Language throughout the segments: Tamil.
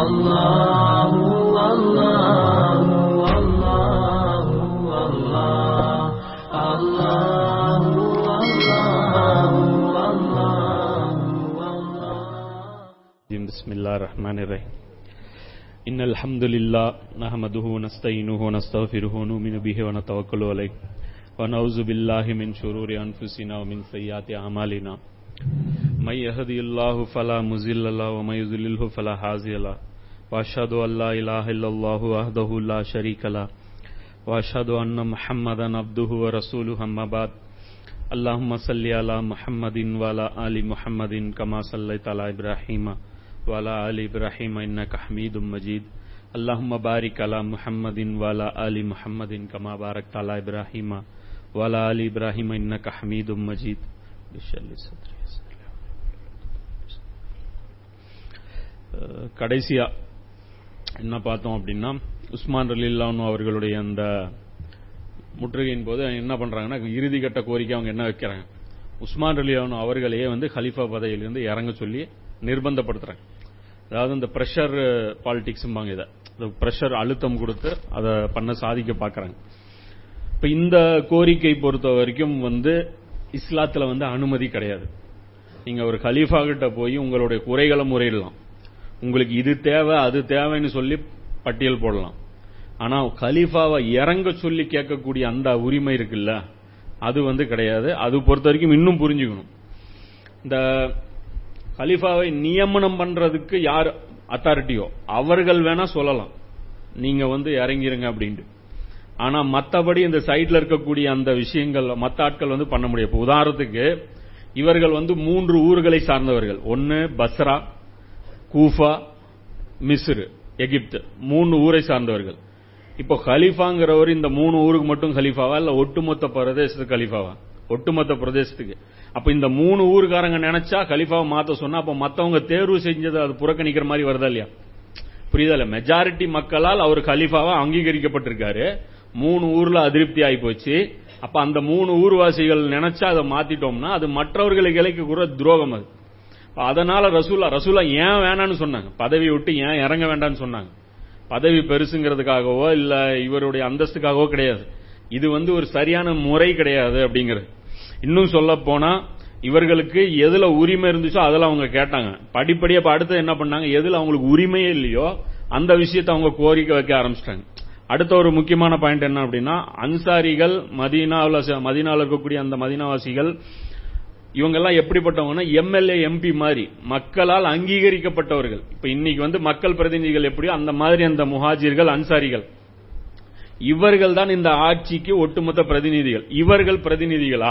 الله والله والله والله الله والله والله والله بسم الله الرحمن الرحيم إن الحمد لله نحمده ونستعينه ونستغفره ونؤمن به ونتوكل عليه ونعوذ بالله من شرور أنفسنا ومن سيئات أعمالنا من يهدي الله فلا مضل له ومن يضلله فلا هادي له وأشهد أن لا إله إلا الله وحده لا شريك له وأشهد أن محمدا عبده ورسوله أما بعد اللهم صل على محمد وعلى آل محمد كما صليت على إبراهيم وعلى آل إبراهيم إنك حميد مجيد اللهم بارك على محمد وعلى آل محمد كما باركت على إبراهيم وعلى آل إبراهيم إنك حميد مجيد بشل صدري அஹ், கடைசியா என்ன பார்த்தோம் அப்படின்னா உஸ்மான் ரலில்லானு அவர்களுடைய அந்த முற்றுகையின் போது என்ன பண்றாங்கன்னா இறுதி கட்ட கோரிக்கை அவங்க என்ன வைக்கிறாங்க உஸ்மான் ரலியானு அவர்களையே வந்து ஹலிஃபா பதவியிலிருந்து இறங்க சொல்லி நிர்பந்தப்படுத்துறாங்க அதாவது இந்த பிரஷர் பாலிடிக்ஸ்பாங்க இதை இந்த பிரஷர் அழுத்தம் கொடுத்து அதை பண்ண சாதிக்க பார்க்கறாங்க இப்ப இந்த கோரிக்கை பொறுத்த வரைக்கும் வந்து இஸ்லாத்துல வந்து அனுமதி கிடையாது நீங்க ஒரு கலீஃபா கிட்ட போய் உங்களுடைய குறைகளை முறையிடலாம் உங்களுக்கு இது தேவை அது தேவைன்னு சொல்லி பட்டியல் போடலாம் ஆனா கலீஃபாவை இறங்க சொல்லி கேட்கக்கூடிய அந்த உரிமை இருக்குல்ல அது வந்து கிடையாது அது பொறுத்த வரைக்கும் இன்னும் புரிஞ்சுக்கணும் இந்த கலீஃபாவை நியமனம் பண்றதுக்கு யார் அத்தாரிட்டியோ அவர்கள் வேணா சொல்லலாம் நீங்க வந்து இறங்கிருங்க அப்படின்ட்டு ஆனா மத்தபடி இந்த சைட்ல இருக்கக்கூடிய அந்த விஷயங்கள் மத்த ஆட்கள் வந்து பண்ண முடியும் இப்ப உதாரணத்துக்கு இவர்கள் வந்து மூன்று ஊர்களை சார்ந்தவர்கள் ஒன்னு பஸ்ரா கூஃபா மிஸ்ரு எகிப்து மூணு ஊரை சார்ந்தவர்கள் இப்போ கலீஃபாங்கிறவர் இந்த மூணு ஊருக்கு மட்டும் கலீஃபாவா இல்ல ஒட்டுமொத்த பிரதேசத்துக்கு கலீஃபாவா ஒட்டுமொத்த பிரதேசத்துக்கு அப்ப இந்த மூணு ஊருக்காரங்க நினைச்சா கலீஃபாவை மாத்த சொன்னா அப்ப மத்தவங்க தேர்வு செஞ்சதை அது புறக்கணிக்கிற மாதிரி வருதா இல்லையா புரியுதா இல்ல மெஜாரிட்டி மக்களால் அவர் கலீஃபாவா அங்கீகரிக்கப்பட்டிருக்காரு மூணு ஊர்ல அதிருப்தி ஆகி போச்சு அப்ப அந்த மூணு ஊர்வாசிகள் நினைச்சா அதை மாத்திட்டோம்னா அது மற்றவர்களுக்கு இழைக்கக்கூட துரோகம் அது அப்ப அதனால ரசூலா ரசூலா ஏன் வேணாம்னு சொன்னாங்க பதவி விட்டு ஏன் இறங்க வேண்டாம்னு சொன்னாங்க பதவி பெருசுங்கிறதுக்காகவோ இல்ல இவருடைய அந்தஸ்துக்காகவோ கிடையாது இது வந்து ஒரு சரியான முறை கிடையாது அப்படிங்கிறது இன்னும் சொல்ல போனா இவர்களுக்கு எதுல உரிமை இருந்துச்சோ அதுல அவங்க கேட்டாங்க படிப்படியா இப்ப அடுத்து என்ன பண்ணாங்க எதுல அவங்களுக்கு உரிமையே இல்லையோ அந்த விஷயத்தை அவங்க கோரிக்கை வைக்க ஆரம்பிச்சிட்டாங்க அடுத்த ஒரு முக்கியமான பாயிண்ட் என்ன அப்படின்னா அன்சாரிகள் மதீனாவில் மதீனாவில் இருக்கக்கூடிய அந்த மதீனாவாசிகள் இவங்கெல்லாம் எப்படிப்பட்டவங்கன்னா எம்எல்ஏ எம்பி மாதிரி மக்களால் அங்கீகரிக்கப்பட்டவர்கள் இப்ப இன்னைக்கு வந்து மக்கள் பிரதிநிதிகள் எப்படியோ அந்த மாதிரி அந்த முஹாஜிர்கள் அன்சாரிகள் இவர்கள் தான் இந்த ஆட்சிக்கு ஒட்டுமொத்த பிரதிநிதிகள் இவர்கள் பிரதிநிதிகளா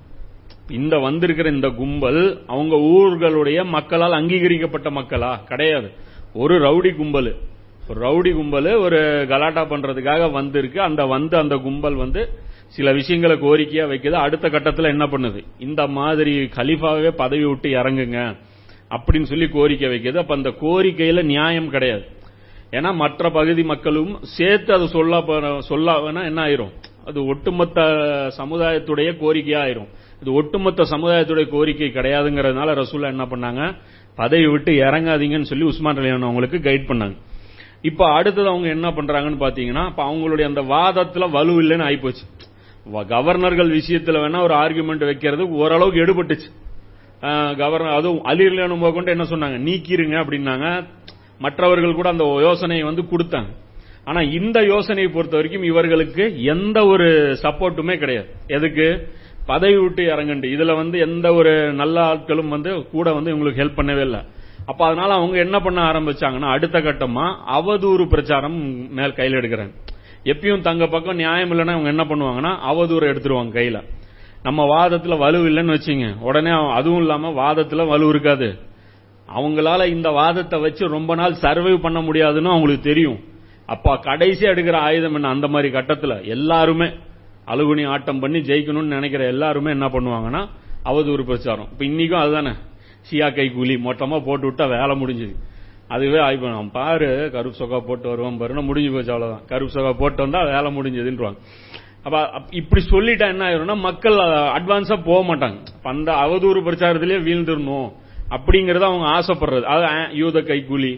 இந்த வந்திருக்கிற இந்த கும்பல் அவங்க ஊர்களுடைய மக்களால் அங்கீகரிக்கப்பட்ட மக்களா கிடையாது ஒரு ரவுடி கும்பல் ஒரு ரவுடி கும்பல் ஒரு கலாட்டா பண்றதுக்காக வந்திருக்கு அந்த வந்து அந்த கும்பல் வந்து சில விஷயங்களை கோரிக்கையா வைக்குது அடுத்த கட்டத்தில் என்ன பண்ணுது இந்த மாதிரி கலிஃபாவே பதவி விட்டு இறங்குங்க அப்படின்னு சொல்லி கோரிக்கை வைக்குது அப்ப அந்த கோரிக்கையில நியாயம் கிடையாது ஏன்னா மற்ற பகுதி மக்களும் சேர்த்து அதை சொல்ல போன- சொல்ல வேணா என்ன ஆயிரும் அது ஒட்டுமொத்த சமுதாயத்துடைய கோரிக்கையா ஆயிரும் இது ஒட்டுமொத்த சமுதாயத்துடைய கோரிக்கை கிடையாதுங்கிறதுனால ரசூலா என்ன பண்ணாங்க பதவி விட்டு இறங்காதீங்கன்னு சொல்லி உஸ்மான் ரலியான் அவங்களுக்கு கைட் பண்ணாங்க இப்ப அடுத்தது அவங்க என்ன பண்றாங்கன்னு பாத்தீங்கன்னா இப்ப அவங்களுடைய அந்த வாதத்துல வலு இல்லைன்னு ஆயிப்போச்சு வ- கவர்னர்கள் விஷயத்துல வேணா ஒரு ஆர்குமெண்ட் வைக்கிறது ஓரளவுக்கு எடுபட்டுச்சு ஆஹ் கவர்னர் அதுவும் அலிர்லானு கொண்டு என்ன சொன்னாங்க நீக்கிருங்க அப்படின்னாங்க மற்றவர்கள் கூட அந்த யோசனையை வந்து கொடுத்தாங்க ஆனா இந்த யோசனையை பொறுத்த வரைக்கும் இவர்களுக்கு எந்த ஒரு சப்போர்ட்டுமே கிடையாது எதுக்கு பதவி விட்டு இறங்கண்டு இதுல வந்து எந்த ஒரு நல்ல ஆட்களும் வந்து கூட வந்து இவங்களுக்கு ஹெல்ப் பண்ணவே இல்லை அப்ப அதனால அவங்க என்ன பண்ண ஆரம்பிச்சாங்கன்னா அடுத்த கட்டமா அவதூறு பிரச்சாரம் மேல் கையில் எடுக்கிறாங்க எப்பயும் தங்க பக்கம் நியாயம் இல்லைன்னா அவங்க என்ன பண்ணுவாங்கன்னா அவதூறு எடுத்துருவாங்க கையில நம்ம வாதத்துல வலு இல்லைன்னு வச்சுங்க உடனே அவ- அதுவும் இல்லாம வாதத்துல வலு இருக்காது அவங்களால இந்த வாதத்தை வச்சு ரொம்ப நாள் சர்வை பண்ண முடியாதுன்னு அவங்களுக்கு தெரியும் அப்ப கடைசியா எடுக்கிற ஆயுதம் என்ன அந்த மாதிரி கட்டத்துல எல்லாருமே அழுகுனி ஆட்டம் பண்ணி ஜெயிக்கணும்னு நினைக்கிற எல்லாருமே என்ன பண்ணுவாங்கன்னா அவதூறு பிரச்சாரம் இப்ப இன்னைக்கும் அதுதானே ஷியா கை கூலி மொத்தமா போட்டு விட்டா வேலை முடிஞ்சது அதுவே ஆய்வு அவன் பாரு கருப்பு சொக்கா போட்டு வருவான் பாருன்னா முடிஞ்சு போச்சு அவ்வளவுதான் கருப்பு சொக்கா போட்டு வந்தா வேலை முடிஞ்சதுன்றாங்க அப்ப அப்- இப்படி சொல்லிட்டா என்ன ஆயிரும்னா மக்கள் அட்வான்ஸா போக மாட்டாங்க அப்ப அந்த அவதூறு பிரச்சாரத்திலேயே வீழ்ந்துடணும் அப்படிங்கறத அவங்க ஆசைப்படுறது அது ஆ, யூத கைக்கூலி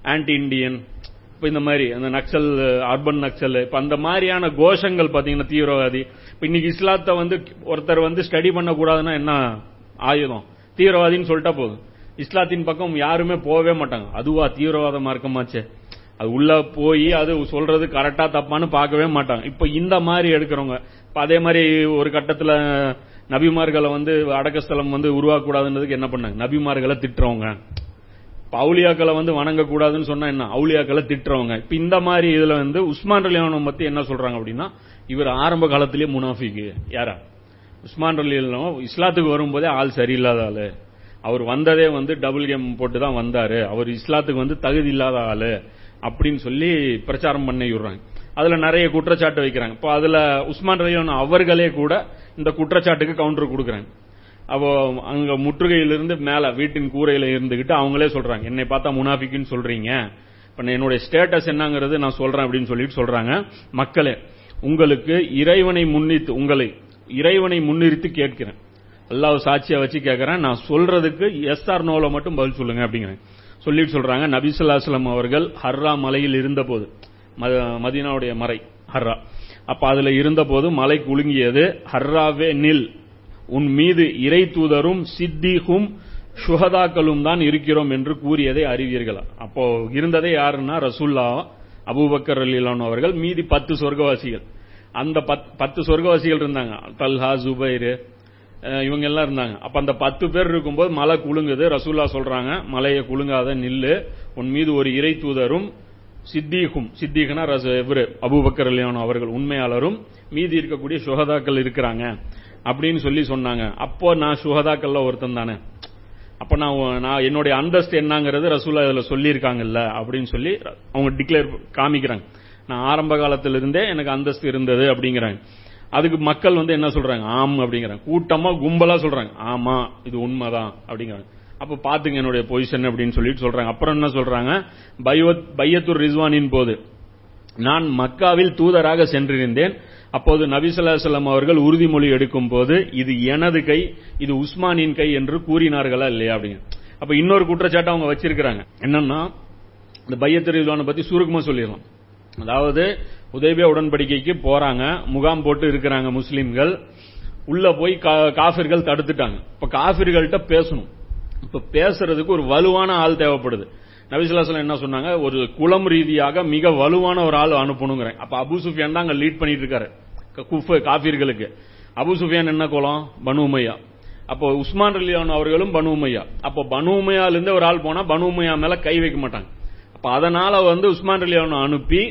ஆன்டி இண்டியன் இப்ப இந்த மாதிரி அந்த நக்சல் அர்பன் நக்சல் இப்ப அந்த மாதிரியான கோஷங்கள் பாத்தீங்கன்னா தீவிரவாதி இப்ப இன்னைக்கு இஸ்லாத்தை வந்து ஒருத்தர் வந்து ஸ்டடி பண்ணக்கூடாதுன்னா என்ன ஆயுதம் தீவிரவாதின்னு சொல்லிட்டா போதும் இஸ்லாத்தின் பக்கம் யாருமே போகவே மாட்டாங்க அதுவா தீவிரவாத மார்க்கமாச்சே அது உள்ள போய் அது சொல்றது கரெக்டா தப்பான்னு பார்க்கவே மாட்டாங்க இப்ப இந்த மாதிரி எடுக்கிறவங்க இப்ப அதே மாதிரி ஒரு கட்டத்துல நபிமார்களை வந்து அடக்கஸ்தலம் வந்து உருவாக்கக்கூடாதுன்றதுக்கு என்ன பண்ணாங்க நபிமார்களை திட்டுறவங்க இப்ப அவுலியாக்களை வந்து வணங்க கூடாதுன்னு சொன்னா என்ன அவுலியாக்களை திட்டுறவங்க இப்ப இந்த மாதிரி இதுல வந்து உஸ்மான் ரலியானம் பத்தி என்ன சொல்றாங்க அப்படின்னா இவர் ஆரம்ப காலத்திலேயே முனாஃபிக்கு யாரா உஸ்மான் ரலியானம் இஸ்லாத்துக்கு வரும்போதே ஆள் சரியில்லாத ஆளு அவர் வந்ததே வந்து டபுள் கேம் போட்டு தான் வந்தாரு அவர் இஸ்லாத்துக்கு வந்து தகுதி இல்லாத ஆளு அப்படின்னு சொல்லி பிரச்சாரம் பண்ணி விடுறாங்க அதுல நிறைய குற்றச்சாட்டு வைக்கிறாங்க இப்போ அதுல உஸ்மான் ரலியான் அவர்களே கூட இந்த குற்றச்சாட்டுக்கு கவுண்டர் கொடுக்கறாங்க அப்போ அங்க முற்றுகையிலிருந்து மேல வீட்டின் கூரையில இருந்துகிட்டு அவங்களே சொல்றாங்க என்னை பார்த்தா முனாஃபிக்குன்னு சொல்றீங்க இப்ப நான் என்னுடைய ஸ்டேட்டஸ் என்னங்கிறது நான் சொல்றேன் அப்படின்னு சொல்லிட்டு சொல்றாங்க மக்களே உங்களுக்கு இறைவனை முன்னிட்டு உங்களை இறைவனை முன்னிறுத்தி கேட்கிறேன் அல்லாஹ் சாட்சியா வச்சு கேட்கறேன் நான் சொல்றதுக்கு எஸ் ஆர் நோல மட்டும் பதில் சொல்லுங்க அப்படிங்கிறேன் சொல்லிட்டு சொல்றாங்க நபிசுல்லாஸ்லம் அவர்கள் ஹர்ரா மலையில் இருந்தபோது ம- மதீனாவுடைய மறை ஹர்ரா அப்ப அதுல இருந்தபோது மலை குலுங்கியது ஹர்ராவே நில் உன் மீது இறை தூதரும் சித்திகும் சுஹதாக்களும் தான் இருக்கிறோம் என்று கூறியதை அறிவீர்களா அப்போ இருந்ததே யாருன்னா ரசூல்லா அபூபக்கர் அலிலான் அவர்கள் மீதி பத்து சொர்க்கவாசிகள் அந்த பத்- பத்து சொர்க்கவாசிகள் இருந்தாங்க தல்ஹா ஜுபைரு அஹ் இவங்க எல்லாம் இருந்தாங்க அப்ப அந்த பத்து பேர் இருக்கும்போது மலை குலுங்குது ரசூல்லா சொல்றாங்க மலையை குலுங்காத நில்லு உன் மீது ஒரு இறை தூதரும் சித்தீகும் சித்தீகனா ரச- இவரு அபூபக்கர் அலியானோ அவர்கள் உண்மையாளரும் மீதி இருக்கக்கூடிய சுகதாக்கள் இருக்கிறாங்க அப்படின்னு சொல்லி சொன்னாங்க அப்போ நான் சுகதாக்கள்ல ஒருத்தன் தானே அப்ப நான் உ- நான் என்னுடைய அந்தஸ்து என்னங்கிறது ரசூலா இதுல சொல்லியிருக்காங்கல்ல அப்படின்னு சொல்லி அவங்க டிக்ளேர் காமிக்கிறாங்க நான் ஆரம்ப காலத்திலிருந்தே எனக்கு அந்தஸ்து இருந்தது அப்படிங்கிறாங்க அதுக்கு மக்கள் வந்து என்ன சொல்றாங்க ஆம் அப்படிங்கிறாங்க கூட்டமா கும்பலா சொல்றாங்க ஆமா இது உண்மைதான் அப்படிங்கிறாங்க அப்ப பாத்துங்க என்னுடைய பொசிஷன் அப்படின்னு சொல்லிட்டு சொல்றாங்க அப்புறம் என்ன சொல்றாங்க பைவத் பையத்துர் ரிஸ்வானின் போது நான் மக்காவில் தூதராக சென்றிருந்தேன் அப்போது நபிசல்லாசல்லம் அவர்கள் உறுதிமொழி எடுக்கும் போது இது எனது கை இது உஸ்மானின் கை என்று கூறினார்களா இல்லையா அப்படிங்க அப்ப இன்னொரு குற்றச்சாட்டு அவங்க வச்சிருக்கிறாங்க என்னன்னா இந்த பையத்து ரிஸ்வானை பத்தி சுருக்கமா சொல்லிடலாம் அதாவது உதயபியா உடன்படிக்கைக்கு போறாங்க முகாம் போட்டு இருக்கிறாங்க முஸ்லிம்கள் உள்ள போய் கா- காஃபிர்கள் தடுத்துட்டாங்க இப்ப காஃபிர்கள்ட்ட பேசணும் இப்ப பேசுறதுக்கு ஒரு வலுவான ஆள் தேவைப்படுது நபிசுல்லாசலம் என்ன சொன்னாங்க ஒரு குலம் ரீதியாக மிக வலுவான ஒரு ஆள் அனுப்பணுங்கிறேன் அப்ப அபு சுஃபியான் தான் அங்க லீட் பண்ணிட்டு இருக்காரு க- குஃப காஃபிர்களுக்கு அபு சுஃபியான் என்ன குலம் பனு உமையா அப்போ உஸ்மான் ரலியான் அவர்களும் பனு உமையா அப்போ பனு உமையால இருந்து ஒரு ஆள் போனா பனு உமையா மேல கை வைக்க மாட்டாங்க அப்ப அதனால வந்து உஸ்மான் ரலியான் அனுப்பி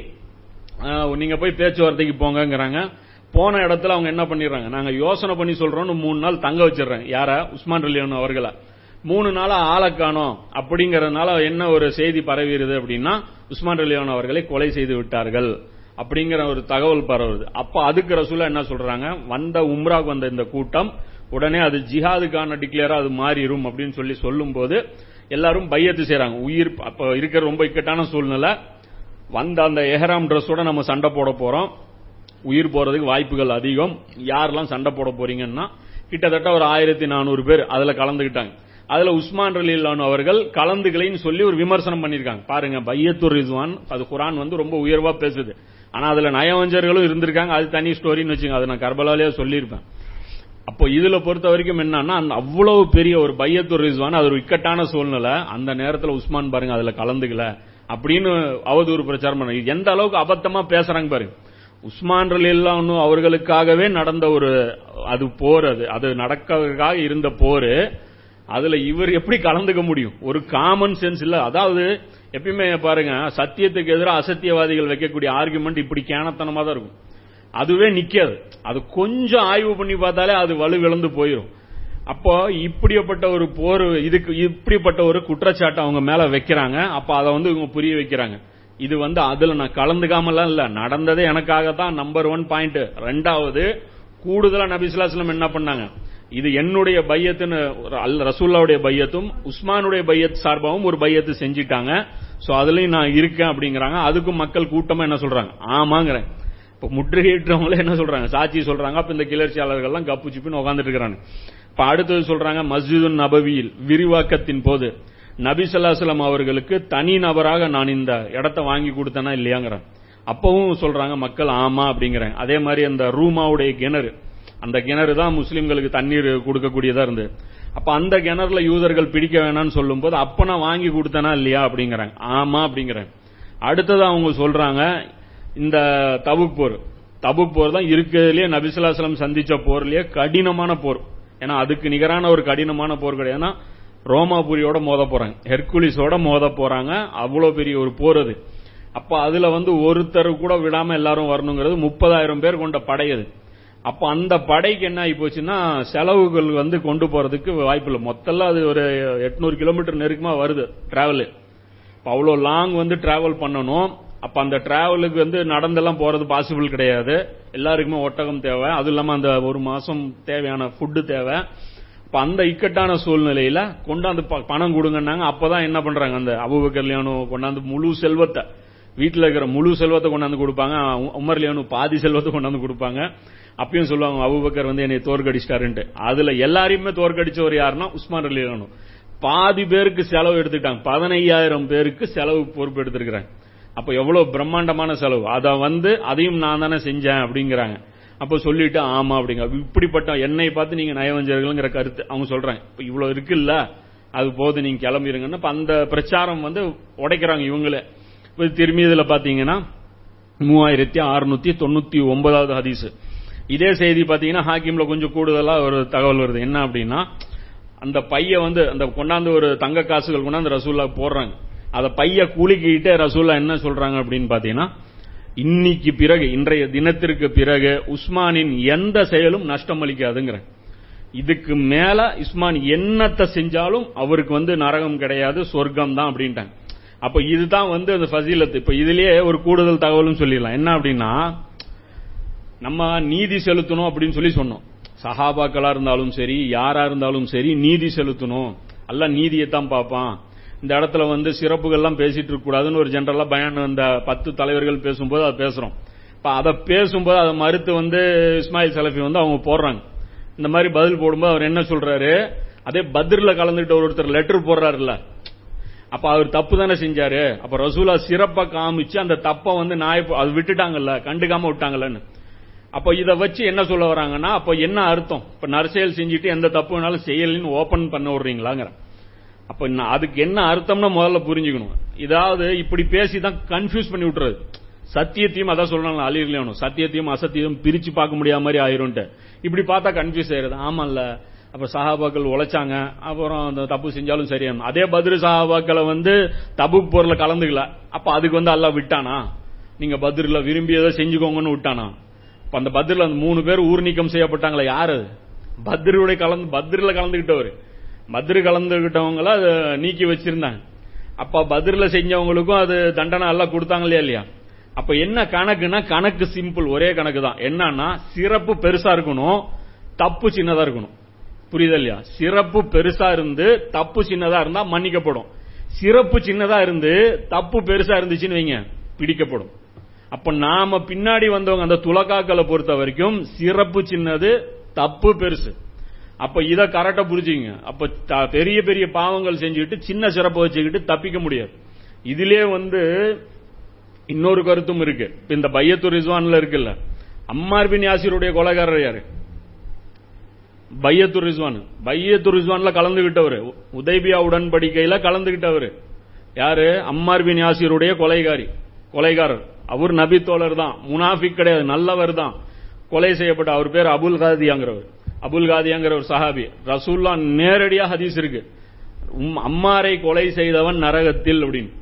ஆஹ், நீங்க போய் பேச்சுவார்த்தைக்கு போங்கங்கிறாங்க போன இடத்துல அவங்க என்ன பண்ணிடுறாங்க நாங்க யோசனை பண்ணி சொல்றோம்னு மூணு நாள் தங்க வச்சிடுறாங்க யார உஸ்மான் ரலியான் அவர்களை மூணு நாளா ஆளை காணோம் அப்படிங்கறதுனால என்ன ஒரு செய்தி பரவிடுது அப்படின்னா உஸ்மான் ரலியான் அவர்களை கொலை செய்து விட்டார்கள் அப்படிங்கிற ஒரு தகவல் பரவுது அப்ப அதுக்கு ரசூலா என்ன சொல்றாங்க வந்த உம்ராக்கு வந்த இந்த கூட்டம் உடனே அது ஜிஹாதுக்கான டிக்ளேரா அது மாறிடும் அப்படின்னு சொல்லி சொல்லும்போது எல்லாரும் பையத்து செய்றாங்க உயிர் அப்ப இருக்கிற ரொம்ப இக்கட்டான சூழ்நிலை வந்த அந்த எஹராம் ட்ரெஸ்ஸோட நம்ம சண்டை போட போறோம் உயிர் போறதுக்கு வாய்ப்புகள் அதிகம் யாரெல்லாம் சண்டை போட போறீங்கன்னா கிட்டத்தட்ட ஒரு ஆயிரத்தி நானூறு பேர் அதுல கலந்துகிட்டாங்க அதுல உஸ்மான் ரலிலான் அவர்கள் கலந்துக்கலைன்னு சொல்லி ஒரு விமர்சனம் பண்ணிருக்காங்க பாருங்க பையத்துர் ரிஸ்வான் அது குரான் வந்து ரொம்ப உயர்வா பேசுது ஆனா அதுல நயவஞ்சர்களும் இருந்திருக்காங்க அது தனி ஸ்டோரின்னு வச்சுங்க அதை நான் கர்பலாலேயே சொல்லியிருப்பேன் அப்போ இதுல பொறுத்த வரைக்கும் என்னன்னா அந்த அவ்வளவு பெரிய ஒரு பையத்துர் ரிஸ்வான் அது ஒரு இக்கட்டான சூழ்நிலை அந்த நேரத்துல உஸ்மான் பாருங்க அதுல கலந்துக்கல அப்படின்னு அவதூறு பிரச்சாரம் பண்ண எந்த அளவுக்கு அபத்தமா பேசுறாங்க பாருங்க உஸ்மான் ரலில்லான்னு அவர்களுக்காகவே நடந்த ஒரு அது போர் அது அது நடக்கிறதுக்காக இருந்த போரு அதுல இவர் எப்படி கலந்துக்க முடியும் ஒரு காமன் சென்ஸ் இல்ல அதாவது எப்பயுமே பாருங்க சத்தியத்துக்கு எதிராக அசத்தியவாதிகள் வைக்கக்கூடிய ஆர்குமெண்ட் இப்படி கேனத்தனமா தான் இருக்கும் அதுவே நிக்காது அது கொஞ்சம் ஆய்வு பண்ணி பார்த்தாலே அது வலுவிழந்து போயிடும் அப்போ இப்படிப்பட்ட ஒரு போர் இதுக்கு இப்படிப்பட்ட ஒரு குற்றச்சாட்டு அவங்க மேல வைக்கிறாங்க அப்ப அதை வந்து இவங்க புரிய வைக்கிறாங்க இது வந்து அதுல நான் கலந்துக்காமலாம் இல்ல நடந்ததே எனக்காகத்தான் நம்பர் ஒன் பாயிண்ட் ரெண்டாவது கூடுதலா நபிசுல்லாஸ்லம் என்ன பண்ணாங்க இது என்னுடைய பையத்துன்னு ஒரு அல் ரசூல்லாவுடைய பையத்தும் உஸ்மானுடைய பையத் சார்பாகவும் ஒரு பையத்து செஞ்சிட்டாங்க சோ அதுலயும் நான் இருக்கேன் அப்படிங்கறாங்க அதுக்கும் மக்கள் கூட்டமா என்ன சொல்றாங்க ஆமாங்கிறேன் இப்ப முற்றுகையிட்டவங்களே என்ன சொல்றாங்க சாட்சி சொல்றாங்க அப்ப இந்த கிளர்ச்சியாளர்கள் எல்லாம் கப்பு சிப்புன்னு உட்காந்துட்டு இருக்கிறாங்க இப்ப அடுத்தது சொல்றாங்க மஸ்ஜிது நபவியில் விரிவாக்கத்தின் போது நபி ஸல்லல்லாஹு அவர்களுக்கு தனி நபராக நான் இந்த இடத்த வாங்கி கொடுத்தேனா இல்லையாங்கிறேன் அப்பவும் சொல்றாங்க மக்கள் ஆமா அப்படிங்கிறாங்க அதே மாதிரி அந்த ரூமாவுடைய கிணறு அந்த கிணறு தான் முஸ்லிம்களுக்கு தண்ணீர் கொடுக்கக்கூடியதா இருந்து அப்ப அந்த கிணறுல யூதர்கள் பிடிக்க வேணாம்னு சொல்லும்போது அப்ப நான் வாங்கி கொடுத்தேனா இல்லையா அப்படிங்கிறாங்க ஆமா அப்படிங்கிறாங்க அடுத்தது அவங்க சொல்றாங்க இந்த தபுக் போர் தபுக் போர் தான் இருக்கிறதுலயே நபிசுல்லாஸ்லம் சந்திச்ச போர்லயே கடினமான போர் ஏன்னா அதுக்கு நிகரான ஒரு கடினமான போர் கிடையாது ஏன்னா ரோமாபுரியோட மோத போறாங்க ஹெர்குலிஸோட மோத போறாங்க அவ்வளவு பெரிய ஒரு போர் அது அப்ப அதுல வந்து ஒருத்தர் கூட விடாம எல்லாரும் வரணுங்கிறது முப்பதாயிரம் பேர் கொண்ட படை அது அப்ப அந்த படைக்கு என்ன ஆகி போச்சுன்னா செலவுகள் வந்து கொண்டு போறதுக்கு வாய்ப்பு இல்லை மொத்தம் அது ஒரு எட்நூறு கிலோமீட்டர் நெருக்கமா வருது டிராவல் அவ்வளோ லாங் வந்து டிராவல் பண்ணணும் அப்ப அந்த டிராவலுக்கு வந்து நடந்தெல்லாம் போறது பாசிபிள் கிடையாது எல்லாருக்குமே ஒட்டகம் தேவை அது இல்லாம அந்த ஒரு மாசம் தேவையான ஃபுட்டு தேவை இப்ப அந்த இக்கட்டான சூழ்நிலையில கொண்டாந்து ப- பணம் கொடுங்கன்னாங்க அப்பதான் என்ன பண்றாங்க அந்த அபுபக்கர்லியானு கொண்டாந்து முழு செல்வத்தை வீட்டுல இருக்கிற முழு செல்வத்தை கொண்டாந்து கொடுப்பாங்க உ- உமர்லியானு பாதி செல்வத்தை கொண்டாந்து கொடுப்பாங்க அப்பயும் சொல்லுவாங்க அபுபக்கர் வந்து என்னை தோற்கடிச்சிட்டாருன்ட்டு அதுல எல்லாரையுமே தோற்கடிச்சவர் யாருன்னா உஸ்மான் அலியானு பாதி பேருக்கு செலவு எடுத்துட்டாங்க பதினையாயிரம் பேருக்கு செலவு பொறுப்பு எடுத்திருக்கிறாங்க அப்ப எவ்வளவு பிரம்மாண்டமான செலவு அத வந்து அதையும் நான் தானே செஞ்சேன் அப்படிங்கிறாங்க அப்ப சொல்லிட்டு ஆமா அப்படிங்க இப்படிப்பட்ட என்னை பார்த்து நீங்க நயவஞ்சர்கள்ங்கிற கருத்து அவங்க சொல்றாங்க இப்ப இவ்வளவு இருக்குல்ல அது போது நீங்க கிளம்பிருங்கன்னு இப்ப அந்த பிரச்சாரம் வந்து உடைக்கிறாங்க இவங்களே இப்ப திரும்பி இதுல பாத்தீங்கன்னா மூவாயிரத்தி அறுநூத்தி தொண்ணூத்தி ஒன்பதாவது ஹதீஸ் இதே செய்தி பாத்தீங்கன்னா ஹாக்கிம்ல கொஞ்சம் கூடுதலா ஒரு தகவல் வருது என்ன அப்படின்னா அந்த பைய வந்து அந்த கொண்டாந்து ஒரு தங்க காசுகள் கொண்டாந்து ரசூல்லா போடுறாங்க அத பைய குலுக்கிட்டு ரசூல்லா என்ன சொல்றாங்க அப்படின்னு பாத்தீங்கன்னா இன்னைக்கு பிறகு இன்றைய தினத்திற்கு பிறகு உஸ்மானின் எந்த செயலும் நஷ்டம் அளிக்காதுங்கிற இதுக்கு மேல உஸ்மான் என்னத்தை செஞ்சாலும் அவருக்கு வந்து நரகம் கிடையாது சொர்க்கம் தான் அப்படின்ட்டாங்க அப்ப இதுதான் வந்து அந்த ஃபசீலத்து இப்ப இதுலயே ஒரு கூடுதல் தகவலும் சொல்லிடலாம் என்ன அப்படின்னா நம்ம நீதி செலுத்தணும் அப்படின்னு சொல்லி சொன்னோம் சஹாபாக்களா இருந்தாலும் சரி யாரா இருந்தாலும் சரி நீதி செலுத்தணும் அல்ல நீதியை தான் பார்ப்பான் இந்த இடத்துல வந்து சிறப்புகள்லாம் பேசிட்டு இருக்க கூடாதுன்னு ஒரு ஜெனரலா பயன் அந்த பத்து தலைவர்கள் பேசும்போது அதை பேசுறோம் இப்ப அதை பேசும்போது அதை மறுத்து வந்து இஸ்மாயில் சலஃபி வந்து அவங்க போடுறாங்க இந்த மாதிரி பதில் போடும்போது அவர் என்ன சொல்றாரு அதே பத்ரில கலந்துட்டு ஒருத்தர் லெட்டர் போடுறாருல்ல அப்ப அவர் தப்பு தானே செஞ்சாரு அப்ப ரசூலா சிறப்பா காமிச்சு அந்த தப்ப வந்து நாய் அது விட்டுட்டாங்கல்ல கண்டுக்காம விட்டாங்கல்லன்னு அப்ப இத வச்சு என்ன சொல்ல வராங்கன்னா அப்ப என்ன அர்த்தம் இப்ப நரசியல் செஞ்சுட்டு எந்த தப்பு வேணாலும் செய்யலன்னு ஓபன் பண்ண விடுறீங்களாங்கிற அப்ப நான் அதுக்கு என்ன அர்த்தம்னு முதல்ல புரிஞ்சுக்கணும் இதாவது இப்படி பேசி தான் கன்ஃபியூஸ் பண்ணி விட்டுறது சத்தியத்தையும் அதான் சொல்லணும் அழியலையும் சத்தியத்தையும் அசத்தியத்தையும் பிரிச்சு பார்க்க முடியாத மாதிரி ஆயிரும்ட்டு இப்படி பார்த்தா கன்ஃபியூஸ் ஆயிருது ஆமால்ல அப்ப சஹாபாக்கள் உழைச்சாங்க அப்புறம் அந்த தப்பு செஞ்சாலும் சரியா அதே பத்ரு சஹாபாக்களை வந்து தபுக் போர்ல கலந்துக்கல அப்ப அதுக்கு வந்து அல்லாஹ் விட்டானா நீங்க பத்ரில விரும்பியதை செஞ்சுக்கோங்கன்னு விட்டானா அப்ப அந்த பத்ரில அந்த மூணு பேர் ஊர் நீக்கம் செய்யப்பட்டாங்களே யாரு பத்ருடைய கலந்து பத்ரில கலந்துகிட்டவர் பத்ரு கலந்துகிட்டவங்கள அதை நீக்கி வச்சிருந்தாங்க அப்ப பத்ரில செஞ்சவங்களுக்கும் அது தண்டனை எல்லாம் கொடுத்தாங்க இல்லையா இல்லையா அப்ப என்ன கணக்குன்னா கணக்கு சிம்பிள் ஒரே கணக்கு தான் என்னன்னா சிறப்பு பெருசா இருக்கணும் தப்பு சின்னதா இருக்கணும் புரியுதா இல்லையா சிறப்பு பெருசா இருந்து தப்பு சின்னதா இருந்தா மன்னிக்கப்படும் சிறப்பு சின்னதா இருந்து தப்பு பெருசா இருந்துச்சுன்னு வைங்க பிடிக்கப்படும் அப்ப நாம பின்னாடி வந்தவங்க அந்த துலக்காக்களை பொறுத்த வரைக்கும் சிறப்பு சின்னது தப்பு பெருசு அப்ப இத கரெக்டா புரிஞ்சுங்க அப்ப த- பெரிய பெரிய பாவங்கள் செஞ்சுக்கிட்டு சின்ன சிறப்பை வச்சுக்கிட்டு தப்பிக்க முடியாது இதிலே வந்து இன்னொரு கருத்தும் இருக்கு இப்ப இந்த பையத்து ரிஸ்வான்ல இருக்குல்ல அம்மார் பின் யாசிருடைய கொலைகாரர் யாரு பையத்து ரிஸ்வான் பையத்து ரிஸ்வான்ல கலந்துகிட்டவர் உதைபியா உடன்படிக்கையில கலந்துகிட்டவர் யாரு அம்மார் பின் யாசிருடைய கொலைகாரி கொலைகாரர் அவர் நபி தோழர் தான் முனாஃபிக் கிடையாது நல்லவர் தான் கொலை செய்யப்பட்ட அவர் பேர் அபுல் காதியாங்கிறவர் அபுல் காதியாங்கிற ஒரு சஹாபி ரசூல்லா நேரடியா ஹதீஸ் இருக்கு உம் அம்மாரை கொலை செய்தவன் நரகத்தில் அப்படின்னு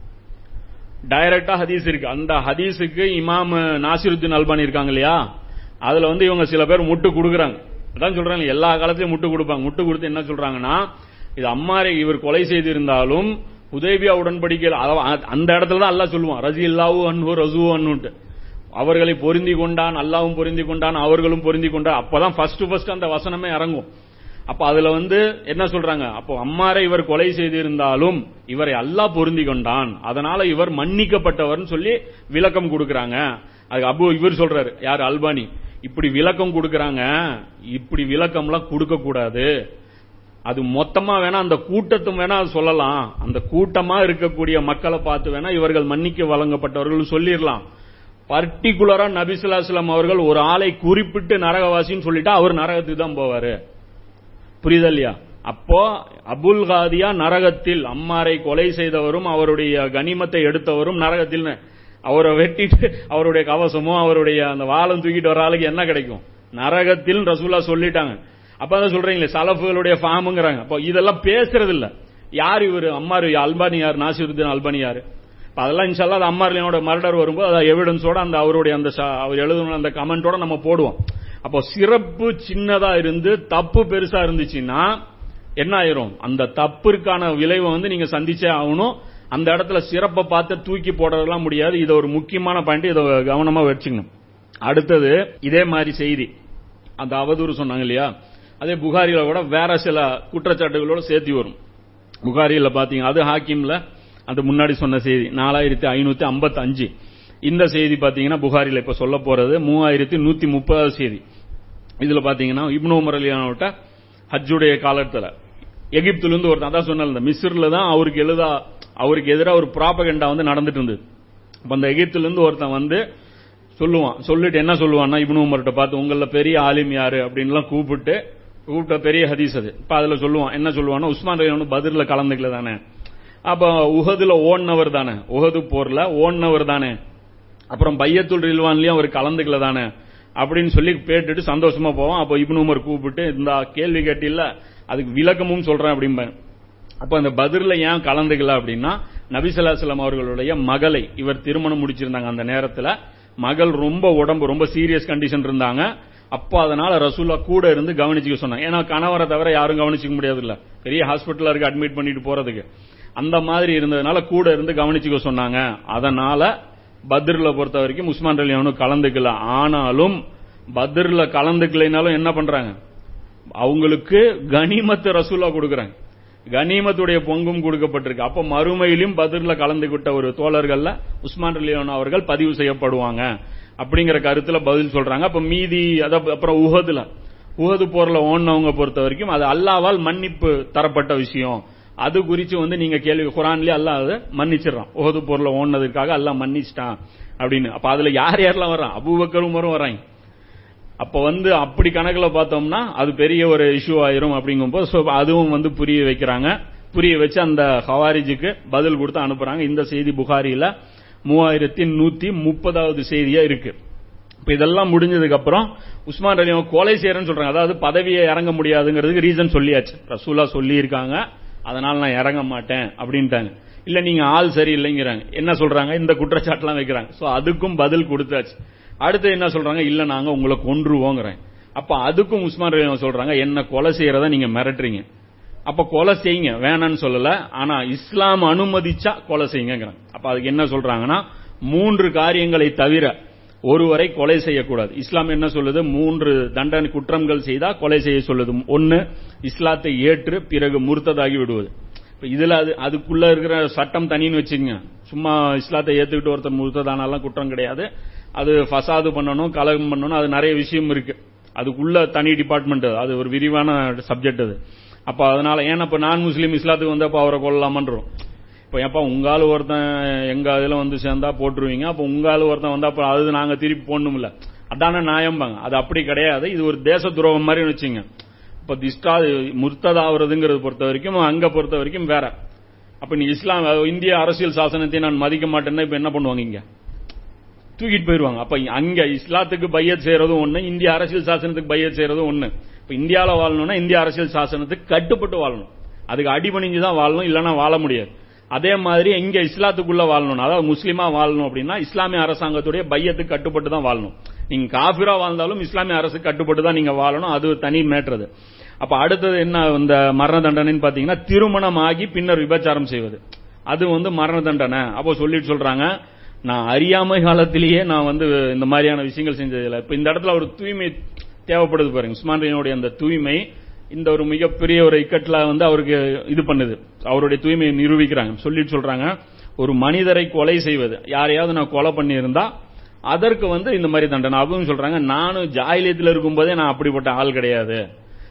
டைரக்டா ஹதீஸ் இருக்கு அந்த ஹதீஸுக்கு இமாம் நாசிருத்தின் அல்பானி இருக்காங்க இல்லையா அதுல வந்து இவங்க சில பேர் முட்டு கொடுக்குறாங்க அதான் சொல்றாங்க எல்லா காலத்திலயும் முட்டு கொடுப்பாங்க முட்டு கொடுத்து என்ன சொல்றாங்கன்னா இது அம்மாரை இவர் கொலை செய்திருந்தாலும் உதேபியா உடன்படிக்கையில் அத- அந்த இடத்துல தான் அல்லாஹ் சொல்லுவான் ரசி இல்லாவு அன்பு ரசு அன்னுட்டு அவர்களை பொருந்தி கொண்டான் அல்லாவும் பொருந்தி கொண்டான் அவர்களும் பொருந்தி கொண்டான் அப்பதான் ஃபர்ஸ்ட் ஃபர்ஸ்ட் அந்த வசனமே இறங்கும் அப்ப அதுல வந்து என்ன சொல்றாங்க அப்போ அம்மாரை இவர் கொலை செய்திருந்தாலும் இவரை அல்லாஹ் பொருந்தி கொண்டான் அதனால இவர் மன்னிக்கப்பட்டவர்னு சொல்லி விளக்கம் கொடுக்கறாங்க அதுக்கு அபு இவர் சொல்றாரு யார் அல்பானி இப்படி விளக்கம் கொடுக்கறாங்க இப்படி விளக்கம்லாம் கொடுக்க கூடாது அது மொத்தமா வேணா அந்த கூட்டத்தும் வேணா அது சொல்லலாம் அந்த கூட்டமா இருக்கக்கூடிய மக்களை பார்த்து வேணா இவர்கள் மன்னிக்க வழங்கப்பட்டவர்கள் சொல்லிடலாம் பர்டிகுலரா நபிசுல்லாஸ்லாம் அவர்கள் ஒரு ஆளை குறிப்பிட்டு நரகவாசின்னு சொல்லிட்டா அவர் நரகத்துக்கு தான் போவாரு புரியுதா இல்லையா அப்போ அபுல் காதியா நரகத்தில் அம்மாரை கொலை செய்தவரும் அவருடைய கனிமத்தை எடுத்தவரும் நரகத்தில் அவரை வெட்டிட்டு அவருடைய கவசமோ அவருடைய அந்த வாழம் தூக்கிட்டு வர ஆளுக்கு என்ன கிடைக்கும் நரகத்தில் ரசூல்லா சொல்லிட்டாங்க அப்ப தான் சொல்றீங்களே சலஃபுகளுடைய ஃபார்முங்கிறாங்க அப்போ இதெல்லாம் பேசுறது இல்ல யார் இவர் அம்மார் அல்பானி யார் நாசிருத்தீன் அல்பானி யாரு இப்ப அதெல்லாம் இன்ஷால்லா அது அம்மார்லினோட மர்டர் வரும்போது அது எவிடன்ஸோட அந்த அவருடைய அந்த ச- அவர் எழுதுன அந்த கமெண்டோட நம்ம போடுவோம் அப்போ சிறப்பு சின்னதா இருந்து தப்பு பெருசா இருந்துச்சுன்னா என்ன ஆயிரும் அந்த தப்பிற்கான விளைவை வந்து நீங்க சந்திச்சே ஆகணும் அந்த இடத்துல சிறப்பை பார்த்து தூக்கி போடுறதெல்லாம் முடியாது இது ஒரு முக்கியமான பாயிண்ட் இதை கவனமா வச்சுக்கணும் அடுத்தது இதே மாதிரி செய்தி அந்த அவதூறு சொன்னாங்க இல்லையா அதே புகாரில கூட வேற சில குற்றச்சாட்டுகளோட சேர்த்து வரும் புகாரில பாத்தீங்க அது ஹாக்கிம்ல அந்த முன்னாடி சொன்ன செய்தி நாலாயிரத்தி ஐநூத்தி ஐம்பத்தி அஞ்சு இந்த செய்தி பாத்தீங்கன்னா புகாரில இப்ப சொல்ல போறது மூவாயிரத்தி நூத்தி முப்பதாவது செய்தி இதுல பாத்தீங்கன்னா இப்னு உமர் அலியானவட்ட ஹஜ்ஜுடைய காலத்துல எகிப்துல இருந்து ஒருத்தன் அதான் சொன்னல இந்த மிஸ்ர்ல தான் அவருக்கு எழுதா அவருக்கு எதிராக ஒரு ப்ராபகண்டா வந்து நடந்துட்டு இருந்தது அப்ப அந்த எகிப்துல இருந்து ஒருத்தன் வந்து சொல்லுவான் சொல்லிட்டு என்ன சொல்லுவான்னா இப்னு உமர்கிட்ட பார்த்து உங்கள பெரிய ஆலிம் யாரு அப்படின்லாம் கூப்பிட்டு கூப்பிட்ட பெரிய ஹதீஸ் அது இப்ப அதுல சொல்லுவான் என்ன சொல்லுவான்னா உஸ்மான் ரலியல்லாஹு அன்ஹு பதிர்ல கலந்துக்கல தானே அப்ப உஹதுல ஓடினவர் தானே உஹது போர்ல ஓடினவர் தானே அப்புறம் பையத்துல் ரில்வான்லயும் அவர் கலந்துக்கல தானே அப்படின்னு சொல்லி கேட்டுட்டு சந்தோஷமா போவான் அப்ப இப்னு உமர் கூப்பிட்டு இந்த கேள்வி கேட்டில்ல அதுக்கு விளக்கமும் சொல்றேன் அப்படிம்பேன் அப்ப அந்த பதிர்ல ஏன் கலந்துக்கல அப்படின்னா நபிசல்லாஸ்லாம் அவர்களுடைய மகளை இவர் திருமணம் முடிச்சிருந்தாங்க அந்த நேரத்துல மகள் ரொம்ப உடம்பு ரொம்ப சீரியஸ் கண்டிஷன் இருந்தாங்க அப்போ அதனால ரசூல்லா கூட இருந்து கவனிச்சுக்க சொன்னாங்க ஏன்னா கணவரை தவிர யாரும் கவனிச்சுக்க முடியாது இல்ல பெரிய ஹாஸ்பிட்டல்ல இருக்கு அட்மிட் பண்ணிட்டு போறதுக்கு அந்த மாதிரி இருந்ததுனால கூட இருந்து கவனிச்சுக்க சொன்னாங்க அதனால பத்ரில பொறுத்த வரைக்கும் உஸ்மான் ரலியானு கலந்துக்கல ஆனாலும் பத்ரில கலந்துக்கலைனாலும் என்ன பண்றாங்க அவங்களுக்கு கனிமத்து ரசூலா கொடுக்கறாங்க கனிமத்துடைய பொங்கும் கொடுக்கப்பட்டிருக்கு அப்ப மறுமையிலும் பதிர்ல கலந்துகிட்ட ஒரு தோழர்கள்ல உஸ்மான் ரலியான் அவர்கள் பதிவு செய்யப்படுவாங்க அப்படிங்கிற கருத்துல பதில் சொல்றாங்க அப்ப மீதி அத அப்புறம் உஹதுல உஹது போர்ல ஓடினவங்க பொறுத்த வரைக்கும் அது அல்லாவால் மன்னிப்பு தரப்பட்ட விஷயம் அது குறிச்சு வந்து நீங்க கேள்வி குரான்லயே அல்லாஹ் அதை மன்னிச்சிடறான் உஹது போர்ல ஓடினதுக்காக அல்லாஹ் மன்னிச்சிட்டான் அப்படின்னு அப்ப அதுல யார் யாரெல்லாம் வர்றான் அபூபக்கரும் வரும் வராங்க அப்ப வந்து அப்படி கணக்குல பார்த்தோம்னா அது பெரிய ஒரு இஷ்யூ ஆயிரும் அப்படிங்கும்போது so அதுவும் வந்து புரிய வைக்கிறாங்க புரிய வச்சு அந்த ஹவாரிஜுக்கு பதில் கொடுத்து அனுப்புறாங்க இந்த செய்தி புகாரியில மூவாயிரத்தி நூத்தி முப்பதாவது செய்தியா இருக்கு இப்ப இதெல்லாம் முடிஞ்சதுக்கு அப்புறம் உஸ்மான் ரலி கொலை செய்யறேன்னு சொல்றாங்க அதாவது பதவியை இறங்க முடியாதுங்கிறதுக்கு ரீசன் சொல்லியாச்சு ரசூலா சொல்லி இருக்காங்க அதனால நான் இறங்க மாட்டேன் அப்படின்ட்டாங்க இல்ல நீங்க ஆள் சரியில்லைங்கிறாங்க என்ன சொல்றாங்க இந்த குற்றச்சாட்டுலாம் வைக்கிறாங்க சோ அதுக்கும் பதில் கொடுத்தாச்சு அடுத்து என்ன சொல்றாங்க இல்ல நாங்க உங்களை கொன்றுவோங்கிறேன் அப்ப அதுக்கும் உஸ்மான் ரலி சொல்றாங்க என்ன கொலை செய்யறத நீங்க மிரட்டுறீங்க அப்ப கொலை செய்யுங்க வேணான்னு சொல்லல ஆனா இஸ்லாம் அனுமதிச்சா கொலை செய்யுங்கிறாங்க அப்ப அதுக்கு என்ன சொல்றாங்கன்னா மூன்று காரியங்களை தவிர ஒருவரை கொலை செய்யக்கூடாது இஸ்லாம் என்ன சொல்லுது மூன்று தண்டனை குற்றங்கள் செய்தா கொலை செய்ய சொல்லுது ஒன்னு இஸ்லாத்தை ஏற்று பிறகு முர்த்ததாகி விடுவது இப்ப இதுல அது அதுக்குள்ள இருக்கிற சட்டம் தனின்னு வச்சுக்கங்க சும்மா இஸ்லாத்தை ஏத்துக்கிட்டு ஒருத்தர் முர்த்ததானாலாம் குற்றம் கிடையாது அது ஃபசாது பண்ணணும் கலகம் பண்ணணும் அது நிறைய விஷயம் இருக்கு அதுக்குள்ள தனி டிபார்ட்மெண்ட் அது ஒரு விரிவான சப்ஜெக்ட் அது அப்ப அதனால ஏன்னா இப்ப நான் முஸ்லீம் இஸ்லாத்துக்கு வந்தப்ப அவரை கொல்லலாமன்றோம் இப்ப எப்ப உங்க ஆளு ஒருத்தன் எங்க இதுல வந்து சேர்ந்தா போட்டுருவீங்க அப்ப உங்க ஆளு ஒருத்தன் வந்தா அப்ப அது நாங்க திருப்பி போடணும்ல அதான நியாயம்பாங்க அது அப்படி கிடையாது இது ஒரு தேச துரோகம் மாதிரி வச்சுங்க இப்ப திஸ்டா முர்த்ததாகிறதுங்கிறது பொறுத்த வரைக்கும் அங்க பொறுத்த வரைக்கும் வேற அப்ப நீ இஸ்லாம் இந்திய அரசியல் சாசனத்தை நான் மதிக்க மாட்டேன்னா இப்ப என்ன பண்ணுவாங்க இங்க தூக்கிட்டு போயிருவாங்க அப்ப அங்க இஸ்லாத்துக்கு பையத் செய்யறதும் ஒண்ணு இந்திய அரசியல் சாசனத்துக்கு பையத் செய்யறதும் ஒண்ணு இப்ப இந்தியால வாழணும்னா இந்திய அரசியல் சாசனத்துக்கு கட்டுப்பட்டு வாழணும் அதுக்கு அடிபணிஞ்சு தான் வாழணும் இல்லைன்னா வாழ முடியாது அதே மாதிரி இங்க இஸ்லாத்துக்குள்ள வாழணும் அதாவது முஸ்லீமா வாழணும் அப்படின்னா இஸ்லாமிய அரசாங்கத்துடைய பையத்துக்கு கட்டுப்பட்டு தான் வாழணும் நீங்க காபிரா வாழ்ந்தாலும் இஸ்லாமிய அரசு கட்டுப்பட்டு தான் நீங்க வாழணும் அது தனி மேற்றது அப்ப அடுத்தது என்ன இந்த மரண தண்டனைன்னு பாத்தீங்கன்னா திருமணம் ஆகி பின்னர் விபச்சாரம் செய்வது அது வந்து மரண தண்டனை அப்போ சொல்லிட்டு சொல்றாங்க நான் அறியாமை காலத்திலேயே நான் வந்து இந்த மாதிரியான விஷயங்கள் செஞ்சதில்லை இப்ப இந்த இடத்துல ஒரு தூய்மை தேவைப்படுது பாருங்க உஸ்மான் ரலியனுடைய அந்த தூய்மை இந்த ஒரு மிகப்பெரிய ஒரு இக்கட்ல வந்து அவருக்கு இது பண்ணுது அவருடைய தூய்மையை நிரூபிக்கிறாங்க சொல்லிட்டு சொல்றாங்க ஒரு மனிதரை கொலை செய்வது யாரையாவது நான் கொலை பண்ணியிருந்தா அதற்கு வந்து இந்த மாதிரி தண்டனை அதுவும் சொல்றாங்க நானும் ஜாயிலியத்தில் இருக்கும்போதே நான் அப்படிப்பட்ட ஆள் கிடையாது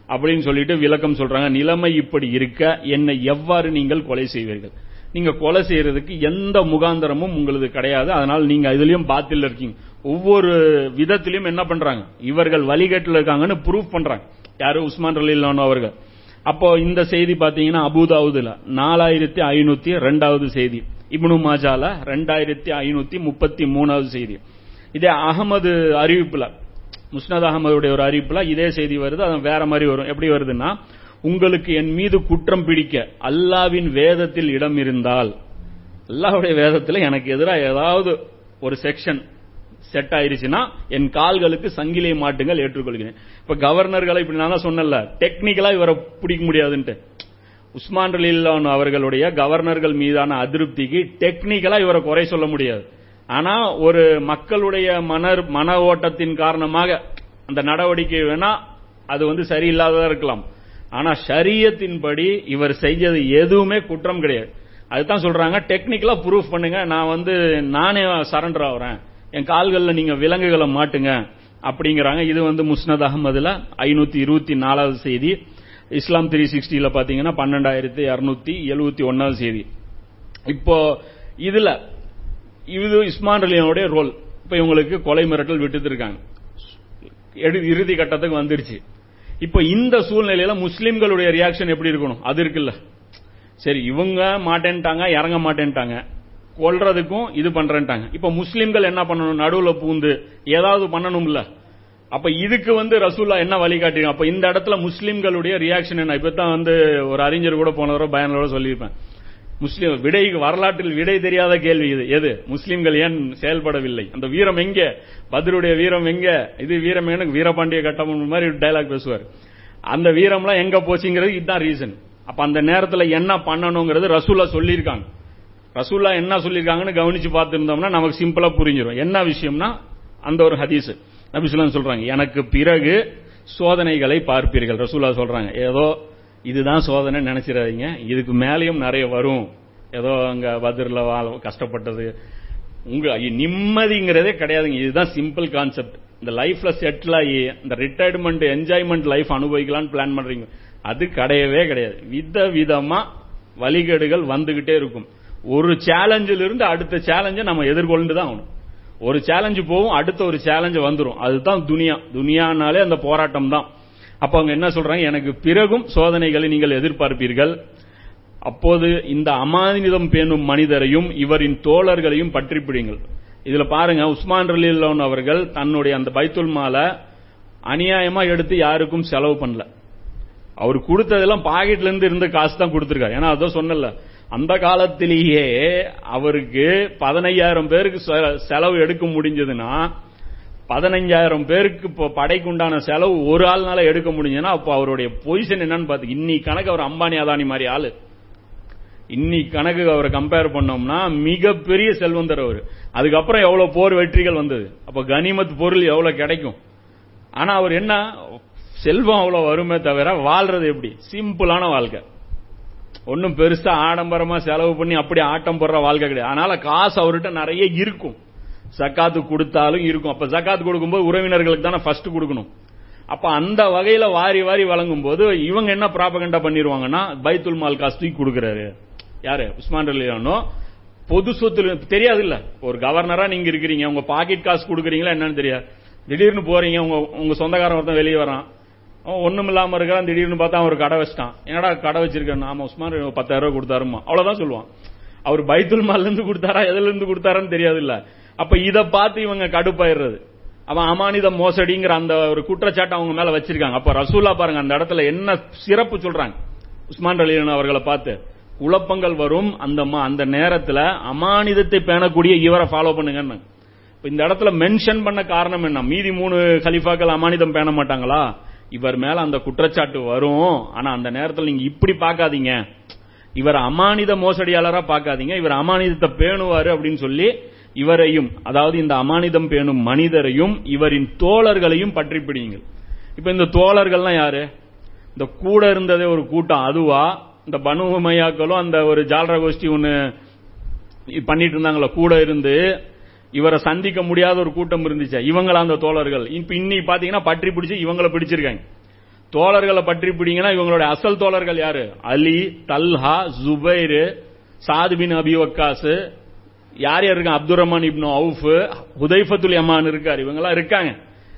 அப்படின்னு சொல்லிட்டு விளக்கம் சொல்றாங்க நிலைமை இப்படி இருக்க என்னை எவ்வாறு நீங்கள் கொலை செய்வீர்கள் நீங்க கொலை செய்யறதுக்கு எந்த முகாந்தரமும் உங்களுக்கு கிடையாது அதனால நீங்க இதுலயும் பாத்தில் இருக்கீங்க ஒவ்வொரு விதத்திலையும் என்ன பண்றாங்க இவர்கள் வழிகேட்டில் இருக்காங்கன்னு ப்ரூஃப் பண்றாங்க யாரு உஸ்மான் ரலில்லானு அவர்கள் அப்போ இந்த செய்தி பாத்தீங்கன்னா அபுதாவுதுல நாலாயிரத்தி ஐநூத்தி ரெண்டாவது செய்தி இப்னு மாஜால ரெண்டாயிரத்தி ஐநூத்தி முப்பத்தி மூணாவது செய்தி இதே அகமது அறிவிப்புல முஸ்னத் அகமதுடைய ஒரு அறிவிப்புல இதே செய்தி வருது அது வேற மாதிரி வரும் எப்படி வருதுன்னா உங்களுக்கு என் மீது குற்றம் பிடிக்க அல்லாவின் வேதத்தில் இடம் இருந்தால் அல்லாஹ்வுடைய வேதத்தில் எனக்கு எதிராக ஏதாவது ஒரு செக்ஷன் செட் ஆயிருச்சுன்னா என் கால்களுக்கு சங்கிலியை மாட்டுங்கள் ஏற்றுக்கொள்கிறேன் இப்ப கவர்னர்களை இப்படி நான் தான் சொன்னல டெக்னிக்கலா இவரை பிடிக்க முடியாதுன்ட்டு உஸ்மான் ரலீல்லான் அவர்களுடைய கவர்னர்கள் மீதான அதிருப்திக்கு டெக்னிக்கலா இவரை குறை சொல்ல முடியாது ஆனா ஒரு மக்களுடைய மன மன ஓட்டத்தின் காரணமாக அந்த நடவடிக்கை வேணா அது வந்து சரியில்லாததா இருக்கலாம் ஆனா ஷரியத்தின்படி இவர் செஞ்சது எதுவுமே குற்றம் கிடையாது அதுதான் சொல்றாங்க டெக்னிக்கலா ப்ரூஃப் பண்ணுங்க நான் வந்து நானே சரண்டர் ஆகுறேன் என் கால்கள்ல நீங்க விலங்குகளை மாட்டுங்க அப்படிங்கிறாங்க இது வந்து முஸ்னத் அகமதுல ஐநூத்தி இருபத்தி நாலாவது செய்தி இஸ்லாம் த்ரீ சிக்ஸ்டில பாத்தீங்கன்னா பன்னெண்டாயிரத்தி இருநூத்தி எழுபத்தி ஒன்னாவது செய்தி இப்போ இதுல இது இஸ்மான் அலியனுடைய ரோல் இப்ப இவங்களுக்கு கொலை மிரட்டல் விட்டுட்டு இருக்காங்க எடு- இறுதி கட்டத்துக்கு வந்துருச்சு இப்ப இந்த சூழ்நிலையில முஸ்லிம்களுடைய ரியாக்ஷன் எப்படி இருக்கணும் அது இருக்குல்ல சரி இவங்க மாட்டேன்ட்டாங்க இறங்க மாட்டேன்ட்டாங்க கொல்றதுக்கும் இது பண்றேன்ட்டாங்க இப்ப முஸ்லிம்கள் என்ன பண்ணணும் நடுவுல பூந்து ஏதாவது பண்ணணும்ல அப்ப இதுக்கு வந்து ரசூல்லா என்ன வழிகாட்டி அப்ப இந்த இடத்துல முஸ்லிம்களுடைய ரியாக்ஷன் என்ன இப்பதான் வந்து ஒரு அறிஞர் கூட போன தடவை பயனோட சொல்லியிருப்பேன் முஸ்லிம் விடை வரலாற்றில் விடை தெரியாத கேள்வி இது எது முஸ்லிம்கள் ஏன் செயல்படவில்லை அந்த வீரம் எங்க பத்ருடைய வீரம் எங்க இது வீரம் எனக்கு வீரபாண்டிய கட்டம் மாதிரி டைலாக் பேசுவார் அந்த வீரம்லாம் எங்க போச்சுங்கிறது இதுதான் ரீசன் அப்ப அந்த நேரத்துல என்ன பண்ணணுங்கிறது ரசூல்லா சொல்லியிருக்காங்க ரசூல்லா என்ன சொல்லியிருக்காங்கன்னு கவனிச்சு பார்த்திருந்தோம்னா நமக்கு சிம்பிளா புரிஞ்சிடும் என்ன விஷயம்னா அந்த ஒரு ஹதீஸ் நபிசுல்லாம் சொல்றாங்க எனக்கு பிறகு சோதனைகளை பார்ப்பீர்கள் ரசூல்லா சொல்றாங்க ஏதோ இதுதான் சோதனை நினைச்சிடாதீங்க இதுக்கு மேலேயும் நிறைய வரும் ஏதோ அங்க பதிரில் கஷ்டப்பட்டது உங்க நிம்மதிங்கிறதே கிடையாதுங்க இதுதான் சிம்பிள் கான்செப்ட் இந்த லைஃப்ல செட்டில் ஆகி இந்த ரிட்டையர்மெண்ட் என்ஜாய்மெண்ட் லைஃப் அனுபவிக்கலாம்னு பிளான் பண்றீங்க அது கிடையவே கிடையாது வித விதமா வழிகேடுகள் வந்துகிட்டே இருக்கும் ஒரு சேலஞ்சில் இருந்து அடுத்த சேலஞ்சை நம்ம எதிர்கொண்டு தான் ஆகணும் ஒரு சேலஞ்சு போகும் அடுத்த ஒரு சேலஞ்சு வந்துரும் அதுதான் துனியா துனியானாலே அந்த போராட்டம் தான் அப்ப அவங்க என்ன சொல்றாங்க எனக்கு பிறகும் சோதனைகளை நீங்கள் எதிர்பார்ப்பீர்கள் அப்போது இந்த அமானிதம் பேணும் மனிதரையும் இவரின் தோழர்களையும் பற்றி பிடிங்கள் இதுல பாருங்க உஸ்மான் ரலீல்லோன் அவர்கள் தன்னுடைய அந்த பைத்துல் மாலை அநியாயமா எடுத்து யாருக்கும் செலவு பண்ணல அவர் கொடுத்ததெல்லாம் பாக்கெட்ல இருந்து இருந்த காசு தான் கொடுத்திருக்காரு ஏன்னா அதான் சொன்னல அந்த காலத்திலேயே அவருக்கு பதினையாயிரம் பேருக்கு செ- செலவு எடுக்க முடிஞ்சதுன்னா பதினஞ்சாயிரம் பேருக்கு இப்போ படைக்கு உண்டான செலவு ஒரு ஆள்னால எடுக்க முடிஞ்சதுன்னா அப்போ அவருடைய பொசிஷன் என்னன்னு பார்த்து இன்னைக்கு கணக்கு அவர் அம்பானி அதானி மாதிரி ஆளு இன்னைக்கு கணக்கு அவரை கம்பேர் பண்ணோம்னா மிகப்பெரிய செல்வந்தர் அவர் அதுக்கப்புறம் எவ்வளவு போர் வெற்றிகள் வந்தது அப்ப கனிமத் பொருள் எவ்வளவு கிடைக்கும் ஆனா அவர் என்ன செல்வம் அவ்வளவு வருமே தவிர வாழ்றது எப்படி சிம்பிளான வாழ்க்கை ஒன்னும் பெருசா ஆடம்பரமா செலவு பண்ணி அப்படி ஆட்டம் போடுற வாழ்க்கை கிடையாது அதனால காசு அவர்கிட்ட நிறைய இருக்கும் சக்காத்து கொடுத்தாலும் இருக்கும் அப்ப சக்காத்து கொடுக்கும்போது உறவினர்களுக்கு தானே ஃபர்ஸ்ட் கொடுக்கணும் அப்ப அந்த வகையில வாரி வாரி வழங்கும் போது இவங்க என்ன ப்ராபகண்டா பண்ணிருவாங்கன்னா பைத்துல் மால் காசு தூக்கி கொடுக்கறாரு யாரு உஸ்மான் ரலியானோ பொது சொத்துல தெரியாது இல்ல ஒரு கவர்னரா நீங்க இருக்கிறீங்க உங்க பாக்கெட் காசு கொடுக்குறீங்களா என்னன்னு தெரியாது திடீர்னு போறீங்க உங்க உங்க சொந்தக்காரன் ஒருத்தன் வெளியே வரான் அவன் ஒண்ணும் இல்லாம இருக்கிறான் திடீர்னு பார்த்தா அவன் ஒரு கடை வச்சிட்டான் என்னடா கடை வச்சிருக்கான் ஆமா உஸ்மான் ஒரு பத்தாயிரம் ரூபாய் கொடுத்தாருமா அவ்வளவுதான் சொல்லுவான் அவர் பைத்துல் மால்ல இருந்து கொடுத்தாரா எதுல இருந்து கொடுத்தாரான்னு தெரியாது இல்ல அப்ப இத பார்த்து இவங்க கடுப்பாயிடுறது அவன் அமானித மோசடிங்கிற அந்த ஒரு குற்றச்சாட்டு அவங்க மேல வச்சிருக்காங்க அப்ப ரசூல்லா பாருங்க அந்த இடத்துல என்ன சிறப்பு சொல்றாங்க உஸ்மான் ரலீலன் அவர்களை பார்த்து குழப்பங்கள் வரும் அந்த ம- அந்த நேரத்துல அமானிதத்தை பேணக்கூடிய இவரை ஃபாலோ பண்ணுங்கன்னு இப்ப இந்த இடத்துல மென்ஷன் பண்ண காரணம் என்ன மீதி மூணு கலிஃபாக்கள் அமானிதம் பேண மாட்டாங்களா இவர் மேல அந்த குற்றச்சாட்டு வரும் ஆனா அந்த நேரத்துல நீங்க இப்படி பார்க்காதீங்க இவர் அமானித மோசடியாளரா பார்க்காதீங்க இவர் அமானிதத்தை பேணுவாரு அப்படின்னு சொல்லி இவரையும் அதாவது இந்த அமானிதம் பேணும் மனிதரையும் இவரின் தோழர்களையும் பற்றி பிடியுங்கள் இப்ப இந்த தோழர்கள்லாம் யாரு இந்த கூட இருந்ததே ஒரு கூட்டம் அதுவா இந்த பனு உமையாக்களும் அந்த ஒரு ஜால்ரா கோஷ்டி ஒன்னு பண்ணிட்டு இருந்தாங்களா கூட இருந்து இவரை சந்திக்க முடியாத ஒரு கூட்டம் இருந்துச்சு இவங்கள அந்த தோழர்கள் இப்ப இன்னைக்கு பாத்தீங்கன்னா பற்றி பிடிச்சு இவங்கள பிடிச்சிருக்காங்க தோழர்களை பற்றி பிடிங்கன்னா இவங்களுடைய அசல் தோழர்கள் யாரு அலி தல்ஹா ஜுபைரு சாது பின் அபி வக்காஸ் யார் யார் இருக்காங்க Abdul Rahman Ibn Awf Hudhaifatul Yaman இருக்காரு இவங்கெல்லாம் இருக்காங்க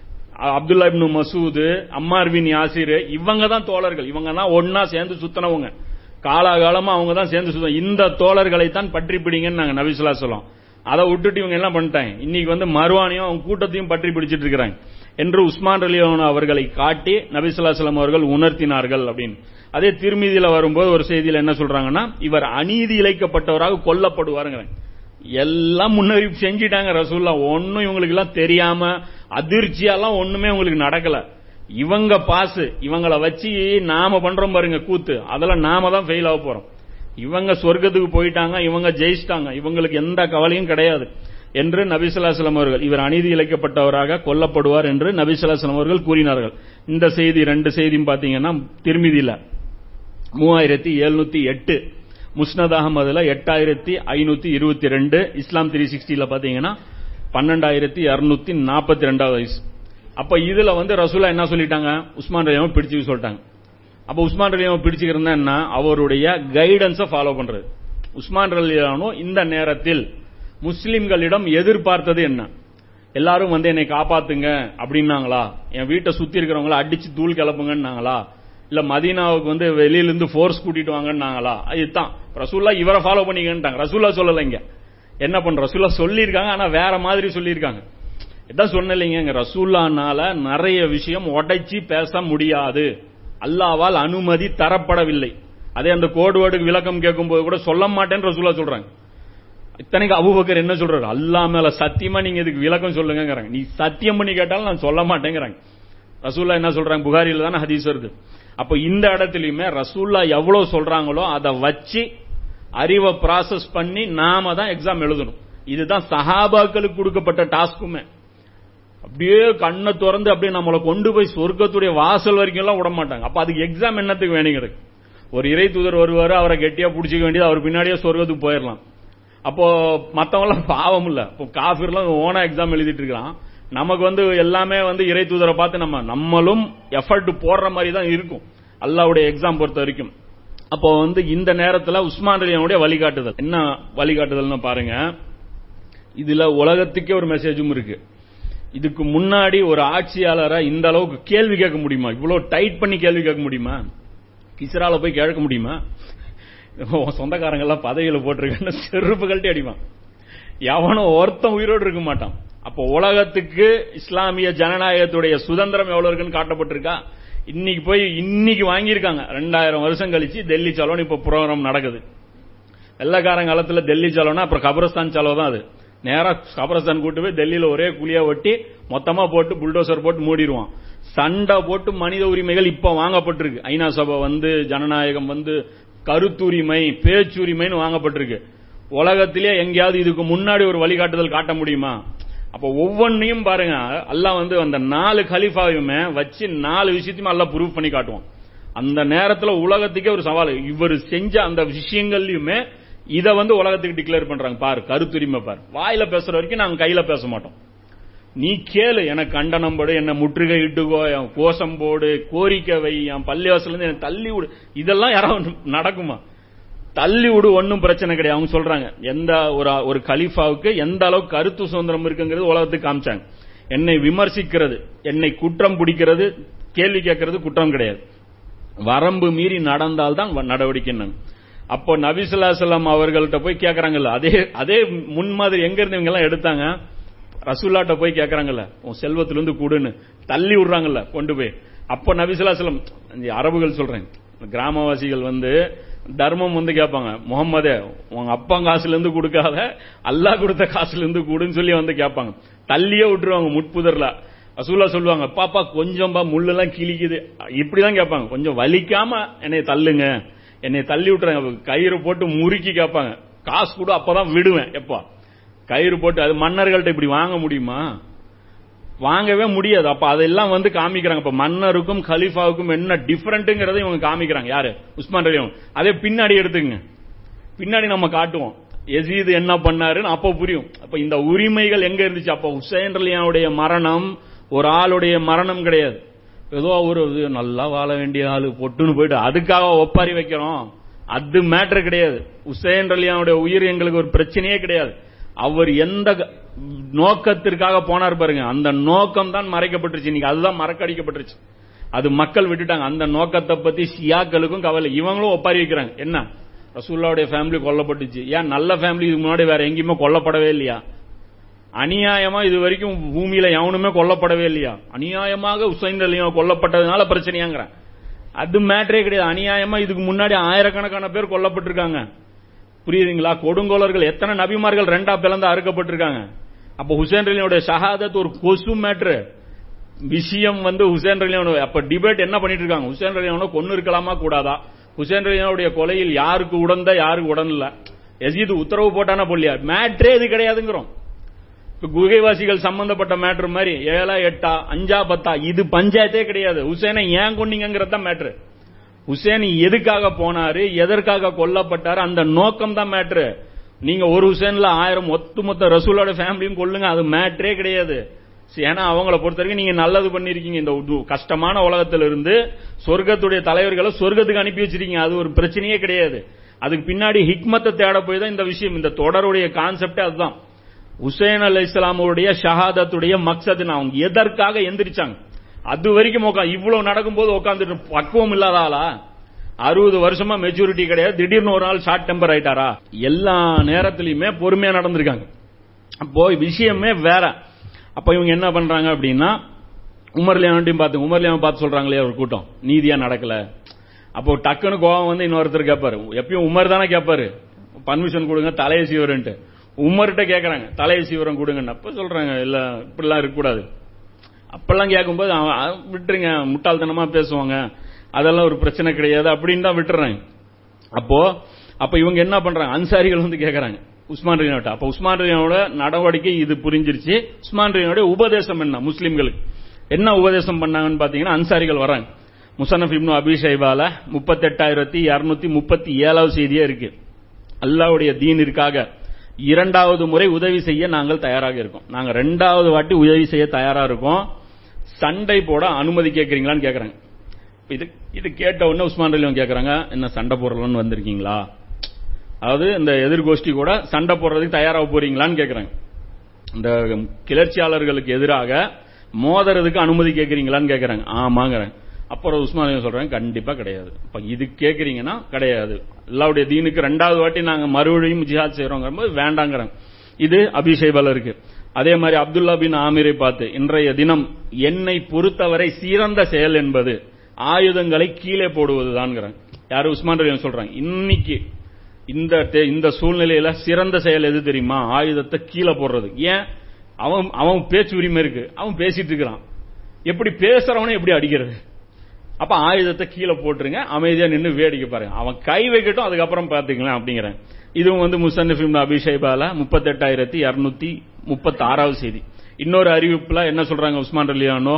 அ- Abdullah Ibn Masood Ammar bin Yasir இவங்க தான் தோழர்கள் இவங்க தான் ஒன்னா சேர்ந்து சுத்தினவங்க காலாகாலமா அவங்க தான் சேர்ந்து சுத்த இந்த தோழர்களை தான் பற்றி பிடிங்கன்னு நாங்க நபிசுல்லா சொல்லுவோம் அதை விட்டுட்டு இவங்க என்ன பண்ணிட்டாங்க இன்னைக்கு வந்து மருவானையும் அவங்க கூட்டத்தையும் பற்றி பிடிச்சிட்டு இருக்கிறாங்க என்று உஸ்மான் ரலியோன் அவர்களை காட்டி நபிசுல்லாசலம் அவர்கள் உணர்த்தினார்கள் அப்படின்னு அதே திருமீதியில வரும்போது ஒரு செய்தியில என்ன சொல்றாங்கன்னா இவர் அநீதி இழைக்கப்பட்டவராக கொல்லப்படுவாருங்கிறாங்க எல்லாம் முன்னறிவிப்பு செஞ்சிட்டாங்க ரசூல்லா ஒன்னும் இவங்களுக்கு எல்லாம் தெரியாம அதிர்ச்சியெல்லாம் ஒண்ணுமே உங்களுக்கு நடக்கல இவங்க பாஸ் இவங்கள வச்சு நாம பண்றோம் பாருங்க கூத்து அதெல்லாம் நாம தான் ஃபெயில் ஆக போறோம் இவங்க சொர்க்கத்துக்கு போயிட்டாங்க இவங்க ஜெயிச்சிட்டாங்க இவங்களுக்கு எந்த கவலையும் கிடையாது என்று நபிசுல்லாஸ்லம் அவர்கள் இவர் அநீதி இழைக்கப்பட்டவராக கொல்லப்படுவார் என்று நபிசுல்லாஸ்லம் அவர்கள் கூறினார்கள் இந்த செய்தி ரெண்டு செய்தியும் பாத்தீங்கன்னா திருமிதியில மூவாயிரத்தி எழுநூத்தி எட்டு முஸ்னத் அகமதுல எட்டாயிரத்தி ஐநூத்தி இருபத்தி ரெண்டு இஸ்லாம் த்ரீ சிக்ஸ்டில பாத்தீங்கன்னா பன்னெண்டாயிரத்தி இருநூத்தி நாற்பத்தி ரெண்டாவது வயசு அப்ப இதுல வந்து ரசூலா என்ன சொல்லிட்டாங்க உஸ்மான் ரலியாவை பிடிச்சு சொல்லிட்டாங்க அப்ப உஸ்மான் ரலியாவை பிடிச்சுக்கிறதா என்ன அவருடைய கைடன்ஸை ஃபாலோ பண்றது உஸ்மான் ரலியானும் இந்த நேரத்தில் முஸ்லிம்களிடம் எதிர்பார்த்தது என்ன எல்லாரும் வந்து என்னை காப்பாத்துங்க அப்படின்னாங்களா என் வீட்டை சுத்தி இருக்கிறவங்கள அடிச்சு தூள் கிளப்புங்கன்னாங்களா இல்ல மதீனாவுக்கு வந்து வெளியில இருந்து ஃபோர்ஸ் கூட்டிட்டு வாங்கன்னாங்களா இதுதான் ரசூல்லா இவரை ஃபாலோ பண்ணிக்கன்ட்டாங்க ரசூல்லா சொல்லல இங்க என்ன பண்ற ரசூல்லா சொல்லியிருக்காங்க ஆனா வேற மாதிரி சொல்லியிருக்காங்க இதான் சொன்னலைங்க ரசூல்லானால நிறைய விஷயம் உடைச்சி பேச முடியாது அல்லாவால் அனுமதி தரப்படவில்லை அதே அந்த கோடு வேர்டுக்கு விளக்கம் கேட்கும்போது கூட சொல்ல மாட்டேன்னு ரசூல்லா சொல்றாங்க இத்தனைக்கு அபூபக்கர் என்ன சொல்றாரு அல்லா மேல சத்தியமா நீங்க இதுக்கு விளக்கம் சொல்லுங்கங்கறாங்க நீ சத்தியம் பண்ணி கேட்டாலும் நான் சொல்ல மாட்டேங்கிறாங்க ரசூல்லா என்ன சொல்றாங்க புகாரில தானே ஹதீஸ் வருது அப்ப இந்த இடத்துலயுமே ரசூல்லா எவ்வளவு சொல்றாங்களோ அதை வச்சு அறிவை ப்ராசஸ் பண்ணி நாம தான் எக்ஸாம் எழுதணும் இதுதான் சஹாபாக்களுக்கு கொடுக்கப்பட்ட டாஸ்க்குமே அப்படியே கண்ணை திறந்து அப்படியே நம்மளை கொண்டு போய் சொர்க்கத்துடைய வாசல் வரைக்கும் எல்லாம் விட மாட்டாங்க அப்ப அதுக்கு எக்ஸாம் என்னத்துக்கு வேணுங்கிறது ஒரு இறை தூதர் வருவாரு அவரை கெட்டியா பிடிச்சிக்க வேண்டியது அவர் பின்னாடியே சொர்க்கத்துக்கு போயிடலாம் அப்போ மத்தவங்க எல்லாம் பாவம் இல்ல இப்போ காஃபிர்லாம் ஓனா எக்ஸாம் எழுதிட்டு இருக்கான் நமக்கு வந்து எல்லாமே வந்து இறை தூதரை பார்த்து நம்ம நம்மளும் எஃபர்ட் போடுற மாதிரி தான் இருக்கும் அல்லாவுடைய எக்ஸாம் பொறுத்த வரைக்கும் அப்போ வந்து இந்த நேரத்துல உஸ்மான் அலியானுடைய வழிகாட்டுதல் என்ன வழிகாட்டுதல்னு பாருங்க இதுல உலகத்துக்கே ஒரு மெசேஜும் இருக்கு இதுக்கு முன்னாடி ஒரு ஆட்சியாளரை இந்த அளவுக்கு கேள்வி கேட்க முடியுமா இவ்வளவு டைட் பண்ணி கேள்வி கேட்க முடியுமா கிசரால போய் கேட்க முடியுமா உன் சொந்தக்காரங்க எல்லாம் பதவியில போட்டிருக்கேன்னு செருப்பு கழட்டி அடிப்பான் எவனும் ஒருத்தன் உயிரோடு இருக்க மாட்டான் அப்போ உலகத்துக்கு இஸ்லாமிய ஜனநாயகத்துடைய சுதந்திரம் எவ்வளவு இருக்குன்னு காட்டப்பட்டிருக்கா இன்னைக்கு போய் இன்னைக்கு வாங்கியிருக்காங்க ரெண்டாயிரம் வருஷம் கழிச்சு டெல்லி சலோன்னு இப்ப ப்ரோக்ராம் நடக்குது வெள்ளக்காரன் காலத்துல டெல்லி சலோனா அப்புறம் கபரஸ்தான் சலோ தான் அது நேரா கபரஸ்தான் கூட்டு போய் டெல்லியில ஒரே குழியா ஒட்டி மொத்தமா போட்டு புல்டோசர் போட்டு மூடிடுவான் சண்டை போட்டு மனித உரிமைகள் இப்ப வாங்கப்பட்டிருக்கு ஐநா சபை வந்து ஜனநாயகம் வந்து கருத்துரிமை பேச்சுரிமைன்னு வாங்கப்பட்டிருக்கு உலகத்திலே எங்கேயாவது இதுக்கு முன்னாடி ஒரு வழிகாட்டுதல் காட்ட முடியுமா அப்ப ஒவ்வொன்னையும் பாருங்க அல்லாஹ் வந்து அந்த நாலு கலிஃபாவையுமே வச்சு நாலு விஷயத்தையும் அல்லாஹ் ப்ரூவ் பண்ணி காட்டுவான் அந்த நேரத்துல உலகத்துக்கே ஒரு சவால் இவர் செஞ்ச அந்த விஷயங்கள்லயுமே இத வந்து உலகத்துக்கு டிக்ளேர் பண்றாங்க பாரு கருத்துரிமை பாரு வாயில பேசுற வரைக்கும் நாங்க கையில பேச மாட்டோம் நீ கேளு எனக்கு கண்டனம் போடு என்ன முற்றுகை இட்டுக்கோ என் கோஷம் போடு கோரிக்கை வை என் பள்ளிவாசல இருந்து என்ன தள்ளி விடு இதெல்லாம் யாராவது நடக்குமா தள்ளி விடு ஒன்னும் பிரச்சனை கிடையாது அவங்க சொல்றாங்க எந்த ஒரு ஒரு கலிஃபாவுக்கு எந்த அளவுக்கு கருத்து சுதந்திரம் இருக்குங்கிறது உலகத்துக்கு காமிச்சாங்க என்னை விமர்சிக்கிறது என்னை குற்றம் பிடிக்கிறது கேள்வி கேட்கறது குற்றம் கிடையாது வரம்பு மீறி நடந்தால்தான் நடவடிக்கை அப்போ நபிசுல்லாசல்லாம் அவர்கள்ட்ட போய் கேட்கறாங்கல்ல அதே அதே முன்மாதிரி எங்க இருந்து இவங்க எல்லாம் எடுத்தாங்க ரசூல்லாட்ட போய் கேட்கறாங்கல்ல உன் செல்வத்திலிருந்து கூடுன்னு தள்ளி விடுறாங்கல்ல கொண்டு போய் அப்ப நபிசுல்லாசலம் அரபுகள் சொல்றேன் கிராமவாசிகள் வந்து தர்மம் வந்து கேட்பாங்க முகம்மதே உங்க அப்பா காசுல இருந்து கொடுக்காத அல்லாஹ் கொடுத்த காசுல இருந்து கூடுன்னு சொல்லி வந்து கேட்பாங்க தள்ளியே விட்டுருவாங்க முட்புதர்ல ரசூல்லா சொல்லுவாங்க பாப்பா கொஞ்சம் பா முள்ளெல்லாம் கிழிக்குது இப்படிதான் கேட்பாங்க கொஞ்சம் வலிக்காம என்னை தள்ளுங்க என்னை தள்ளி விட்டுறாங்க கயிறு போட்டு முறுக்கி கேட்பாங்க காசு கூட அப்பதான் விடுவேன் எப்பா கயிறு போட்டு அது மன்னர்கள்ட்ட இப்படி வாங்க முடியுமா வாங்கவே முடியாது அப்ப அதெல்லாம் வந்து காமிக்கிறாங்க இப்ப மன்னருக்கும் கலீஃபாவுக்கும் என்ன டிஃபரெண்ட்ங்கிறத இவங்க காமிக்கிறாங்க யாரு உஸ்மான் ரலியும் அதே பின்னாடி எடுத்துங்க பின்னாடி நம்ம காட்டுவோம் எசீது என்ன பண்ணாருன்னு அப்ப புரியும் அப்ப இந்த உரிமைகள் எங்க இருந்துச்சு அப்ப ஹுசைன் ரலியாவுடைய மரணம் ஒரு ஆளுடைய மரணம் கிடையாது ஏதோ ஒரு இது நல்லா வாழ வேண்டிய ஆளு பொட்டுன்னு போயிட்டு அதுக்காக ஒப்பாரி வைக்கிறோம் அது மேட்டர் கிடையாது உசேன் ரலியாவுடைய உயிர் எங்களுக்கு ஒரு பிரச்சனையே கிடையாது அவர் எந்த க- நோக்கத்திற்காக போனார் பாருங்க அந்த நோக்கம் தான் மறைக்கப்பட்டுருச்சு இன்னைக்கு அதுதான் மறக்கடிக்கப்பட்டுருச்சு அது மக்கள் விட்டுட்டாங்க அந்த நோக்கத்தை பத்தி ஷியாக்களுக்கும் கவலை இவங்களும் ஒப்பாரி வைக்கிறாங்க என்ன ரசூல்லாவுடைய ஃபேமிலி கொல்லப்பட்டுச்சு ஏன் நல்ல ஃபேமிலி இதுக்கு முன்னாடி வேற எங்கேயுமே கொல்லப்படவே இல்லையா அநியாயமா இது வரைக்கும் பூமியில எவனுமே கொல்லப்படவே இல்லையா அநியாயமாக உசைன் அலியும் கொல்லப்பட்டதுனால பிரச்சனையாங்கிறேன் அது மேட்டரே கிடையாது அநியாயமா இதுக்கு முன்னாடி ஆயிரக்கணக்கான பேர் கொல்லப்பட்டிருக்காங்க புரியுதுங்களா கொடுங்கோலர்கள் எத்தனை நபிமார்கள் ரெண்டா பிளந்து அறுக்கப்பட்டிருக்காங்க அப்ப ஹுசேன் அலியோட ஷஹாதத் ஒரு கொசு மேட்ரு விஷயம் வந்து ஹுசேன் ரலியானோ அப்ப டிபேட் என்ன பண்ணிட்டு இருக்காங்க ஹுசேன் ரலியானோ கொன்னு இருக்கலாமா கூடாதா ஹுசேன் ரலியானுடைய கொலையில் யாருக்கு உடந்த யாருக்கு உடன் இல்ல எசீது உத்தரவு போட்டானா போலியா மேட்ரே இது கிடையாதுங்கிறோம் இப்ப குகைவாசிகள் சம்பந்தப்பட்ட மேட்ரு மாதிரி ஏழா எட்டா அஞ்சா பத்தா இது பஞ்சாயத்தே கிடையாது ஹுசேனை ஏன் கொன்னீங்கிறது தான் மேட்ரு ஹுசேன் எதுக்காக போனாரு எதற்காக கொல்லப்பட்டாரு அந்த நோக்கம் தான் மேட்ரு நீங்க ஒரு ஹுசேன்ல ஆயிரம் ஒட்டுமொத்த ரசூலோட ஃபேமிலியும் கொல்லுங்க அது மேட்ரே கிடையாது ஏன்னா அவங்கள பொறுத்த வரைக்கும் நீங்க நல்லது பண்ணிருக்கீங்க இந்த உது- கஷ்டமான உலகத்துல இருந்து சொர்க்கத்துடைய தலைவர்களை சொர்க்கத்துக்கு அனுப்பி வச்சிருக்கீங்க அது ஒரு பிரச்சனையே கிடையாது அதுக்கு பின்னாடி ஹிக்மத்தை தேட போய் தான் இந்த விஷயம் இந்த தொடருடைய கான்செப்டே அதுதான் உசேன் அலி இஸ்லாமுடைய ஷஹாதத்துடைய மக்சதுன்னு அவங்க எதற்காக எந்திரிச்சாங்க அது வரைக்கும் உக்கா இவ்வளவு நடக்கும்போது உட்காந்துட்டு பக்குவம் இல்லாத ஆளா அறுபது வருஷமா மெச்சூரிட்டி கிடையாது திடீர்னு ஒரு நாள் ஷார்ட் டெம்பர் ஆயிட்டாரா எல்லா நேரத்திலயுமே பொறுமையா நடந்திருக்காங்க அப்போ விஷயமே வேற அப்ப இவங்க என்ன பண்றாங்க அப்படின்னா உமர்லியாவன்ட்டையும் பார்த்து உமர்லியாவன் பார்த்து சொல்றாங்களே ஒரு கூட்டம் நீதியா நடக்கல அப்போ டக்குன்னு கோவம் வந்து இன்னொருத்தர் கேட்பாரு எப்பயும் உமர் தானே கேட்பாரு பர்மிஷன் கொடுங்க தலையை சீவரன்ட்டு உமர்கிட்ட கேக்குறாங்க தலையை சீவரம் கொடுங்கன்னு அப்ப சொல்றாங்க இல்ல இப்படிலாம் இருக்கக்கூடாது அப்பெல்லாம் கேட்கும்போது அவன் அ, விட்டுருங்க முட்டாள்தனமா பேசுவாங்க அதெல்லாம் ஒரு பிரச்சனை கிடையாது அப்படின்னு தான் விட்டுறாங்க அப்போ அப்ப இவங்க என்ன பண்றாங்க அன்சாரிகள் வந்து கேக்குறாங்க உஸ்மான் ரீனோட்ட அப்ப உஸ்மான் ரீனோட நடவடிக்கை இது புரிஞ்சிருச்சு உஸ்மான் ரீனோட உபதேசம் என்ன முஸ்லிம்களுக்கு என்ன உபதேசம் பண்ணாங்கன்னு பாத்தீங்கன்னா அன்சாரிகள் வராங்க முசனப் இப்னு அபி ஷைபால முப்பத்தெட்டாயிரத்தி இருநூத்தி முப்பத்தி ஏழாவது செய்தியே இருக்கு அல்லாவுடைய தீனிற்காக இரண்டாவது முறை உதவி செய்ய நாங்கள் தயாராக இருக்கோம் நாங்க ரெண்டாவது வாட்டி உதவி செய்ய தயாரா இருக்கோம் சண்டை போட அனுமதி கேட்கறீங்களான்னு கேக்குறாங்க இது இது கேட்ட உடனே உஸ்மான் அலிவன் கேக்குறாங்க என்ன சண்டை போடுறலாம்னு வந்திருக்கீங்களா அதாவது இந்த எதிர்கோஷ்டி கூட சண்டை போடுறதுக்கு தயாராக போறீங்களான்னு கேக்குறாங்க இந்த கிளர்ச்சியாளர்களுக்கு எதிராக மோதுறதுக்கு அனுமதி கேட்கறீங்களான்னு கேக்குறாங்க ஆமாங்கிறாங்க அப்புறம் உஸ்மான் அலி சொல்றாங்க கண்டிப்பா கிடையாது இப்ப இது கேக்குறீங்கன்னா கிடையாது அல்லாவுடைய தீனுக்கு ரெண்டாவது வாட்டி நாங்க மறுபடியும் ஜிஹாத் செய்யறோங்கிற போது வேண்டாங்கிறாங்க இது அபிஷேபால இருக்கு அதே மாதிரி அப்துல்லா பின் ஆமீரை பார்த்து இன்றைய தினம் என்னை பொறுத்தவரை சிறந்த செயல் என்பது ஆயுதங்களை கீழே போடுவதுதான்ங்கிறாங்க யாரு உஸ்மான் ரலி சொல்றாங்க இன்னைக்கு இந்த தே- இந்த சூழ்நிலையில சிறந்த செயல் எது தெரியுமா ஆயுதத்தை கீழே போடுறது ஏன் அவன் அவன் பேச்சு உரிமை இருக்கு அவன் பேசிட்டு இருக்கிறான் எப்படி பேசுறவனை எப்படி அடிக்கிறது அப்ப ஆயுதத்தை கீழே போட்டுருங்க அமைதியா நின்னு வேடிக்கை பாருங்க அவன் கை வைக்கட்டும் அதுக்கப்புறம் பாத்துக்கலாம் அப்படிங்கிறேன் இதுவும் வந்து முசன்னஃப் இப்னு அபி ஷைபால முப்பத்தெட்டாயிரத்தி இருநூத்தி முப்பத்தி ஆறாவது செய்தி இன்னொரு அறிவிப்புல என்ன சொல்றாங்க உஸ்மான் ரலியானோ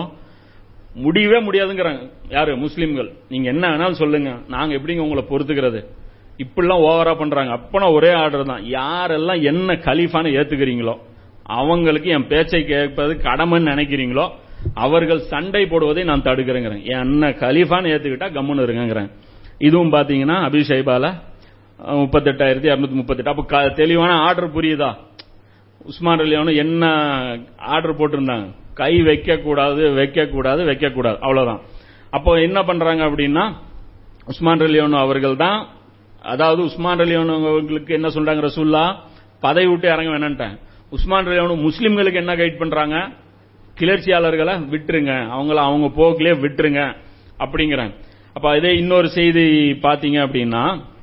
முடியவே முடியாதுங்கிறாங்க யாரு முஸ்லிம்கள் நீங்க என்ன வேணாலும் சொல்லுங்க நாங்க எப்படிங்க உங்களை பொறுத்துக்கிறது இப்படிலாம் ஓவரா பண்றாங்க அப்பனா ஒரே ஆர்டர் தான் யாரெல்லாம் என்ன கலீஃபான்னு ஏத்துக்கிறீங்களோ அவங்களுக்கு என் பேச்சை கேட்பது கடமைன்னு நினைக்கிறீங்களோ அவர்கள் சண்டை போடுவதை நான் தடுக்கிறேங்கிறேன் என்ன கலீஃபான்னு ஏத்துக்கிட்டா கம்முன்னு இருங்கிறேன் இதுவும் பாத்தீங்கன்னா அபிஷேபால முப்பத்தெட்டாயிரத்தி இருநூத்தி முப்பத்தெட்டு அப்ப க- தெளிவான ஆர்டர் புரியுதா உஸ்மான் அலியானும் என்ன ஆர்டர் போட்டிருந்தாங்க கை வைக்க கூடாது வைக்க கூடாது வைக்க கூடாது அவ்வளவுதான் அப்போ என்ன பண்றாங்க அப்படின்னா உஸ்மான் அலியானு அவர்கள் தான் அதாவது உஸ்மான் அலியானு அவர்களுக்கு என்ன சொல்றாங்க ரசூல்லா பதவி விட்டு இறங்க வேணான்ட்டாங்க உஸ்மான் அலியானு முஸ்லிம்களுக்கு என்ன கைட் பண்றாங்க கிளர்ச்சியாளர்களை விட்டுருங்க அவங்கள அவங்க போக்கிலே விட்டுருங்க அப்படிங்கிறாங்க அப்ப இதே இன்னொரு செய்தி பாத்தீங்க அப்படின்னா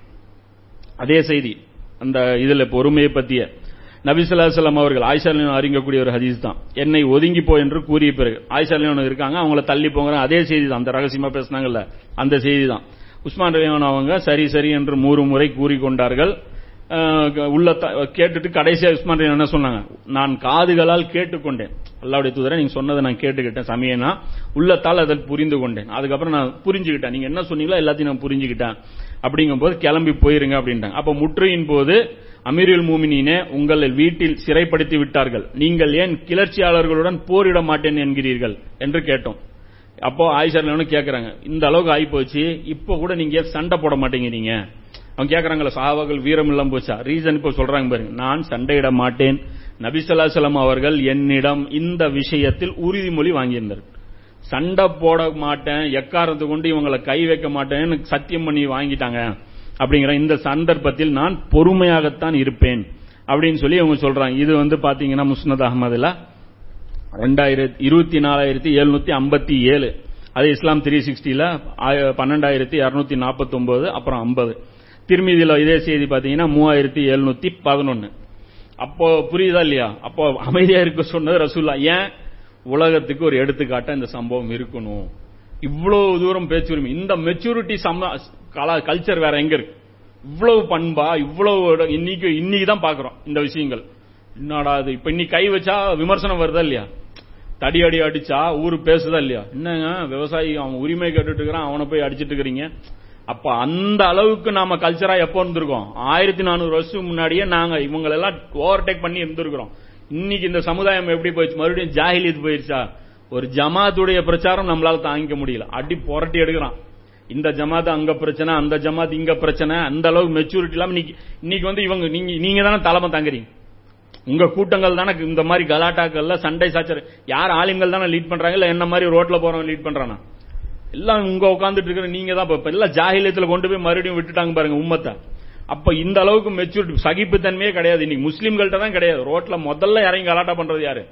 அதே செய்தி அந்த இதுல பொறுமையை பத்திய நபிசுல்லாசலம் அவர்கள் ஆயிஷாலியன் அறிங்கக்கூடிய ஒரு ஹதீஸ் தான் என்னை ஒதுங்கி போ என்று கூறிய பிறகு ஆயிஷாலியன் இருக்காங்க அவங்கள தள்ளி போங்கிற அதே செய்தி தான் அந்த ரகசியமா பேசினாங்கல்ல அந்த செய்தி தான் உஸ்மான் ரலியான் அவங்க சரி சரி என்று மூறு முறை கூறிக்கொண்டார்கள் அஹ், உள்ள த- கேட்டுட்டு கடைசியா உஸ்மான் ரலியான் என்ன சொன்னாங்க நான் காதுகளால் கேட்டுக்கொண்டேன் அல்லாவுடைய தூதரை நீங்க சொன்னதை நான் கேட்டுக்கிட்டேன் சமயனா உள்ளத்தால் அதை புரிந்து கொண்டேன் அதுக்கப்புறம் நான் புரிஞ்சுக்கிட்டேன் நீங்க என்ன சொன்னீங்களோ எல்லாத்தையும் நான் புரிஞ்சுக்கிட்டேன் அப்படிங்கும்போது கிளம்பி போயிருங்க அப்படின்ட்டாங்க அப்ப முற்றுகையின் போது அமீருல் மூமினீனே உங்களை வீட்டில் சிறைப்படுத்தி விட்டார்கள் நீங்கள் ஏன் கிளர்ச்சியாளர்களுடன் போரிட மாட்டேன் என்கிறீர்கள் என்று கேட்டோம் அப்போ ஆயிஷா கேக்குறாங்க இந்த அளவுக்கு ஆகி போச்சு இப்ப கூட நீங்க சண்டை போட மாட்டேங்கிறீங்க அவங்க கேக்குறாங்கல்ல சஹாபாக்கள் வீரம் இல்லாம போச்சா ரீசன் இப்ப சொல்றாங்க பாருங்க நான் சண்டையிட மாட்டேன் நபிசல்லாசலம் அவர்கள் என்னிடம் இந்த விஷயத்தில் உறுதிமொழி வாங்கியிருந்தார் சண்டை போட மாட்டேன் எக்காரத்தை கொண்டு இவங்களை கை வைக்க மாட்டேன்னு சத்தியம் பண்ணி வாங்கிட்டாங்க அப்படிங்கிற இந்த சந்தர்ப்பத்தில் நான் பொறுமையாகத்தான் இருப்பேன் அப்படின்னு சொல்லி அவங்க சொல்றாங்க இது வந்து பாத்தீங்கன்னா முஸ்னத் அகமதுல ரெண்டாயிரத்தி இருபத்தி நாலாயிரத்தி எழுநூத்தி ஐம்பத்தி ஏழு அது இஸ்லாம் த்ரீ சிக்ஸ்டில பன்னெண்டாயிரத்தி இருநூத்தி நாற்பத்தி ஒன்பது அப்புறம் ஐம்பது திருமீதியில இதே செய்தி பாத்தீங்கன்னா மூவாயிரத்தி எழுநூத்தி பதினொன்னு அப்போ புரியுதா இல்லையா அப்போ அமைதியா இருக்க சொன்னது ரசூல்லா ஏன் உலகத்துக்கு ஒரு எடுத்துக்காட்ட இந்த சம்பவம் இருக்கணும் இவ்வளவு தூரம் பேச்சுரிமை இந்த மெச்சூரிட்டி கல்ச்சர் வேற எங்க இருக்கு இவ்வளவு பண்பா இவ்வளவு இடம் இன்னைக்கு இன்னைக்கு தான் பாக்குறோம் இந்த விஷயங்கள் என்னடா இது இப்ப இன்னைக்கு கை வச்சா விமர்சனம் வருதா இல்லையா தடி அடி அடிச்சா ஊரு பேசுதா இல்லையா என்னங்க விவசாயி அவன் உரிமை கேட்டுட்டு இருக்கிறான் அவனை போய் அடிச்சிட்டு இருக்கிறீங்க அப்ப அந்த அளவுக்கு நாம கல்ச்சரா எப்போ இருந்திருக்கோம் ஆயிரத்தி நானூறு வருஷம் முன்னாடியே நாங்க இவங்களெல்லாம் ஓவர்டேக் பண்ணி இருந்திருக்கிறோம் இன்னைக்கு இந்த சமுதாயம் எப்படி போயிடுச்சு மறுபடியும் ஜாகிலியத் போயிருச்சா ஒரு ஜமாத்துடைய பிரச்சாரம் நம்மளால தாங்கிக்க முடியல அடி புரட்டி எடுக்கிறான் இந்த ஜமாத் அங்க பிரச்சனை அந்த ஜமாத் இங்க பிரச்சனை அந்த அளவுக்கு மெச்சூரிட்டி இல்லாம இன்னைக்கு இன்னைக்கு வந்து இவங்க நீங்க நீங்க தானே தலைமை தாங்குறீங்க உங்க கூட்டங்கள் தானே இந்த மாதிரி கலாட்டாக்கள்ல சண்டை சாச்சர் யார் ஆளுங்கள் தானே லீட் பண்றாங்க இல்ல என்ன மாதிரி ரோட்ல போறவங்க லீட் பண்றானா எல்லாம் உங்க உட்காந்துட்டு இருக்கிற நீங்க தான் இப்ப எல்லாம் ஜாகிலியத்துல கொண்டு போய் மறுபடியும் விட்டுட்டாங்க பாருங்க உம்மத்தை அப்ப இந்த அளவுக்கு மெச்சூரிட்டி சகிப்புத்தன்மையே கிடையாது இன்னைக்கு முஸ்லீம்கள்ட்ட தான் கிடையாது ரோட்ல முதல்ல இறங்கி கலாட்டா பண்றது யாரு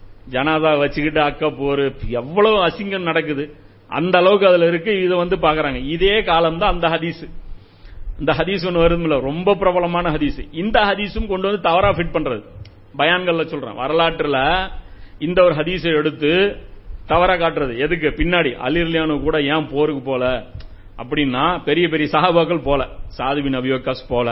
ஜனாதா வச்சுக்கிட்டு அக்க போரு எவ்வளவு அசிங்கம் நடக்குது அந்த அளவுக்கு அதுல இருக்கு இதை வந்து பாக்குறாங்க இதே காலம் தான் அந்த ஹதீஸ் இந்த ஹதீஸ் ஒன்று வருதுல ரொம்ப பிரபலமான ஹதீஸ் இந்த ஹதீஸும் கொண்டு வந்து தவறா ஃபிட் பண்றது பயான்கள்ல சொல்றேன் வரலாற்றுல இந்த ஒரு ஹதீஸை எடுத்து தவறா காட்டுறது எதுக்கு பின்னாடி அலிர்லியானு கூட ஏன் போருக்கு போல அப்படின்னா பெரிய பெரிய சஹாபாக்கள் போல சாது பின் அபியோகஸ் போல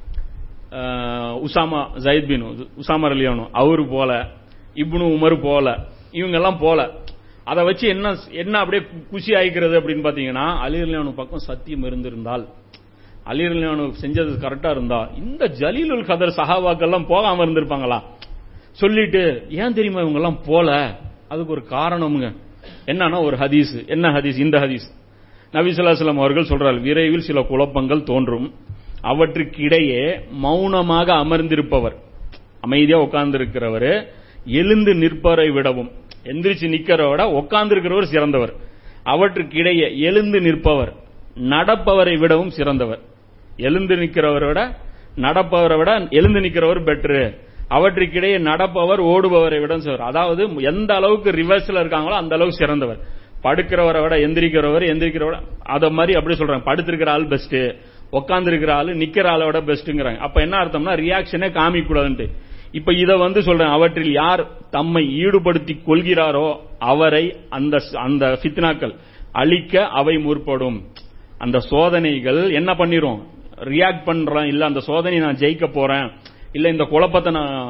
உசாமா ஜயித் பின் உசாமா அலியானு அவரு போல இப்னு உமர் போல இவங்க எல்லாம் போல அதை வச்சு என்ன என்ன அப்படியே குஷி ஆயிக்கிறது அப்படின்னு பாத்தீங்கன்னா அலிர்லியானு பக்கம் சத்தியம் இருந்திருந்தால் அலிர்லியானு செஞ்சது கரெக்டா இருந்தா இந்த ஜலீலுல் கதர் சஹாபாக்கெல்லாம் போகாம இருந்திருப்பாங்களா சொல்லிட்டு ஏன் தெரியுமா இவங்க எல்லாம் போல அதுக்கு ஒரு காரணமுங்க என்னன்னா ஒரு ஹதீஸ் என்ன ஹதீஸ் இந்த ஹதீஸ் நபிசுல்லாஸ்லாம் அவர்கள் சொல்றார் விரைவில் சில குழப்பங்கள் தோன்றும் அவற்றுக்கிடையே மௌனமாக அமர்ந்திருப்பவர் அமைதியா உட்கார்ந்து இருக்கிறவர் எழுந்து நிற்பவரை விடவும் எந்திரிச்சு நிக்கிறவரை விட உட்கார்ந்து இருக்கிறவர் சிறந்தவர் அவற்றுக்கிடையே எழுந்து நிற்பவர் நடப்பவரை விடவும் சிறந்தவர் எழுந்து நிற்கிறவரை விட நடப்பவரை விட எழுந்து நிற்கிறவர் பெட்ரு அவற்றுக்கிடையே நடப்பவர் ஓடுபவரை விட சிறந்தவர் அதாவது எந்த அளவுக்கு ரிவர்ஸ்ல இருக்காங்களோ அந்த அளவுக்கு சிறந்தவர் படுக்கிறவரை விட எந்திரிக்கிறவர் எந்திரிக்கிறவர அத மாதிரி அப்படி சொல்றாங்க படுத்திருக்கிற ஆள் பெஸ்ட் உட்கார்ந்து இருக்கிற ஆளு நிக்கிற ஆளோட பெஸ்ட்ங்கிறாங்க அப்ப என்ன அர்த்தம்னா ரியாக்ஷனே காமிக்க கூடாதுன்ட்டு இப்ப இத வந்து சொல்றேன் அவற்றில் யார் தம்மை ஈடுபடுத்தி கொள்கிறாரோ அவரை அந்த அந்த ஃபித்னாக்கள் அழிக்க அவை முற்படும் அந்த சோதனைகள் என்ன பண்ணிரும் ரியாக்ட் பண்றேன் இல்ல அந்த சோதனை நான் ஜெயிக்க போறேன் இல்ல இந்த குழப்பத்தை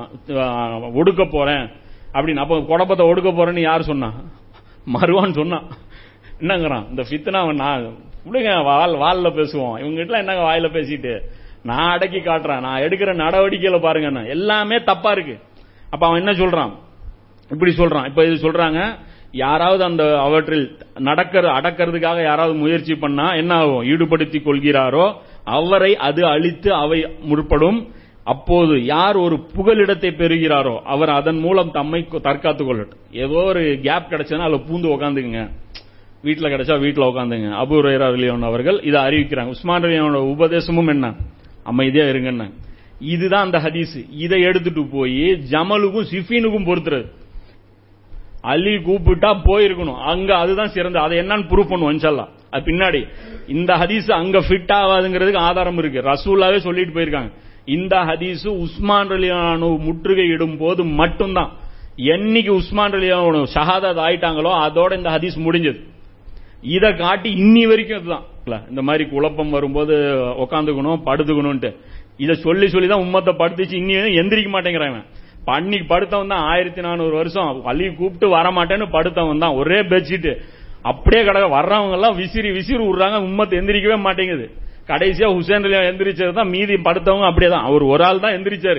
நான் ஒடுக்க போறேன் அப்படின்னு அப்ப குழப்பத்தை ஒடுக்க போறேன்னு யார் சொன்னா மறுவான்னு சொன்னான் என்னங்கிறான் இந்த ஃபித்னா நான் விடுங்க வால் வால்ல பேசுவோம் இவங்க கிட்ட என்னங்க வாயில பேசிட்டு நான் அடக்கி காட்டுறேன் நான் எடுக்கிற நடவடிக்கையில பாருங்க எல்லாமே தப்பா இருக்கு அப்ப அவன் என்ன சொல்றான் இப்படி சொல்றான் இப்ப இது சொல்றாங்க யாராவது அந்த அவற்றில் நடக்கிற அடக்கிறதுக்காக யாராவது முயற்சி பண்ணா என்ன ஆகும் ஈடுபடுத்திக் கொள்கிறாரோ அவரை அது அழித்து அவை முற்படும் அப்போது யார் ஒரு புகலிடத்தை பெறுகிறாரோ அவர் அதன் மூலம் தம்மை தற்காத்துக் கொள்ளட்டும் ஏதோ ஒரு கேப் கிடைச்சதுன்னா அதுல பூந்து உட்காந்துங்க வீட்டுல கிடைச்சா வீட்டுல உட்காந்துங்க அபு ரேரா ரிலியோன் அவர்கள் இதை அறிவிக்கிறாங்க உஸ்மான் ரலியோனோட உபதேசமும் என்ன அமைதியா இருங்கன்னு இதுதான் அந்த ஹதீஸ் இதை எடுத்துட்டு போய் ஜமலுக்கும் சிஃபினுக்கும் பொறுத்துறது அலி கூப்பிட்டா போயிருக்கணும் அங்க அதுதான் சிறந்த அதை என்னன்னு ப்ரூவ் பண்ணுவோம் இன்ஷால்லா அது பின்னாடி இந்த ஹதீஸ் அங்க ஃபிட் ஆகாதுங்கிறதுக்கு ஆதாரம் இருக்கு ரசூலாவே சொல்லிட்டு போயிருக்காங்க இந்த ஹதீஸ் உஸ்மான் ரலியானு முற்றுகையிடும் போது மட்டும்தான் என்னைக்கு உஸ்மான் ரலியானு ஷஹாதத் ஆயிட்டாங்களோ அதோட இந்த ஹதீஸ் முடிஞ்சது இதை காட்டி இன்னி வரைக்கும் இதுதான் இந்த மாதிரி குழப்பம் வரும்போது உக்காந்துக்கணும் படுத்துக்கணும்ட்டு இதை சொல்லி சொல்லி தான் உம்மத்தை படுத்துச்சு இன்னி எந்திரிக்க மாட்டேங்கிறாங்க அன்னைக்கு படுத்தவன் தான் ஆயிரத்தி நானூறு வருஷம் வலி கூப்பிட்டு வரமாட்டேன்னு படுத்தவன் தான் ஒரே பெட்ஷீட் அப்படியே கடக வர்றவங்க எல்லாம் விசிறி விசிறி விடுறாங்க உம்மத்தை எந்திரிக்கவே மாட்டேங்குது கடைசியா ஹுசேன் எந்திரிச்சது தான் மீதி படுத்தவங்க அப்படியே தான் அவர் ஒரு ஆள் தான் எந்திரிச்சாரு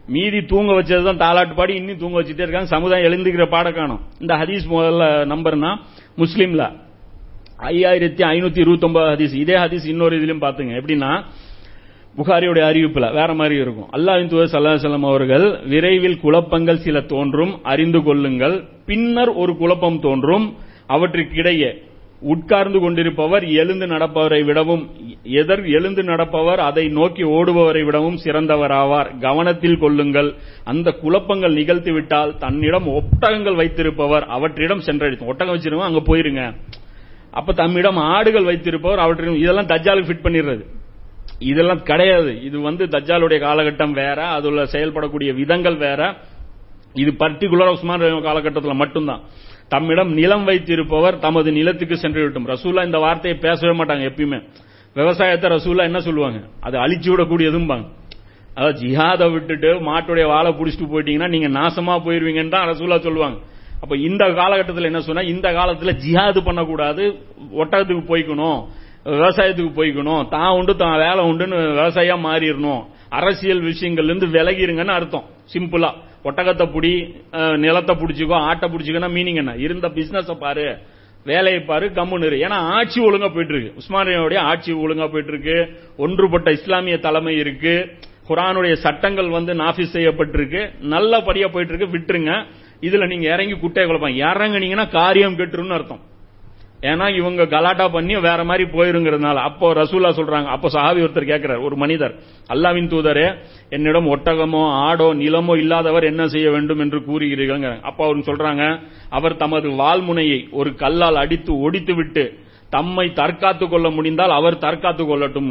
மீதி தூங்க வச்சதுதான் தாலாட்டு பாடி இன்னும் தூங்க வச்சுட்டே இருக்காங்க சமுதாயம் எழுந்துக்கிற பாட காணும் இந்த ஹதீஸ் முதல்ல நம்பர்னா முஸ்லீம்ல ஐயாயிரத்தி ஐநூத்தி இருபத்தி ஒன்பது ஹதீஸ் இதே ஹதீஸ் இன்னொரு இதுலயும் பாத்துங்க எப்படின்னா புகாரியுடைய அறிவிப்புல வேற மாதிரி இருக்கும் அல்லாஹ்வின் தூதர் ஸல்லல்லாஹு அலைஹி வஸல்லம் அவர்கள் விரைவில் குழப்பங்கள் சில தோன்றும் அறிந்து கொள்ளுங்கள் பின்னர் ஒரு குழப்பம் தோன்றும் அவற்றுக்கிடையே உட்கார்ந்து கொண்டிருப்பவர் எழுந்து நடப்பவரை விடவும் எதர் எழுந்து நடப்பவர் அதை நோக்கி ஓடுபவரை விடவும் சிறந்தவராவார் கவனத்தில் கொள்ளுங்கள் அந்த குழப்பங்கள் நிகழ்த்திவிட்டால் தன்னிடம் ஒட்டகங்கள் வைத்திருப்பவர் அவற்றிடம் சென்றடித்து ஒட்டகம் வச்சிருங்க அங்க போயிருங்க அப்ப தம்மிடம் ஆடுகள் வைத்திருப்பவர் அவற்றிடம் இதெல்லாம் தஜ்ஜாலுக்கு ஃபிட் பண்ணிடுறது இதெல்லாம் கிடையாது இது வந்து தஜ்ஜாலுடைய காலகட்டம் வேற அதுல செயல்படக்கூடிய விதங்கள் வேற இது பர்டிகுலர் உஸ்மான் ரஹீம் காலகட்டத்தில் மட்டும்தான் தம்மிடம் நிலம் வைத்திருப்பவர் தமது நிலத்துக்கு சென்று விட்டும் ரசூலா இந்த வார்த்தையை பேசவே மாட்டாங்க எப்பயுமே விவசாயத்தை ரசூலா என்ன சொல்லுவாங்க அது அழிச்சு விடக்கூடியதும்பாங்க அதாவது ஜிஹாதை விட்டுட்டு மாட்டுடைய வாழை புடிச்சிட்டு போயிட்டீங்கன்னா நீங்க நாசமா போயிருவீங்கன்னு தான் ரசூலா சொல்லுவாங்க அப்ப இந்த காலகட்டத்தில் என்ன சொன்னா இந்த காலத்துல ஜிஹாது பண்ணக்கூடாது ஒட்டகத்துக்கு போய்க்கணும் விவசாயத்துக்கு போய்க்கணும் தான் உண்டு தான் வேலை உண்டுன்னு விவசாயியா மாறிடணும் அரசியல் விஷயங்கள்ல இருந்து விலகிருங்கன்னு அர்த்தம் சிம்பிளா ஒட்டகத்தை புடி அஹ், நிலத்தை புடிச்சுக்கோ ஆட்டை புடிச்சுக்கோன்னா மீனிங் என்ன இருந்த பிசினஸ் பாரு வேலையை பாரு கம்முன்னு இரு. ஏன்னா ஆட்சி ஒழுங்கா போயிட்டு இருக்கு உஸ்மானியாவுடைய ஆட்சி ஒழுங்கா போயிட்டு இருக்கு ஒன்றுபட்ட இஸ்லாமிய தலைமை இருக்கு குரானுடைய சட்டங்கள் வந்து நாஃபிஸ் செய்யப்பட்டிருக்கு நல்லபடியா போயிட்டு இருக்கு விட்டுருங்க இதுல நீங்க இறங்கி குட்டையை குழப்பம் இறங்குனீங்கன்னா காரியம் கெட்டுருன்னு அர்த்தம் ஏன்னா இவங்க கலாட்டா பண்ணி வேற மாதிரி போயிருங்கிறதுனால அப்போ ரசூலா சொல்றாங்க அப்போ சஹாபி ஒருத்தர் கேட்கிறார் ஒரு மனிதர் அல்லாவின் தூதரே என்னிடம் ஒட்டகமோ ஆடோ நிலமோ இல்லாதவர் என்ன செய்ய வேண்டும் என்று கூறுகிறீர்கள் அப்போ அவர் சொல்றாங்க அவர் தமது வால்முனையை ஒரு கல்லால் அடித்து ஒடித்து விட்டு தம்மை தற்காத்து கொள்ள முடிந்தால் அவர் தற்காத்து கொள்ளட்டும்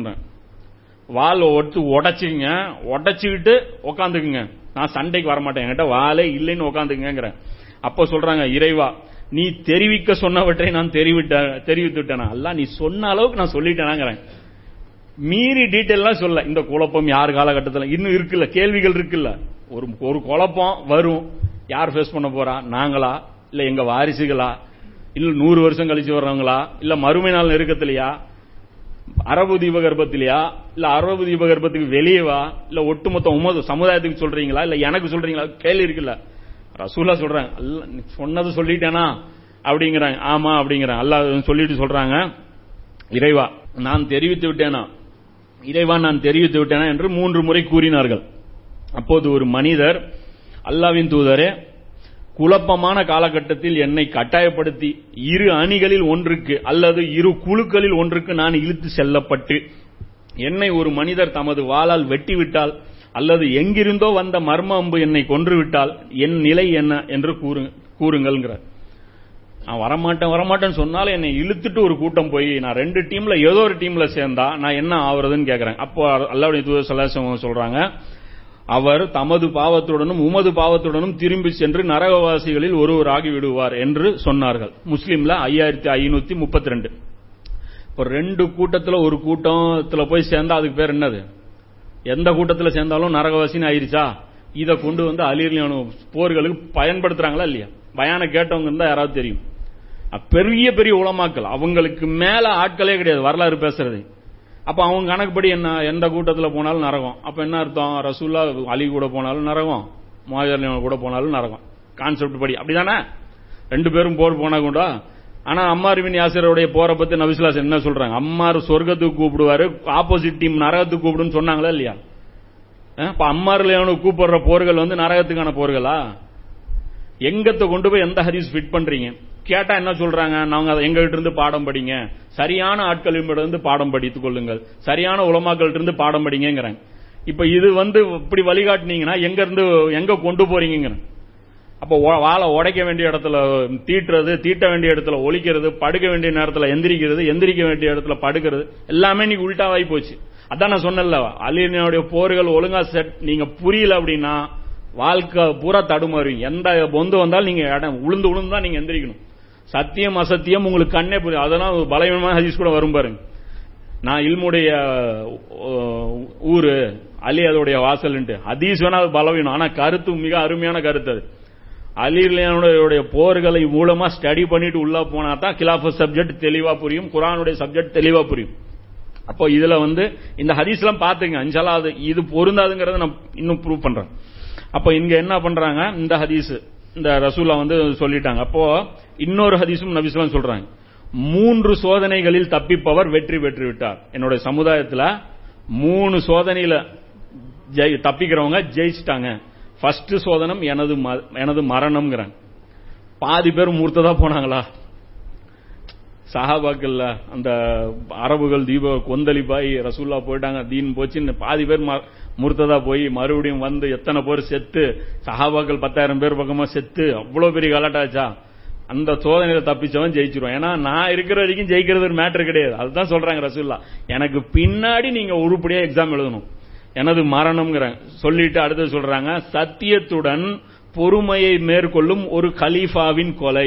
வால் ஒட்டு உடைச்சுங்க உடைச்சுக்கிட்டு உக்காந்துக்குங்க நான் சண்டைக்கு வர மாட்டேன் என்கிட்ட வாலே இல்லைன்னு உக்காந்துக்குங்கிறேன் அப்போ சொல்றாங்க இறைவா நீ தெரிவிக்க சொன்னவற்றை நான் தெரிவிட்ட தெரிவித்து விட்டேனா அல்ல நீ சொன்ன அளவுக்கு நான் சொல்லிட்டேனாங்கிறேன் மீறி டீட்டெயிலாம் சொல்ல இந்த குழப்பம் யார் காலகட்டத்தில் இன்னும் இருக்குல்ல கேள்விகள் இருக்குல்ல ஒரு ஒரு குழப்பம் வரும் யார் ஃபேஸ் பண்ண போறா நாங்களா இல்ல எங்க வாரிசுகளா இல்ல நூறு வருஷம் கழிச்சு வர்றவங்களா இல்ல மறுமை நாள் நெருக்கத்திலையா அரபு தீபகற்பத்திலையா இல்ல அரபு தீபகற்பத்துக்கு வெளியவா இல்ல ஒட்டுமொத்த உமது சமுதாயத்துக்கு சொல்றீங்களா இல்ல எனக்கு சொல்றீங்களா கேள்வி இருக்குல்ல ரசூலா சொல்றாங்க அல்ல நீ சொன்னது சொல்லிட்டேனா அப்படிங்கிறாங்க ஆமா அப்படிங்கிறாங்க அல்லாஹ் சொல்லிட்டு சொல்றாங்க இறைவா நான் தெரிவித்து விட்டேனா இறைவா நான் தெரிவித்து விட்டேனா என்று மூன்று முறை கூறினார்கள் அப்போது ஒரு மனிதர் அல்லாவின் தூதரே குழப்பமான காலகட்டத்தில் என்னை கட்டாயப்படுத்தி இரு அணிகளில் ஒன்றுக்கு அல்லது இரு குழுக்களில் ஒன்றுக்கு நான் இழுத்து செல்லப்பட்டு என்னை ஒரு மனிதர் தமது வாளால் வெட்டிவிட்டால் அல்லது எங்கிருந்தோ வந்த மர்ம அம்பு என்னை கொன்றுவிட்டால் என் நிலை என்ன என்று கூறு கூறுங்கள்ங்கிறார் நான் வரமாட்டேன் வரமாட்டேன்னு சொன்னாலும் என்னை இழுத்துட்டு ஒரு கூட்டம் போய் நான் ரெண்டு டீம்ல ஏதோ ஒரு டீம்ல சேர்ந்தா நான் என்ன ஆவறதுன்னு கேக்குறேன் அப்போ அல்லாவுடைய தூதர் சல்லாசம் சொல்றாங்க அவர் தமது பாவத்துடனும் உமது பாவத்துடனும் திரும்பி சென்று நரகவாசிகளில் ஒருவராகி விடுவார் என்று சொன்னார்கள் முஸ்லீம்ல ஐயாயிரத்தி ஐநூத்தி முப்பத்தி ரெண்டு இப்போ ரெண்டு கூட்டத்துல ஒரு கூட்டத்துல போய் சேர்ந்தா அதுக்கு பேர் என்னது எந்த கூட்டத்துல சேர்ந்தாலும் நரகவாசின்னு ஆயிருச்சா இதை கொண்டு வந்து அலிர்லியான போர்களுக்கு பயன்படுத்துறாங்களா இல்லையா பயான கேட்டவங்க இருந்தா யாராவது தெரியும் அஹ் பெரிய பெரிய உலமாக்கள் அவங்களுக்கு மேல ஆட்களே கிடையாது வரலாறு பேசுறது அப்ப அவங்க கணக்குப்படி என்ன எந்த கூட்டத்துல போனாலும் நரகம் அப்ப என்ன அர்த்தம் ரசூல்லா அலி கூட போனாலும் நரகம் மாஜர் கூட போனாலும் நரகம் கான்செப்ட் படி அப்படிதானே ரெண்டு பேரும் போர் போனா கூட ஆனா அம்மார் பின் யாசிரோடைய போரை பத்தி நபிசுல்லாஸ் என்ன சொல்றாங்க அம்மார் சொர்க்கத்துக்கு கூப்பிடுவாரு ஆப்போசிட் டீம் நரகத்துக்கு கூப்பிடுன்னு சொன்னாங்களா இல்லையா அஹ் இப்ப அம்மார்ல கூப்பிடுற போர்கள் வந்து நரகத்துக்கான போர்களா எங்கத்தை கொண்டு போய் எந்த ஹதீஸ் ஃபிட் பண்றீங்க கேட்டா என்ன சொல்றாங்க நாங்க அதை எங்ககிட்ட இருந்து பாடம் படிங்க சரியான ஆட்களிடம் இருந்து பாடம் படித்துக் கொள்ளுங்கள் சரியான உலமாக்கள் இருந்து பாடம் படிங்கிறாங்க இப்ப இது வந்து இப்படி வழிகாட்டினீங்கன்னா எங்க இருந்து எங்க கொண்டு போறீங்கிறேன் அப்போ ஒ- வாழை உடைக்க வேண்டிய இடத்துல தீட்டுறது தீட்ட வேண்டிய இடத்துல ஒழிக்கிறது படுக்க வேண்டிய நேரத்துல எந்திரிக்கிறது எந்திரிக்க வேண்டிய இடத்துல படுக்கிறது எல்லாமே நீங்க உல்டாவாகி போச்சு அதான் நான் சொன்னேன்ல அலினுடைய போர்கள் ஒழுங்கா செட் நீங்க புரியல அப்படின்னா வாழ்க்கை பூரா தடுமாறுவீங்க எந்த பொந்து வந்தாலும் நீங்க இடம் உளுந்து உளுந்து தான் நீங்க எந்திரிக்கணும் சத்தியம் அசத்தியம் உங்களுக்கு கண்ணே புரியும் அதெல்லாம் ஒரு பலவீனமான ஹதீஸ் கூட வரும் பாருங்க நான் இல்முடைய அஹ், ஊரு அலி அதோடைய வாசல்ன்ட்டு ஹதீஸ் வேணா அது பலவீனம் ஆனா கருத்து மிக அருமையான கருத்து அது அலிர்லியானுடைய போர்களை மூலமா ஸ்டடி பண்ணிட்டு உள்ள போனா தான் கிலாஃப சப்ஜெக்ட் தெளிவா புரியும் குரானுடைய சப்ஜெக்ட் தெளிவா புரியும் அப்போ இதுல வந்து இந்த ஹதீஸ்லாம் பாத்துங்க அஞ்சலா அது இது பொருந்தாதுங்கிறத நான் இன்னும் ப்ரூவ் பண்றேன் அப்ப இங்க என்ன பண்றாங்க இந்த ஹதீஸ் இந்த ரசூலா வந்து சொல்லிட்டாங்க அப்போ இன்னொரு ஹதீஸும் நபிஸ்லாம் சொல்றாங்க மூன்று சோதனைகளில் தப்பிப்பவர் வெற்றி பெற்று விட்டார் என்னுடைய சமுதாயத்துல மூணு சோதனையில ஜெய்- தப்பிக்கிறவங்க ஜெயிச்சிட்டாங்க ஃபர்ஸ்ட் சோதனம் எனது ம- எனது மரணம்ங்கிறாங்க பாதி பேர் மூர்த்ததா போனாங்களா சஹாபாக்கள்ல அந்த அரபுகள் தீப கொந்தளிப்பாய் ரசூல்லா போயிட்டாங்க தீன் போச்சுன்னு பாதி பேர் ம- முர்த்ததா போய் மறுபடியும் வந்து எத்தனை பேர் செத்து சஹாபாக்கள் பத்தாயிரம் பேர் பக்கமா செத்து அவ்வளவு பெரிய கலாட்டாச்சா அந்த சோதனையில தப்பிச்சவன் ஜெயிச்சிருவான் ஏன்னா நான் இருக்கிற வரைக்கும் ஜெயிக்கிறது ஒரு மேட்டர் கிடையாது அதுதான் சொல்றாங்க ரசூல்லா எனக்கு பின்னாடி நீங்க உருப்படியா எக்ஸாம் எழுதணும் எனது மரணம்ங்கிறாங்க சொல்லிட்டு அடுத்து சொல்றாங்க சத்தியத்துடன் பொறுமையை மேற்கொள்ளும் ஒரு கலீஃபாவின் கொலை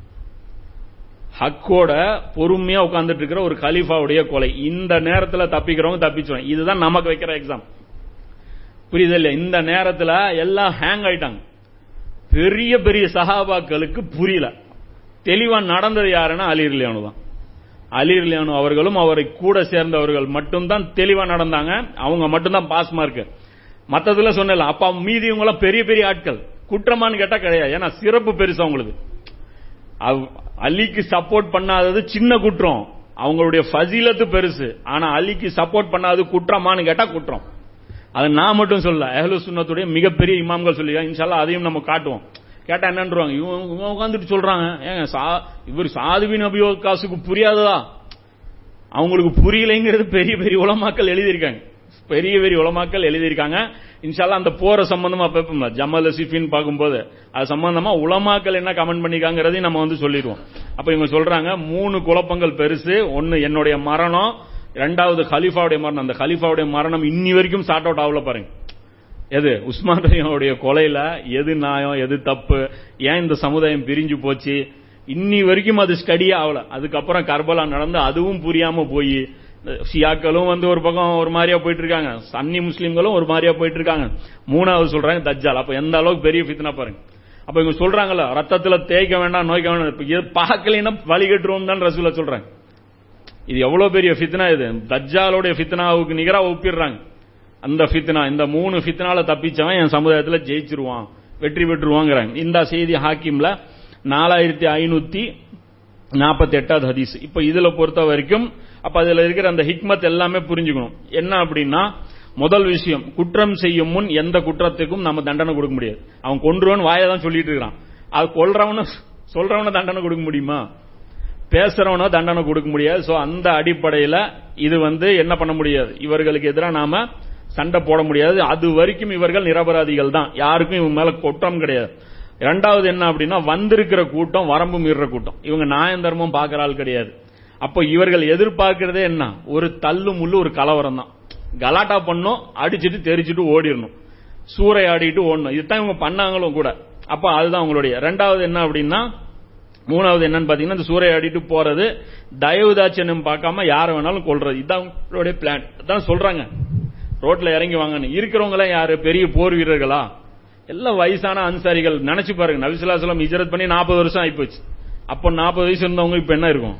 ஹக்கோட பொறுமையா உட்கார்ந்துட்டு இருக்கிற ஒரு கலீஃபாவுடைய கொலை இந்த நேரத்துல தப்பிக்கிறவங்க தப்பிச்சுவாங்க இதுதான் நமக்கு வைக்கிற எக்ஸாம் புரியுது இல்லையா இந்த நேரத்துல எல்லாம் ஹேங் ஆயிட்டாங்க பெரிய பெரிய சஹாபாக்களுக்கு புரியல தெளிவா நடந்தது யாருன்னா அலீர் லியானு தான் அலீர் லியானு அவர்களும் அவரை கூட சேர்ந்தவர்கள் மட்டும்தான் தெளிவா நடந்தாங்க அவங்க மட்டும்தான் பாஸ் மார்க் மத்ததுல சொன்னல அப்ப மீதியவங்க எல்லாம் பெரிய பெரிய ஆட்கள் குற்றமான்னு கேட்டா கிடையாது ஏன்னா சிறப்பு பெருசு அவங்களுக்கு அவ்- அலிக்கு சப்போர்ட் பண்ணாதது சின்ன குற்றம் அவங்களுடைய ஃபசீலத்து பெருசு ஆனா அலிக்கு சப்போர்ட் பண்ணாதது குற்றமான்னு கேட்டா குற்றம் அது நான் மட்டும் சொல்ல அஹ்லு சுன்னத்துடைய மிகப்பெரிய இமாம்கள் சொல்லி இன்ஷால்லா அதையும் நம்ம காட்டுவோம் கேட்டா என்னன்றாங்க இவன் இவன் உட்காந்துட்டு சொல்றாங்க ஏங்க சா- இவர் சாதுவின் அபியோ காசுக்கு புரியாததா அவங்களுக்கு புரியலைங்கிறது பெரிய பெரிய உலமாக்கள் எழுதியிருக்காங்க பெரிய பெரிய உலமாக்கள் எழுதியிருக்காங்க இன்ஷால்லா அந்த போற சம்பந்தமா பேப்போம்ல ஜமல் சிஃபின் பார்க்கும்போது அது சம்பந்தமா உலமாக்கள் என்ன கமெண்ட் பண்ணிக்காங்கிறதையும் நம்ம வந்து சொல்லிடுவோம் அப்ப இவங்க சொல்றாங்க மூணு குழப்பங்கள் பெருசு ஒன்னு என்னுடைய மரணம் ரெண்டாவது கலீஃபாவுடைய மரணம் அந்த கலீஃபாவுடைய மரணம் இன்னி வரைக்கும் சார்ட் அவுட் ஆகல பாருங்க எது உஸ்மான் ரலியனுடைய கொலையில எது நியாயம் எது தப்பு ஏன் இந்த சமுதாயம் பிரிஞ்சு போச்சு இன்னி வரைக்கும் அது ஸ்டடியே ஆகல அதுக்கப்புறம் கர்பலா நடந்து அதுவும் புரியாம போய் ஷியாக்களும் வந்து ஒரு பக்கம் ஒரு மாதிரியா போயிட்டு இருக்காங்க சன்னி முஸ்லீம்களும் ஒரு மாதிரியா போயிட்டு இருக்காங்க மூணாவது சொல்றாங்க தஜ்ஜால் அப்ப எந்த அளவுக்கு பெரிய ஃபித்னா பாருங்க அப்ப இவங்க சொல்றாங்கல்ல ரத்தத்துல தேய்க்க வேண்டாம் நோய்க்க வேண்டாம் இப்ப இது பார்க்கலைன்னா வழிகட்டுறோம் தான் ரசூல சொல்றாங்க இது எவ்வளவு பெரிய ஃபித்னா இது தஜ்ஜாலுடைய ஃபித்னாவுக்கு நிகரா ஒப்பிடுறாங்க அந்த ஃபித்னா இந்த மூணு ஃபித்னால தப்பிச்சவன் என் சமுதாயத்துல ஜெயிச்சிருவான் வெற்றி பெற்றுருவாங்கிறாங்க இந்த செய்தி ஹாக்கிம்ல நாலாயிரத்தி ஐநூத்தி நாற்பத்தி எட்டாவது ஹதீஸ் இப்ப இதுல பொறுத்த வரைக்கும் அப்ப அதுல இருக்கிற அந்த ஹிக்மத் எல்லாமே புரிஞ்சுக்கணும் என்ன அப்படின்னா முதல் விஷயம் குற்றம் செய்யும் முன் எந்த குற்றத்துக்கும் நம்ம தண்டனை கொடுக்க முடியாது அவன் கொன்றுவன் வாயை தான் சொல்லிட்டு இருக்கிறான் அது கொல்றவன சொல்றவன தண்டனை கொடுக்க முடியுமா பேசுறவனோ தண்டனை கொடுக்க முடியாது சோ அந்த அடிப்படையில இது வந்து என்ன பண்ண முடியாது இவர்களுக்கு எதிராக நாம சண்டை போட முடியாது அது வரைக்கும் இவர்கள் நிரபராதிகள் தான் யாருக்கும் இவங்க மேல குற்றம் கிடையாது இரண்டாவது என்ன அப்படின்னா வந்திருக்கிற கூட்டம் வரம்பு மீறுற கூட்டம் இவங்க நியாயம் தர்மம் பார்க்கிற ஆள் கிடையாது அப்போ இவர்கள் எதிர்பார்க்கிறதே என்ன ஒரு தள்ளு முள்ளு ஒரு கலவரம் தான் கலாட்டா பண்ணும் அடிச்சிட்டு தெரிச்சிட்டு ஓடிடணும் சூறையாடிட்டு ஓடணும் இதுதான் இவங்க பண்ணாங்களும் கூட அப்ப அதுதான் அவங்களுடைய ரெண்டாவது என்ன அப்படின்னா மூணாவது என்னன்னு பாத்தீங்கன்னா இந்த சூறையாடிட்டு போறது தயவுதாட்சியம் பார்க்காம யாரை வேணாலும் கொல்றது இதுதான் அவங்களுடைய பிளான் அதான் சொல்றாங்க ரோட்ல இறங்கி வாங்கன்னு இருக்கிறவங்க எல்லாம் யாரு பெரிய போர் வீரர்களா எல்லாம் வயசான அன்சாரிகள் நினைச்சு பாருங்க நபிசுல்லாசலம் இஜரத் பண்ணி நாற்பது வருஷம் ஆயிப்போச்சு அப்போ நாற்பது வயசு இருந்தவங்க இப்ப என்ன இருக்கும்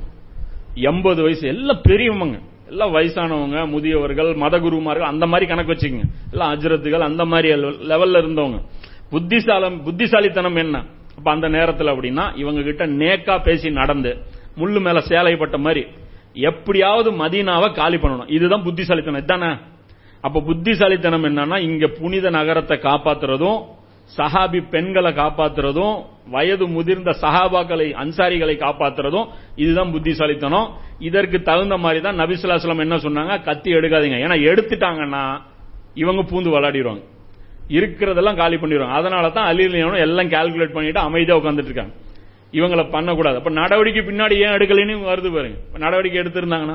எண்பது வயசு எல்லாம் பெரியவங்க எல்லாம் வயசானவங்க முதியவர்கள் மதகுருமார்கள் அந்த மாதிரி கணக்கு வச்சுக்கோங்க எல்லாம் அஜரத்துகள் அந்த மாதிரி லெவல்ல இருந்தவங்க புத்திசாலம் புத்திசாலித்தனம் என்ன அப்ப அந்த நேரத்தில் அப்படின்னா இவங்க கிட்ட நேக்கா பேசி நடந்து முள்ளு மேல சேலைப்பட்ட மாதிரி எப்படியாவது மதீனாவை காலி பண்ணணும் இதுதான் புத்திசாலித்தனம் இதுதானே அப்ப புத்திசாலித்தனம் என்னன்னா இங்க புனித நகரத்தை காப்பாத்துறதும் சஹாபி பெண்களை காப்பாத்துறதும் வயது முதிர்ந்த சஹாபாக்களை அன்சாரிகளை காப்பாத்துறதும் இதுதான் புத்திசாலித்தனம் இதற்கு தகுந்த மாதிரி தான் நபிசுல்லாஸ்லாம் என்ன சொன்னாங்க கத்தி எடுக்காதீங்க ஏன்னா எடுத்துட்டாங்கன்னா இவங்க பூந்து விளையாடிடுவாங்க இருக்கிறதெல்லாம் காலி பண்ணிடுவாங்க அதனால தான் அலிலியனும் எல்லாம் கால்குலேட் பண்ணிட்டு அமைதியா உட்காந்துட்டு இருக்காங்க இவங்களை பண்ணக்கூடாது அப்ப நடவடிக்கை பின்னாடி ஏன் எடுக்கலைன்னு வருது பாருங்க இப்ப நடவடிக்கை எடுத்திருந்தாங்கன்னா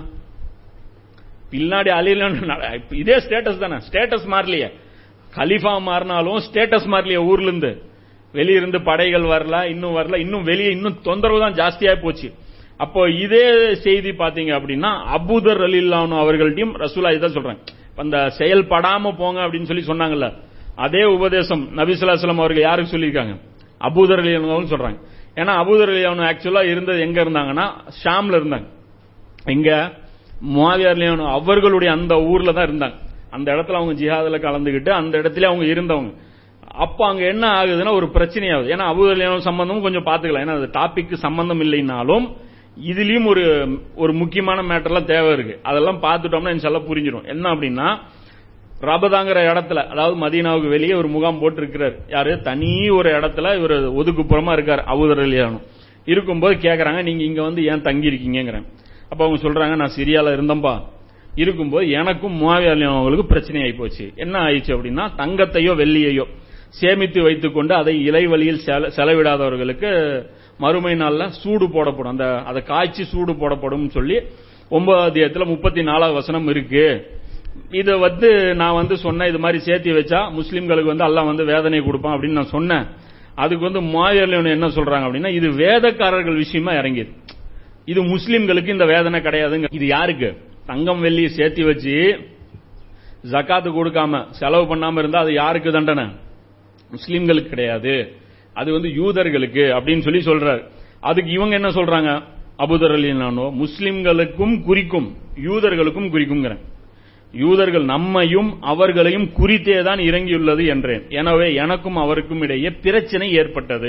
பின்னாடி அலிலியன் இதே ஸ்டேட்டஸ் தானே ஸ்டேட்டஸ் மாறலையே கலிஃபா மாறினாலும் ஸ்டேட்டஸ் மாறலையே ஊர்ல இருந்து வெளியிருந்து படைகள் வரல இன்னும் வரல இன்னும் வெளியே இன்னும் தொந்தரவு தான் ஜாஸ்தியா போச்சு அப்போ இதே செய்தி பாத்தீங்க அப்படின்னா அபூதர் அலில்லானு அவர்கள்ட்டையும் ரசூலா இதான் சொல்றாங்க அந்த செயல்படாம போங்க அப்படின்னு சொல்லி சொன்னாங்கல்ல அதே உபதேசம் நபிசுல்லாஸ்லாம் அவர்கள் யாருக்கு சொல்லியிருக்காங்க அபூதர் அலியானு சொல்றாங்க ஏன்னா அபூதர் அலியானு ஆக்சுவலா இருந்தது எங்க இருந்தாங்கன்னா ஷாம்ல இருந்தாங்க இங்க முவாவியார்லியானு அவர்களுடைய அந்த ஊர்ல தான் இருந்தாங்க அந்த இடத்துல அவங்க ஜிஹாதுல கலந்துகிட்டு அந்த இடத்துல அவங்க இருந்தவங்க அப்ப அங்க என்ன ஆகுதுன்னா ஒரு பிரச்சனை ஆகுது ஏன்னா அபுதலியான சம்பந்தமும் கொஞ்சம் பாத்துக்கலாம் ஏன்னா அது டாபிக் சம்பந்தம் இல்லைனாலும் இதுலயும் ஒரு ஒரு முக்கியமான மேட்டர்லாம் தேவை இருக்கு அதெல்லாம் பார்த்துட்டோம்னா இன்ஷால்லாம் புரிஞ்சிடும் என்ன அப்படின்னா ரபதாங்கிற இடத்துல அதாவது மதீனாவுக்கு வெளியே ஒரு முகாம் போட்டு இருக்கிறார் யாரு தனி ஒரு இடத்துல இவர் ஒதுக்குப்புறமா இருக்கார் அபுதர் அலியானும் இருக்கும்போது கேக்குறாங்க நீங்க இங்க வந்து ஏன் தங்கி இருக்கீங்கிறேன் அப்ப அவங்க சொல்றாங்க நான் சிரியால இருந்தேன்பா இருக்கும்போது எனக்கும் முவாவியா அவங்களுக்கு பிரச்சனை ஆகி போச்சு என்ன ஆயிடுச்சு அப்படின்னா தங்கத்தையோ வெள்ளியையோ சேமித்து வைத்துக்கொண்டு அதை இலை வழியில் செல- செலவிடாதவர்களுக்கு மறுமை நாள்ல சூடு போடப்படும் அந்த அதை காய்ச்சி சூடு போடப்படும் சொல்லி ஒன்பதாம் அத்தியாயத்துல முப்பத்தி நாலாவது வசனம் இருக்கு இத வந்து நான் வந்து சொன்னேன் இது மாதிரி சேர்த்தி வச்சா முஸ்லிம்களுக்கு வந்து அல்லாஹ் வந்து வேதனை கொடுப்பான் அப்படின்னு நான் சொன்னேன் அதுக்கு வந்து மாயர்ல என்ன சொல்றாங்க அப்படின்னா இது வேதக்காரர்கள் விஷயமா இறங்கிது இது முஸ்லிம்களுக்கு இந்த வேதனை கிடையாதுங்க இது யாருக்கு தங்கம் வெள்ளி சேர்த்தி வச்சு ஜக்காத்து கொடுக்காம செலவு பண்ணாம இருந்தா அது யாருக்கு தண்டனை முஸ்லிம்களுக்கு கிடையாது அது வந்து யூதர்களுக்கு அப்படின்னு சொல்லி சொல்றாரு அதுக்கு இவங்க என்ன சொல்றாங்க அபுதர் அலி நானோ முஸ்லிம்களுக்கும் குறிக்கும் யூதர்களுக்கும் குறிக்கும்ங்கிறேன் யூதர்கள் நம்மையும் அவர்களையும் குறித்தே தான் இறங்கியுள்ளது என்றேன் எனவே எனக்கும் அவருக்கும் இடையே பிரச்சனை ஏற்பட்டது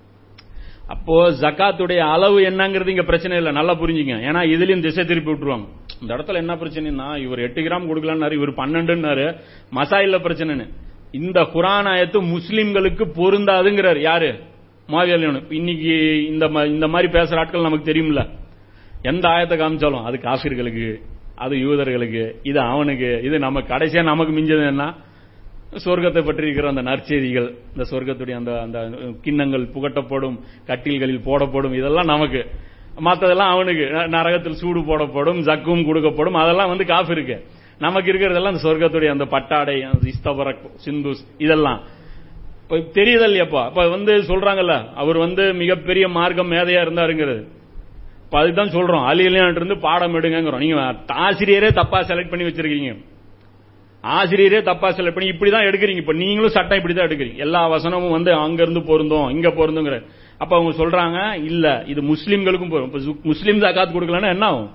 அப்போ ஜக்காத்துடைய அளவு என்னங்கிறது இங்க பிரச்சனை இல்லை நல்லா புரிஞ்சுங்க ஏன்னா இதுலயும் திசை திருப்பி விட்டுருவாங்க இந்த இடத்துல என்ன பிரச்சனைனா இவர் எட்டு கிராம் கொடுக்கலான்னாரு இவர் பன்னெண்டுன்னாரு மசாயில்ல பிரச்சனைன்னு இந்த குரான் ஆயத்து முஸ்லிம்களுக்கு பொருந்தாதுங்கிறார் யாரு மாவியல் இன்னைக்கு இந்த ம- இந்த மாதிரி பேசுற ஆட்கள் நமக்கு தெரியும்ல எந்த ஆயத்தை காமிச்சாலும் அது காபிர்களுக்கு அது யூதர்களுக்கு இது அவனுக்கு இது நம்ம கடைசியா நமக்கு மிஞ்சது என்ன சொர்க்கத்தை பற்றி இருக்கிற அந்த நற்செய்திகள் இந்த சொர்க்கத்துடைய அந்த அந்த கிண்ணங்கள் புகட்டப்படும் கட்டில்களில் போடப்படும் இதெல்லாம் நமக்கு மத்ததெல்லாம் அவனுக்கு ந- நரகத்தில் சூடு போடப்படும் ஜக்கும் கொடுக்கப்படும் அதெல்லாம் வந்து காஃபி இருக்கு நமக்கு இருக்கிறதெல்லாம் அந்த சொர்க்கத்துடைய அந்த பட்டாடை அந்த இஸ்தபரக் சிந்துஸ் இதெல்லாம் இப்ப தெரியுதா இல்லையாப்பா அப்ப வந்து சொல்றாங்கல்ல அவர் வந்து மிகப்பெரிய மார்க்கம் மேதையா இருந்தாருங்கிறது இப்ப அதுதான் சொல்றோம் அலிலியான் இருந்து பாடம் எடுங்கிறோம் நீங்க ஆசிரியரே தப்பா செலக்ட் பண்ணி வச்சிருக்கீங்க ஆசிரியரே தப்பா செலக்ட் பண்ணி இப்படிதான் எடுக்கிறீங்க இப்ப நீங்களும் சட்டம் இப்படிதான் எடுக்கிறீங்க எல்லா வசனமும் வந்து அங்க இருந்து பொருந்தும் இங்க பொருந்துங்கிற அப்ப அவங்க சொல்றாங்க இல்ல இது முஸ்லிம்களுக்கும் பொருந்தும் இப்ப சு- முஸ்லிம் ஜகாத் கொடுக்கலன்னா என்ன ஆகும்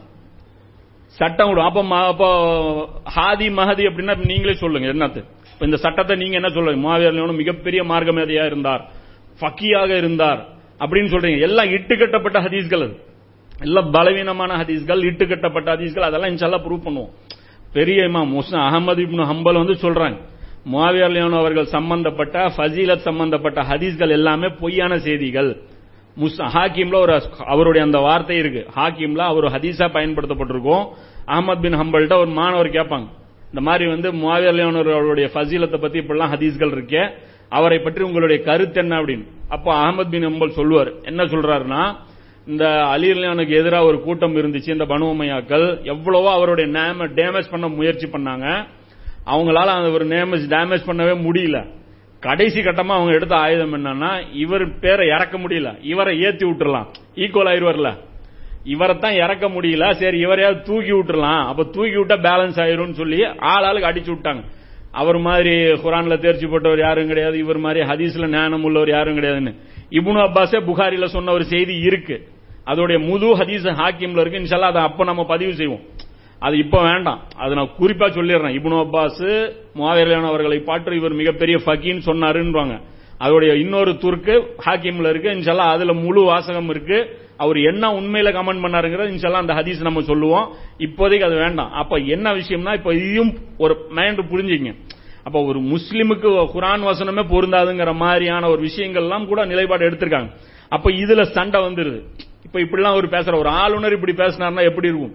சட்டம் விடும் அப்ப ம- அப்போ ஹாதி மஹதி அப்படின்னா நீங்களே சொல்லுங்க என்னது இப்ப இந்த சட்டத்தை நீங்க என்ன சொல்லுங்க மாவீரன் மிகப்பெரிய மார்க்கமேதையா இருந்தார் ஃபக்கியாக இருந்தார் அப்படின்னு சொல்றீங்க எல்லாம் இட்டுக்கட்டப்பட்ட ஹதீஸ்கள் அது எல்லாம் பலவீனமான ஹதீஸ்கள் இட்டுக்கட்டப்பட்ட ஹதீஸ்கள் அதெல்லாம் இன்ஷால்லா ப்ரூவ் பண்ணுவோம் பெரிய இமாம் முஸ்லிம் அகமது இப்னு ஹம்பல் வந்து சொல்றாங்க முவாவியர்லியான் அவர்கள் சம்பந்தப்பட்ட ஃபசீலத் சம்பந்தப்பட்ட ஹதீஸ்கள் எல்லாமே பொய்யான செய்திகள் முஸ் ஹாக்கிம்ல ஒரு அவருடைய அந்த வார்த்தை இருக்கு ஹாக்கிம்ல அவர் ஹதீஸா பயன்படுத்தப்பட்டிருக்கும் அகமது பின் ஹம்பல்ட்ட ஒரு மாணவர் கேட்பாங்க இந்த மாதிரி வந்து முவாவியர்லியான் அவருடைய ஃபசீலத்தை பத்தி இப்படிலாம் ஹதீஸ்கள் இருக்கே அவரை பற்றி உங்களுடைய கருத்து என்ன அப்படின்னு அப்போ அகமது பின் ஹம்பல் சொல்லுவார் என்ன சொல்றாருன்னா இந்த அலிர்லானுக்கு எதிராக ஒரு கூட்டம் இருந்துச்சு இந்த பனு உமையாக்கள் எவ்வளவோ அவருடைய நேம டேமேஜ் பண்ண முயற்சி பண்ணாங்க அவங்களால அந்த ஒரு நேமேஜ் டேமேஜ் பண்ணவே முடியல கடைசி கட்டமா அவங்க எடுத்த ஆயுதம் என்னன்னா இவர் பேரை இறக்க முடியல இவரை ஏத்தி விட்டுறலாம் ஈக்குவல் ஆயிருவார்ல இவரை தான் இறக்க முடியல சரி இவரையாவது தூக்கி விட்டுறலாம் அப்ப தூக்கி விட்டா பேலன்ஸ் ஆயிரும்னு சொல்லி ஆள் ஆளுக்கு அடிச்சு விட்டாங்க அவர் மாதிரி குரான்ல தேர்ச்சி போட்டவர் யாரும் கிடையாது இவர் மாதிரி ஹதீஸ்ல ஞானம் உள்ளவர் யாரும் கிடையாதுன்னு இப்னு அப்பாஸே புகாரில சொன்ன ஒரு செய்தி இருக்கு அதோடைய முழு ஹதீஸ் ஹாக்கிம்ல இருக்கு இன்ஷால்லா அதை அப்ப நம்ம பதிவு செய்வோம் அது இப்ப வேண்டாம் அது நான் குறிப்பா சொல்லிடுறேன் இப்னு அப்பாஸ் முவாவிரலான அவர்களை பாற்று இவர் மிகப்பெரிய ஃபக்கீன்னு சொன்னாருன்றாங்க அதோடைய இன்னொரு துருக்கு ஹாக்கிம்ல இருக்கு இன்ஷால்லா அதுல முழு வாசகம் இருக்கு அவர் என்ன உண்மையில கமெண்ட் பண்ணாருங்கிறது இன்ஷால்லா அந்த ஹதீஸ் நம்ம சொல்லுவோம் இப்போதைக்கு அது வேண்டாம் அப்ப என்ன விஷயம்னா இப்ப இதையும் ஒரு மைண்ட் புரிஞ்சுங்க அப்ப ஒரு முஸ்லிமுக்கு குரான் வசனமே பொருந்தாதுங்கிற மாதிரியான ஒரு விஷயங்கள்லாம் கூட நிலைப்பாடு எடுத்திருக்காங்க அப்ப இதுல சண்டை வந்துருது இப்ப இப்படிலாம் ஒரு பேசுற ஒரு ஆளுநர் இப்படி பேசினார்னா எப்படி இருக்கும்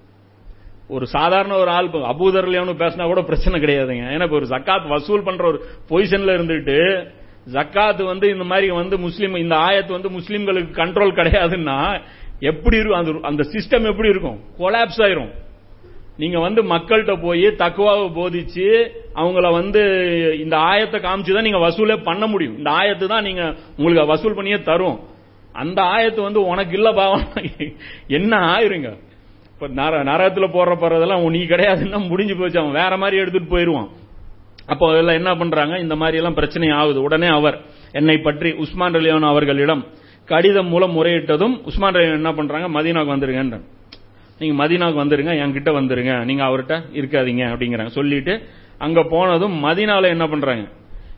ஒரு சாதாரண ஒரு ஆள் இப்ப அபூதர்லயானு பேசினா கூட பிரச்சனை கிடையாதுங்க ஏன்னா இப்ப ஒரு ஜக்காத் வசூல் பண்ற ஒரு பொசிஷன்ல இருந்துட்டு ஜக்காத் வந்து இந்த மாதிரி வந்து முஸ்லீம் இந்த ஆயத்து வந்து முஸ்லீம்களுக்கு கண்ட்ரோல் கிடையாதுன்னா எப்படி இருக்கும் அந்த அந்த சிஸ்டம் எப்படி இருக்கும் கொலாப்ஸ் ஆயிரும் நீங்க வந்து மக்கள்கிட்ட போய் தக்குவாவை போதிச்சு அவங்கள வந்து இந்த ஆயத்தை காமிச்சு தான் நீங்க வசூலே பண்ண முடியும் இந்த ஆயத்து தான் நீங்க உங்களுக்கு வசூல் பண்ணியே தரும் அந்த ஆயத்து வந்து உனக்கு இல்ல பாவம் என்ன ஆயிருங்க இப்ப நர நரகத்துல போடுற போறதெல்லாம் நீ கிடையாதுன்னா முடிஞ்சு போச்சு அவன் வேற மாதிரி எடுத்துட்டு போயிருவான் அப்போ அதெல்லாம் என்ன பண்றாங்க இந்த மாதிரி எல்லாம் பிரச்சனை ஆகுது உடனே அவர் என்னை பற்றி உஸ்மான் ரலியான் அவர்களிடம் கடிதம் மூலம் முறையிட்டதும் உஸ்மான் ரலியான் என்ன பண்றாங்க மதீனாவுக்கு வந்துருங்கன்ற நீங்க மதீனாவுக்கு வந்துருங்க என்கிட்ட வந்துருங்க நீங்க அவர்கிட்ட இருக்காதீங்க அப்படிங்கிறாங்க சொல்லிட்டு அங்க போனதும் மதீனால என்ன பண்றாங்க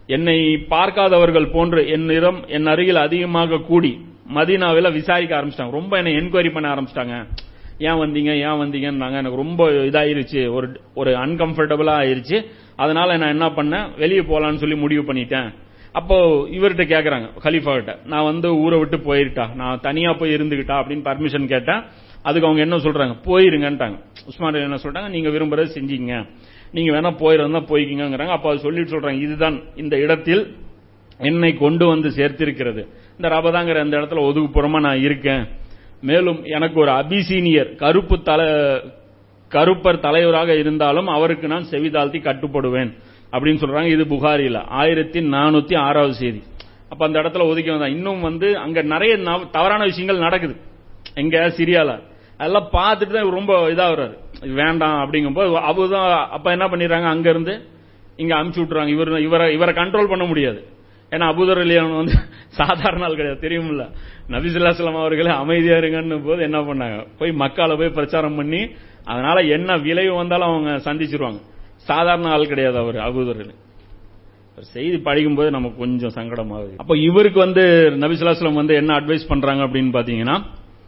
என்னை பார்க்காதவர்கள் போன்று என் நிறம் என் அருகில் அதிகமாக கூடி மதீனாவில் விசாரிக்க ஆரம்பிச்சிட்டாங்க ரொம்ப என்னை என்கொயரி பண்ண ஆரம்பிச்சிட்டாங்க ஏன் வந்தீங்க ஏன் வந்தீங்கன்னாங்க எனக்கு ரொம்ப இதாயிருச்சு ஒரு ஒரு அன்கம்ஃபர்டபுளா ஆயிருச்சு அதனால நான் என்ன பண்ணேன் வெளியே போலான்னு சொல்லி முடிவு பண்ணிட்டேன் அப்போ இவர்கிட்ட கேக்குறாங்க கலீஃபா கிட்ட நான் வந்து ஊரை விட்டு போயிருட்டா நான் தனியா போய் இருந்துகிட்டா அப்படின்னு பர்மிஷன் கேட்டேன் அதுக்கு அவங்க என்ன சொல்றாங்க போயிருங்கன்ட்டாங்க உஸ்மான் என்ன சொல்றாங்க நீங்க விரும்புறதை செஞ்சீங்க நீங்க வேணா போயிருந்தா போய்க்கிங்கிறாங்க அப்ப அது சொல்லிட்டு சொல்றாங்க இதுதான் இந்த இடத்தில் என்னை கொண்டு வந்து சேர்த்திருக்கிறது இந்த ரபதாங்கிற அந்த இடத்துல ஒதுக்குப்புறமா நான் இருக்கேன் மேலும் எனக்கு ஒரு அபிசீனியர் கருப்பு தலை கருப்பர் தலைவராக இருந்தாலும் அவருக்கு நான் செவிதாழ்த்தி கட்டுப்படுவேன் அப்படின்னு சொல்றாங்க இது புகாரில ஆயிரத்தி நானூத்தி ஆறாவது செய்தி அப்ப அந்த இடத்துல ஒதுக்கி வந்தா இன்னும் வந்து அங்க நிறைய நவ- தவறான விஷயங்கள் நடக்குது எங்க சிரியால அதெல்லாம் பார்த்துட்டு தான் இவர் ரொம்ப இதாகிறாரு வேண்டாம் அப்படிங்கும்போது அவர்தான் அப்ப என்ன பண்ணிடுறாங்க அங்க இருந்து இங்க அமுச்சு விட்டுறாங்க இவர் இவரை இவரை கண்ட்ரோல் பண்ண முடியாது ஏன்னா அபுதர் அலியான் வந்து சாதாரண ஆள் கிடையாது தெரியுமில்ல நபிசுல்லாஸ்லாம் அவர்களே அமைதியா இருங்கன்னு போது என்ன பண்ணாங்க போய் மக்கால போய் பிரச்சாரம் பண்ணி அதனால என்ன விளைவு வந்தாலும் அவங்க சந்திச்சிருவாங்க சாதாரண ஆள் கிடையாது அவர் அபுதர் அலி ஒரு செய்தி படிக்கும்போது நமக்கு கொஞ்சம் சங்கடமாகுது அப்ப இவருக்கு வந்து நபிசுல்லாஸ்லம் வந்து என்ன அட்வைஸ் பண்றாங்க அப்படின்னு பாத்தீங்கன்னா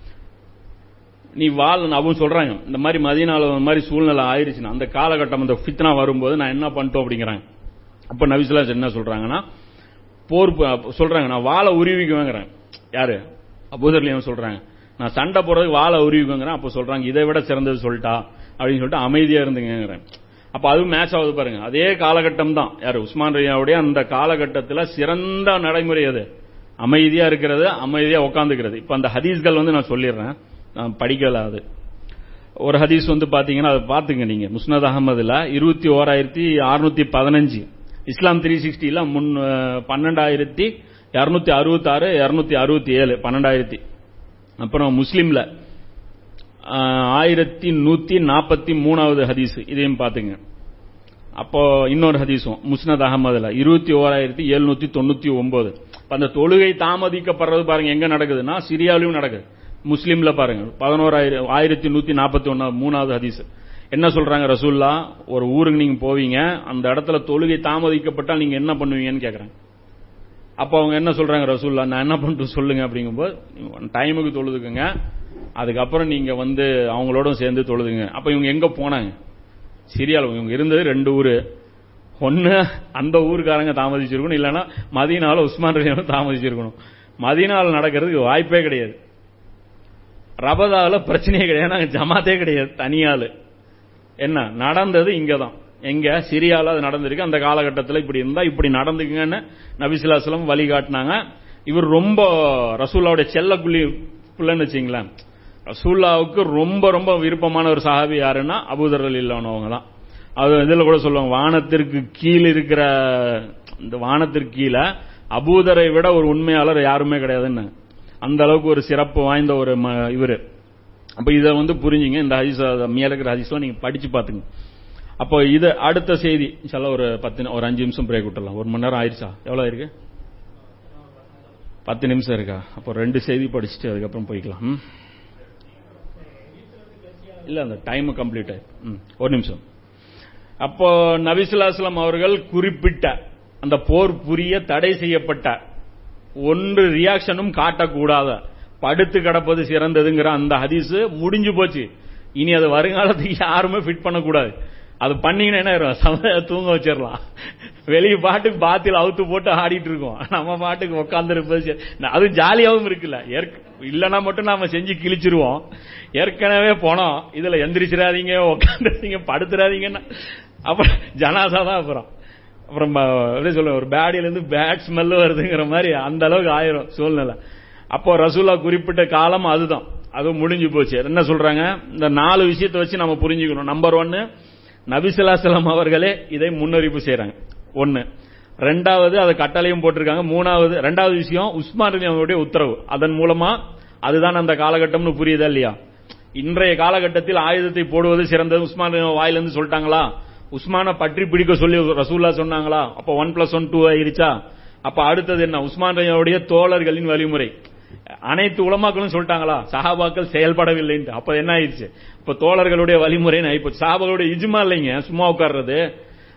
நீ வாழ் அவங்க சொல்றாங்க இந்த மாதிரி மதியனால இந்த மாதிரி சூழ்நிலை ஆயிருச்சுன்னா அந்த காலகட்டம் அந்த ஃபித்னா வரும்போது நான் என்ன பண்ணிட்டோம் அப்படிங்கிறாங்க அப்ப நபிசுல்லாஸ் என்ன சொல்றாங்கன்னா போர் ப- சொல்றாங்க நான் வாழை உருவிக்குவேங்கிறேன் யாரு அபூதர்லியம் சொல்றாங்க நான் சண்டை போடுறதுக்கு வாழை உருவிக்குவேங்கிறேன் அப்ப சொல்றாங்க இதை விட சிறந்தது சொல்லிட்டா அப்படின்னு சொல்லிட்டு அமைதியா இருந்துங்கிறேன் அப்ப அதுவும் மேட்ச் ஆகுது பாருங்க அதே காலகட்டம் தான் யாரு உஸ்மான் ரயாவுடைய அந்த காலகட்டத்தில் சிறந்த நடைமுறை அது அமைதியா இருக்கிறது அமைதியா உட்காந்துக்கிறது இப்ப அந்த ஹதீஸ்கள் வந்து நான் சொல்லிடுறேன் நான் படிக்கல அது ஒரு ஹதீஸ் வந்து பாத்தீங்கன்னா அதை பாத்துங்க நீங்க முஸ்னத் அகமதுல இருபத்தி ஓராயிரத்தி அறுநூத்தி பதினஞ்சு இஸ்லாம் த்ரீ சிக்ஸ்டில முன் அஹ், பன்னெண்டாயிரத்தி இருநூத்தி அறுபத்தி ஆறு இருநூத்தி அறுபத்தி ஏழு பன்னெண்டாயிரத்தி அப்புறம் முஸ்லீம்ல அஹ், ஆயிரத்தி நூத்தி நாற்பத்தி மூணாவது ஹதீஸ் இதையும் பாத்துங்க அப்போ இன்னொரு ஹதீஸும் முஸ்னத் அகமதுல இருபத்தி ஓராயிரத்தி எழுநூத்தி தொண்ணூத்தி ஒன்பது அந்த தொழுகை தாமதிக்கப்படுறது பாருங்க எங்க நடக்குதுன்னா சிரியாவிலும் நடக்குது முஸ்லீம்ல பாருங்க பதினோராயிரம் ஆயிரத்தி நூத்தி நாற்பத்தி ஒன்னா மூணாவது ஹதீஸ் என்ன சொல்றாங்க ரசூல்லா ஒரு ஊருக்கு நீங்க போவீங்க அந்த இடத்துல தொழுகை தாமதிக்கப்பட்டால் நீங்க என்ன பண்ணுவீங்கன்னு கேக்குறாங்க அப்ப அவங்க என்ன சொல்றாங்க ரசூல்லா நான் என்ன பண்ணிட்டு சொல்லுங்க அப்படிங்கும்போது டைமுக்கு தொழுதுக்குங்க அதுக்கப்புறம் நீங்க வந்து அவங்களோட சேர்ந்து தொழுதுங்க அப்ப இவங்க எங்க போனாங்க சிரியால இவங்க இருந்தது ரெண்டு ஊரு ஒன்னு அந்த ஊருக்காரங்க தாமதிச்சிருக்கணும் இல்லைன்னா மதியனால உஸ்மான் ரலியல்லாஹு தாமதிச்சிருக்கணும் மதியனால நடக்கிறதுக்கு வாய்ப்பே கிடையாது ரபதால பிரச்சனையே கிடையாது நாங்க ஜமாத்தே கிடையாது தனியாளு என்ன நடந்தது இங்கதான் எங்க சிரியால அது நடந்திருக்கு அந்த காலகட்டத்தில் இப்படி இருந்தா இப்படி நடந்துக்குங்கன்னு நபிசுல்லாஸ்லம் வழிகாட்டினாங்க இவர் ரொம்ப ரசூல்லாவுடைய செல்லக்குள்ளி புள்ளன்னு வச்சுங்களேன் ரசூல்லாவுக்கு ரொம்ப ரொம்ப விருப்பமான ஒரு சஹாபி யாருன்னா அபூதர் இல்லானவங்க தான் அது இதுல கூட சொல்லுவாங்க வானத்திற்கு கீழ் இருக்கிற இந்த வானத்திற்கு கீழே அபூதரை விட ஒரு உண்மையாளர் யாருமே கிடையாதுன்னு அந்த அளவுக்கு ஒரு சிறப்பு வாய்ந்த ஒரு ம- இவரு அப்ப இத வந்து புரிஞ்சுங்க இந்த ஹதீஸ் மேல இருக்கிற ஹதீஸ்லாம் நீங்க படிச்சு பாத்துங்க அப்போ இது அடுத்த செய்தி இன்ஷால்லா ஒரு பத்து நி- ஒரு அஞ்சு நிமிஷம் பிரேக் விட்டுறலாம் ஒரு மணி நேரம் ஆயிடுச்சா எவ்வளவு இருக்கு பத்து நிமிஷம் இருக்கா அப்போ ரெண்டு செய்தி படிச்சுட்டு அதுக்கப்புறம் போய்க்கலாம் ம்? இல்ல அந்த டைம் கம்ப்ளீட் ஆயிடும் ம், ஒரு நிமிஷம் அப்போ நபிசுல்லாஸ்லாம் அவர்கள் குறிப்பிட்ட அந்த போர் புரிய தடை செய்யப்பட்ட ஒன்று ரியாக்ஷனும் காட்டக்கூடாத படுத்து கிடப்பது சிறந்ததுங்கிற அந்த ஹதீஸ் முடிஞ்சு போச்சு இனி அது வருங்காலத்துக்கு யாருமே ஃபிட் பண்ணக்கூடாது அது பண்ணீங்கன்னா என்ன ஆயிரும்? சமுதாய தூங்க வச்சிடலாம் வெளிய பாட்டுக்கு பாத்தில் அவுத்து போட்டு ஆடிட்டு இருக்கோம் நம்ம பாட்டுக்கு உட்கார்ந்து இருப்பது அது ஜாலியாவும் இருக்குல்ல ஏற்க- இல்லைன்னா மட்டும் நாம செஞ்சு கிழிச்சிருவோம் ஏற்கனவே போனோம் இதுல எந்திரிச்சிடாதீங்க உட்காந்துருந்தீங்க படுத்துறாதீங்கன்னா அப்புறம் ஜனாசா தான் அப்புறம் அப்புறம் ப- எப்படி சொல்லுவேன் ஒரு பேடியில இருந்து பேட் ஸ்மெல் வருதுங்கிற மாதிரி அந்த அளவுக்கு ஆயிரும் சூழ்நிலை அப்போ ரசூலா குறிப்பிட்ட காலம் அதுதான் அது முடிஞ்சு போச்சு என்ன சொல்றாங்க இந்த நாலு விஷயத்தை வச்சு நம்ம புரிஞ்சுக்கணும் நம்பர் ஒன்னு நபிசுல்லாசலம் அவர்களே இதை முன்னறிவிப்பு செய்றாங்க ஒன்னு ரெண்டாவது அது கட்டளையும் போட்டிருக்காங்க மூணாவது ரெண்டாவது விஷயம் உஸ்மான் ரலி அவருடைய உத்தரவு அதன் மூலமா அதுதான் அந்த காலகட்டம்னு புரியுதா இல்லையா இன்றைய காலகட்டத்தில் ஆயுதத்தை போடுவது சிறந்தது உஸ்மான் ரலி வாயிலிருந்து சொல்லிட்டாங்களா உஸ்மான பற்றி பிடிக்க சொல்லி ரசூல்லா சொன்னாங்களா அப்ப ஒன் பிளஸ் ஒன் டூ ஆயிருச்சா அப்ப அடுத்தது என்ன உஸ்மான் ரலியுடைய தோழர்களின் வழிமுறை அனைத்து உலமாக்களும் சொல்லிட்டாங்களா சஹாபாக்கள் செயல்படவில்லைன்ட்டு அப்ப என்ன ஆயிடுச்சு இப்ப தோழர்களுடைய வழிமுறைன்னு ஆயிப்போச்சு சஹாபாக்களுடைய இஜ்மா இல்லைங்க சும்மா உட்கார்றது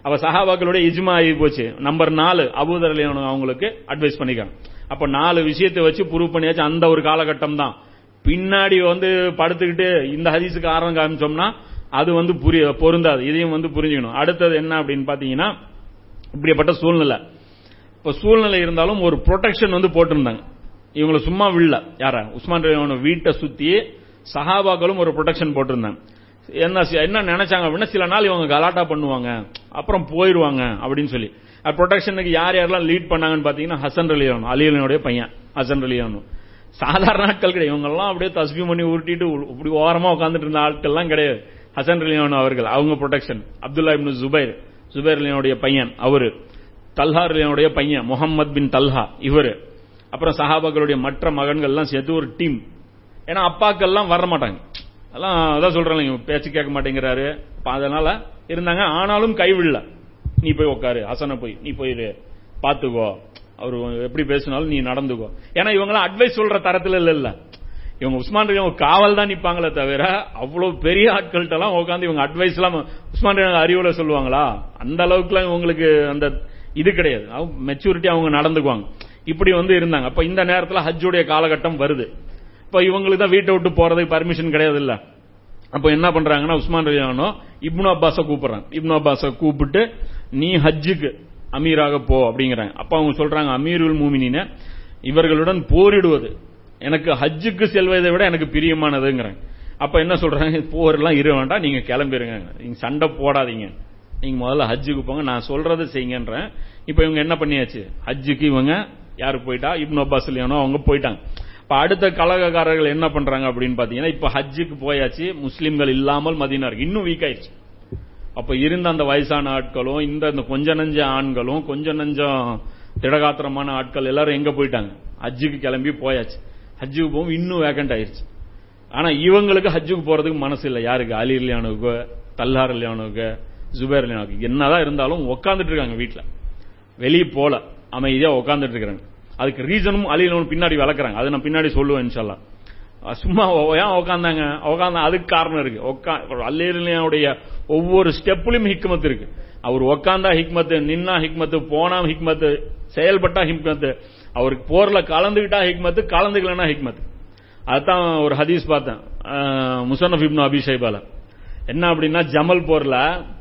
அவ சஹாபாக்களுடைய இஜ்மா ஆகி போச்சு நம்பர் நாலு அபூதர் அலியானு அவங்களுக்கு அட்வைஸ் பண்ணிக்காங்க அப்ப நாலு விஷயத்தை வச்சு ப்ரூவ் பண்ணியாச்சு அந்த ஒரு காலகட்டம் தான் பின்னாடி வந்து படுத்துக்கிட்டு இந்த ஹதீஸுக்கு ஆரம்பம் காமிச்சோம்னா அது வந்து புரிய பொருந்தாது இதையும் வந்து புரிஞ்சுக்கணும் அடுத்தது என்ன அப்படின்னு பாத்தீங்கன்னா இப்படிப்பட்ட சூழ்நிலை இப்ப சூழ்நிலை இருந்தாலும் ஒரு ப்ரொடெக்ஷன் வந்து போட்டிருந்தாங்க இவங்களை சும்மா விடல யார உஸ்மான் ரலியல்லாஹு வீட்டை சுத்தி சஹாபாக்களும் ஒரு ப்ரொடெக்ஷன் போட்டிருந்தாங்க என்ன என்ன நினைச்சாங்க அப்படின்னா சில நாள் இவங்க கலாட்டா பண்ணுவாங்க அப்புறம் போயிருவாங்க அப்படின்னு சொல்லி ப்ரொடெக்ஷனுக்கு யார் யாரெல்லாம் லீட் பண்ணாங்கன்னு பாத்தீங்கன்னா ஹசன் ரலியானு அலியனுடைய பையன் ஹசன் ரலியானு சாதாரண ஆட்கள் கிடையாது இவங்க எல்லாம் அப்படியே தஸ்பி பண்ணி உருட்டிட்டு இப்படி ஓரமா உட்காந்துட்டு இருந்த ஆட்கள்லாம் கிடையாது ஹசன் ரலியானு அவர்கள் அவங்க protection Abdullah ibn Zubair Zubair ரலியானுடைய பையன் அவரு தல்ஹா ரலியானுடைய பையன் முகமது பின் தல்ஹா இவரு அப்புறம் சஹாபாக்களுடைய மற்ற மகன்கள்லாம் சேர்த்து ஒரு டீம் ஏன்னா அப்பாக்கள்லாம் வர மாட்டாங்க அதெல்லாம் அதான் சொல்றாங்க பேச்சு கேட்க மாட்டேங்கிறாரு அப்ப அதனால இருந்தாங்க ஆனாலும் கைவிடல நீ போய் உட்காரு ஹசனை போய் நீ போயிரு பாத்துக்கோ அவர் எப்படி பேசினாலும் நீ நடந்துக்கோ ஏன்னா இவங்களாம் அட்வைஸ் சொல்ற தரத்துல இல்ல இல்ல இவங்க உஸ்மான் ரலியா காவல் தான் நிப்பாங்களே தவிர அவ்வளவு பெரிய ஆட்கள்ட்ட எல்லாம் உட்காந்து இவங்க அட்வைஸ் எல்லாம் உஸ்மான் ரலியா அறிவுரை சொல்லுவாங்களா அந்த அளவுக்குலாம் இவங்களுக்கு அந்த இது கிடையாது மெச்சூரிட்டி அவங்க நடந்துக்குவாங்க இப்படி வந்து இருந்தாங்க அப்ப இந்த நேரத்துல ஹஜ்ஜுடைய காலகட்டம் வருது இப்ப இவங்களுக்கு தான் வீட்டை விட்டு போறதுக்கு பர்மிஷன் கிடையாது இல்ல அப்ப என்ன பண்றாங்கன்னா உஸ்மான் ரலியானோ இப்னு அப்பாஸ கூப்பிடுறாங்க இப்னு அப்பாஸ கூப்பிட்டு நீ ஹஜ்ஜுக்கு அமீராக போ அப்படிங்கிறாங்க அப்ப அவங்க சொல்றாங்க அமீருல் மூமினின இவர்களுடன் போரிடுவது எனக்கு ஹஜ்ஜுக்கு செல்வதை விட எனக்கு பிரியமானதுங்கிறாங்க அப்ப என்ன சொல்றாங்க போரெல்லாம் இரு வேண்டாம் நீங்க கிளம்பிருங்க நீங்க சண்டை போடாதீங்க நீங்க முதல்ல ஹஜ்ஜுக்கு போங்க நான் சொல்றதை செய்யுங்கன்றேன் இப்ப இவங்க என்ன பண்ணியாச்சு ஹஜ்ஜுக்கு இவங்க யாரு போயிட்டா இப்னு அப்பாஸ் இல்லையானோ அவங்க போயிட்டாங்க இப்ப அடுத்த கழகக்காரர்கள் என்ன பண்றாங்க அப்படின்னு பாத்தீங்கன்னா இப்ப ஹஜ்ஜுக்கு போயாச்சு முஸ்லிம்கள் இல்லாமல் மதீனா இருக்கு இன்னும் வீக் ஆயிடுச்சு அப்ப இருந்த அந்த வயசான ஆட்களும் இந்த இந்த கொஞ்ச நஞ்ச ஆண்களும் கொஞ்ச நஞ்சம் திடகாத்திரமான ஆட்கள் எல்லாரும் எங்க போயிட்டாங்க ஹஜ்ஜுக்கு கிளம்பி போயாச்சு ஹஜ்ஜுக்கு போகும் இன்னும் வேகண்ட் ஆயிருச்சு ஆனா இவங்களுக்கு ஹஜ்ஜுக்கு போறதுக்கு மனசு இல்லை யாருக்கு அலி இல்லையானுக்கு தல்லார் இல்லையானுக்கு ஜுபேர் இல்லையானுக்கு என்னதான் இருந்தாலும் உட்காந்துட்டு இருக்காங்க வீட்டுல வெளியே போல அமைதியா உட்காந்துட்டு இருக்காங்க அதுக்கு ரீசனும் அலியிலும் பின்னாடி வளர்க்குறாங்க அதை நான் பின்னாடி சொல்லுவேன் இன்ஷால்லா சும்மா ஏன் உட்காந்தாங்க உட்காந்தா அதுக்கு காரணம் இருக்கு உட்கா அல்லேலுடைய ஒவ்வொரு ஸ்டெப்லயும் ஹிக்மத் இருக்கு அவர் உட்காந்தா ஹிக்மத்து நின்னா ஹிக்மத்து போனா ஹிக்மத்து செயல்பட்டா ஹிக்மத்து அவருக்கு போர்ல கலந்துகிட்டா ஹிக்மத்து கலந்துக்கலன்னா ஹிக்மத்து அதுதான் ஒரு ஹதீஸ் பார்த்தேன் முசன்னப் இப்னு அபிஷேபால என்ன அப்படின்னா ஜமல் போர்ல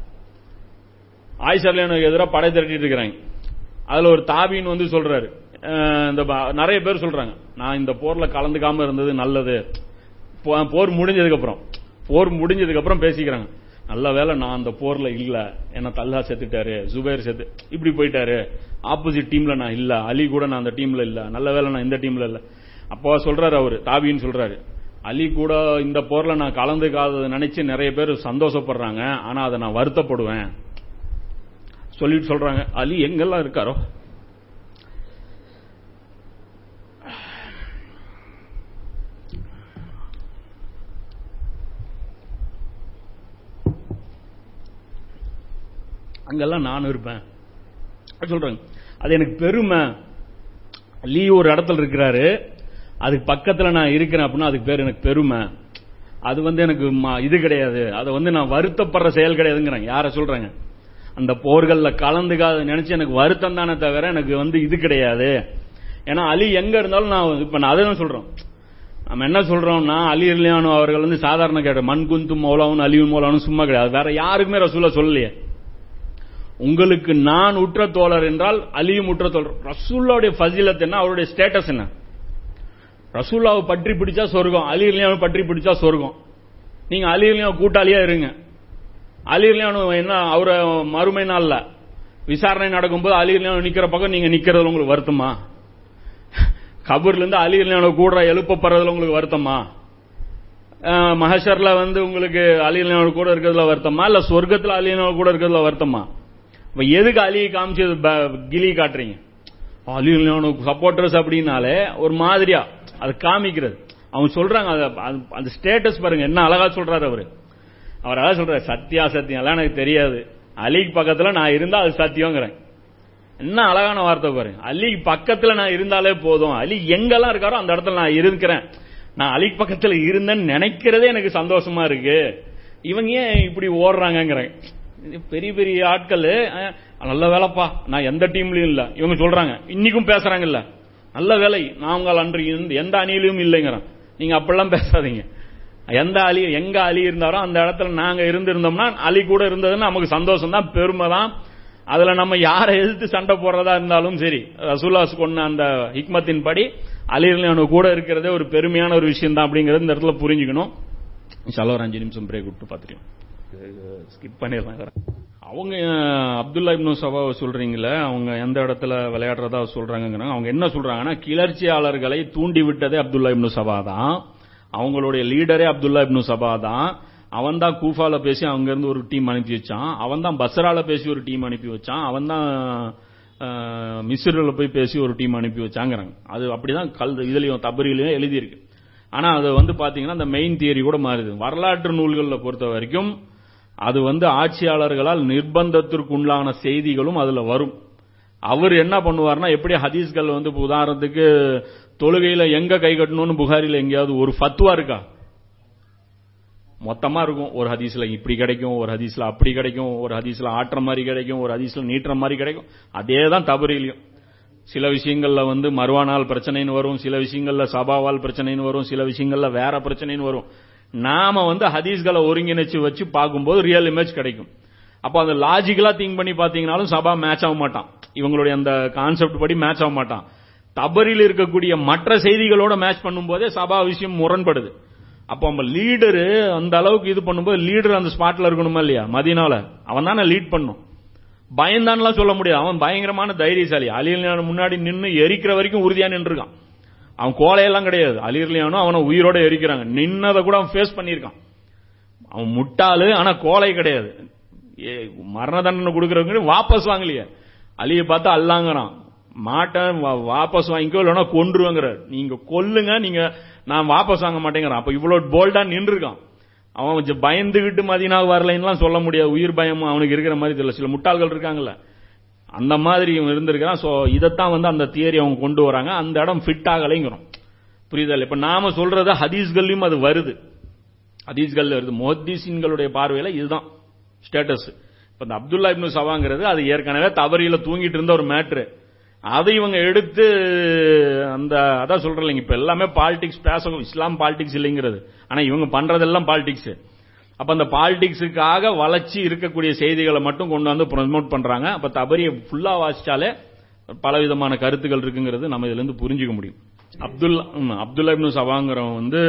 ஆயிஷர்லேனுக்கு எதிராக படை திரட்டிட்டு இருக்கிறாங்க அதுல ஒரு தாபின்னு வந்து சொல்றாரு இந்த நிறைய பேர் சொல்றாங்க நான் இந்த போர்ல கலந்துக்காம இருந்தது நல்லது போர் முடிஞ்சதுக்கு அப்புறம் போர் முடிஞ்சதுக்கு அப்புறம் பேசிக்கிறாங்க நல்ல வேலை நான் அந்த போர்ல இல்ல என்ன தல்லா செத்துட்டாரு ஜுபேர் செத்து இப்படி போயிட்டாரு ஆப்போசிட் டீம்ல நான் இல்ல அலி கூட நான் அந்த டீம்ல இல்ல நல்ல வேலை நான் இந்த டீம்ல இல்ல அப்போ சொல்றாரு அவரு தாபின்னு சொல்றாரு அலி கூட இந்த போர்ல நான் கலந்துக்காததை நினைச்சு நிறைய பேர் சந்தோஷப்படுறாங்க ஆனா அதை நான் வருத்தப்படுவேன் சொல்லிட்டு சொல்றாங்க அலி எங்கெல்லாம் இருக்காரோ அங்கெல்லாம் நானும் இருப்பேன் சொல்றாங்க அது எனக்கு பெருமை லீ ஒரு இடத்துல இருக்கிறாரு அதுக்கு பக்கத்துல நான் இருக்கிறேன் அப்படின்னா அதுக்கு பேர் எனக்கு பெருமை அது வந்து எனக்கு இது கிடையாது அதை வந்து நான் வருத்தப்படுற செயல் கிடையாதுங்கிறாங்க யார சொல்றாங்க அந்த போர்கள்ல கலந்துக்காத நினைச்சு எனக்கு வருத்தம் தானே தவிர எனக்கு வந்து இது கிடையாது ஏன்னா அலி எங்க இருந்தாலும் நான் இப்ப நான் அதை சொல்றோம் நம்ம என்ன சொல்றோம்னா அலி இல்லையானு அவர்கள் வந்து சாதாரண கேட்ட மண் குந்தும் மௌலாவும் அலியும் மௌலாவும் சும்மா கிடையாது வேற யாருக்குமே ரசூலா சொல்லலையே உங்களுக்கு நான் உற்ற தோழர் என்றால் அலியும் உற்ற தோழர் ரசூல்லாவுடைய ஃபசிலத் என்ன அவருடைய ஸ்டேட்டஸ் என்ன ரசூல்லாவை பற்றி பிடிச்சா சொர்க்கம் அலி இல்லையாவை பற்றி பிடிச்சா சொர்க்கம் நீங்க அலி இல்லையா கூட்டாளியா இருங்க அலி இல்லையானு என்ன அவரை மறுமை நாள்ல விசாரணை நடக்கும்போது அலி இல்லையானு நிக்கிற பக்கம் நீங்க நிக்கிறது உங்களுக்கு வருத்தமா கபூர்ல இருந்து அலி இல்லையானு கூட எழுப்பப்படுறதுல உங்களுக்கு வருத்தமா மகஷர்ல வந்து உங்களுக்கு அலி இல்லையானு கூட இருக்கிறதுல வருத்தமா இல்ல சொர்க்கத்துல அலி இல்லையானு கூட இருக்கிறதுல வருத்தமா இப்ப எதுக்கு அலியை காமிச்சது கிளி காட்டுறீங்க அலி சப்போர்டர்ஸ் அப்படின்னாலே ஒரு மாதிரியா அது காமிக்கிறது அவங்க சொல்றாங்க அந்த ஸ்டேட்டஸ் பாருங்க என்ன அழகா சொல்றாரு அவரு அவர் அழகா சொல்றாரு சத்தியா சத்தியம் எல்லாம் எனக்கு தெரியாது அலிக்கு பக்கத்துல நான் இருந்தா அது சத்தியங்கிறேன் என்ன அழகான வார்த்தை பாருங்க அலிக்கு பக்கத்துல நான் இருந்தாலே போதும் அலி எங்கெல்லாம் இருக்காரோ அந்த இடத்துல நான் இருக்கிறேன் நான் அலிக்கு பக்கத்துல இருந்தேன்னு நினைக்கிறதே எனக்கு சந்தோஷமா இருக்கு இவங்க ஏன் இப்படி ஓடுறாங்கிறேன் இது பெரிய பெரிய ஆட்கள் அஹ், நல்ல வேலைப்பா நான் எந்த டீம்லயும் இல்ல இவங்க சொல்றாங்க இன்னைக்கும் பேசுறாங்க இல்ல நல்ல வேலை நாங்கள் அன்று இந்த- எந்த அணியிலும் இல்லைங்கிறோம் நீங்க அப்படிலாம் பேசாதீங்க எந்த அலி எங்க அலி இருந்தாரோ அந்த இடத்துல நாங்க இருந்திருந்தோம்னா அலி கூட இருந்ததுன்னா நமக்கு சந்தோஷம் தான் பெருமை தான் அதுல நம்ம யாரை எதிர்த்து சண்டை போடுறதா இருந்தாலும் சரி ரசூல்லாஸ் கொண்ட அந்த ஹிக்மத்தின் படி அலிரலியானு கூட இருக்கிறதே ஒரு பெருமையான ஒரு விஷயம் தான் அப்படிங்கறது இந்த இடத்துல புரிஞ்சுக்கணும் இன்ஷால்லா ஒரு அஞ்சு நிமிஷம் பிரேக் விட்டு பார்த்துருவோம் ஸ்கிப் பண்ணிடலாம் அவங்க அஹ், அப்துல்லா இப்னு சபாவை சொல்றீங்களே அவங்க எந்த இடத்துல விளையாடுறதா சொல்றாங்கங்கிறாங்க அவங்க என்ன சொல்றாங்கன்னா கிளர்ச்சியாளர்களை தூண்டி விட்டதே அப்துல்லா இப்னு சபா தான் அவங்களுடைய லீடரே அப்துல்லா இப்னு சபா தான் அவன் தான் கூஃபால பேசி அங்க இருந்து ஒரு டீம் அனுப்பி வச்சான் அவன் தான் பஸ்ரால பேசி ஒரு டீம் அனுப்பி வச்சான் அவன் தான் மிஸ்ரில் போய் பேசி ஒரு டீம் அனுப்பி வச்சாங்கிறாங்க அது அப்படிதான் கல் இதுலயும் தபரிலையும் எழுதியிருக்கு ஆனா அது வந்து பாத்தீங்கன்னா அந்த மெயின் தியரி கூட மாறுது வரலாற்று நூல்கள்ல பொறுத்த வரைக்கும் அது வந்து ஆட்சியாளர்களால் நிர்பந்தத்திற்குள்ளான செய்திகளும் அதுல வரும் அவர் என்ன பண்ணுவார்னா எப்படி ஹதீஸ்கள் வந்து இப்ப உதாரணத்துக்கு தொழுகையில எங்க கை கட்டணும்னு புகாரில எங்கேயாவது ஒரு ஃபத்வா இருக்கா மொத்தமா இருக்கும் ஒரு ஹதீஸ்ல இப்படி கிடைக்கும் ஒரு ஹதீஸ்ல அப்படி கிடைக்கும் ஒரு ஹதீஸ்ல ஆட்டுற மாதிரி கிடைக்கும் ஒரு ஹதீஸ்ல நீட்டுற மாதிரி கிடைக்கும் அதே தான் தபரிலையும் சில விஷயங்கள்ல வந்து மறுவானால் பிரச்சனைன்னு வரும் சில விஷயங்கள்ல சபாவால் பிரச்சனைன்னு வரும் சில விஷயங்கள்ல வேற பிரச்சனைன்னு வரும் நாம வந்து ஹதீஸ்களை ஒருங்கிணைச்சு வச்சு பார்க்கும்போது ரியல் இமேஜ் கிடைக்கும் அப்போ அந்த லாஜிக்கலா திங்க் பண்ணி பாத்தீங்கன்னாலும் சபா மேட்ச் ஆக மாட்டான் இவங்களுடைய அந்த கான்செப்ட் படி மேட்ச் ஆக மாட்டான் தபரில் இருக்கக்கூடிய மற்ற செய்திகளோட மேட்ச் பண்ணும்போதே சபா விஷயம் முரண்படுது அப்போ நம்ம லீடரு அந்த அளவுக்கு இது பண்ணும்போது லீடர் அந்த ஸ்பாட்ல இருக்கணுமா இல்லையா மதினால அவன் தானே லீட் பண்ணும் பயந்தான்லாம் சொல்ல முடியாது அவன் பயங்கரமான தைரியசாலி அலியலியான முன்னாடி நின்னு எரிக்கிற வரைக்கும் உறுதியா நின்றுருக்கான் அவன் கோலையெல்லாம் கிடையாது அலியலியானும் அவனை உயிரோட எரிக்கிறாங்க நின்னதை கூட அவன் ஃபேஸ் பண்ணியிருக்கான் அவன் முட்டாளு ஆனா கோலை கிடையாது ஏ, மரண தண்டனை கொடுக்கறவங்க வாபஸ் வாங்கலையே அலியை பார்த்து அல்லாங்கிறான் மாட்டேன் வா- வாபஸ் வாங்கிக்கோ இல்லைன்னா கொன்றுவேங்கிறார் நீங்க கொல்லுங்க நீங்க நான் வாபஸ் வாங்க மாட்டேங்கிறான் அப்ப இவ்வளவு போல்டா நின்றுருக்கான் அவன் கொஞ்சம் பயந்துகிட்டு மதினாக வரலைன்னுலாம் சொல்ல முடியாது உயிர் பயம் அவனுக்கு இருக்கிற மாதிரி தெரியல சில முட்டாள்கள் இருக்காங்கல்ல அந்த மாதிரி இவன் இருந்திருக்கான் சோ இதைத்தான் வந்து அந்த தியரி அவங்க கொண்டு வராங்க அந்த இடம் ஃபிட் ஆகலைங்கிறோம் புரியுதல் இப்ப நாம சொல்றது ஹதீஸ்கள்லயும் அது வருது ஹதீஸ்கள் வருது முஹத்தீசின்களுடைய பார்வையில இதுதான் ஸ்டேட்டஸ் இப்ப இந்த அப்துல்லா இப்னு சவாங்கிறது அது ஏற்கனவே தவறியில தூங்கிட்டு இருந்த ஒரு மேட்ரு அதை இவங்க எடுத்து அந்த அதான் சொல்றேன் இப்ப எல்லாமே பாலிடிக்ஸ் பேசவும் இஸ்லாம் பாலிடிக்ஸ் இல்லைங்கிறது ஆனா இவங்க பண்றதெல்லாம் பாலிடிக்ஸ் அப்ப அந்த பாலிடிக்ஸுக்காக வளர்ச்சி இருக்கக்கூடிய செய்திகளை மட்டும் கொண்டு வந்து ப்ரமோட் பண்றாங்க அப்ப தபரியை ஃபுல்லா வாசிச்சாலே பலவிதமான கருத்துக்கள் இருக்குங்கிறது நம்ம இதுல இருந்து புரிஞ்சுக்க முடியும் அப்துல்லா ம், அப்துல்லா இப்னு சவாங்கிறவன் வந்து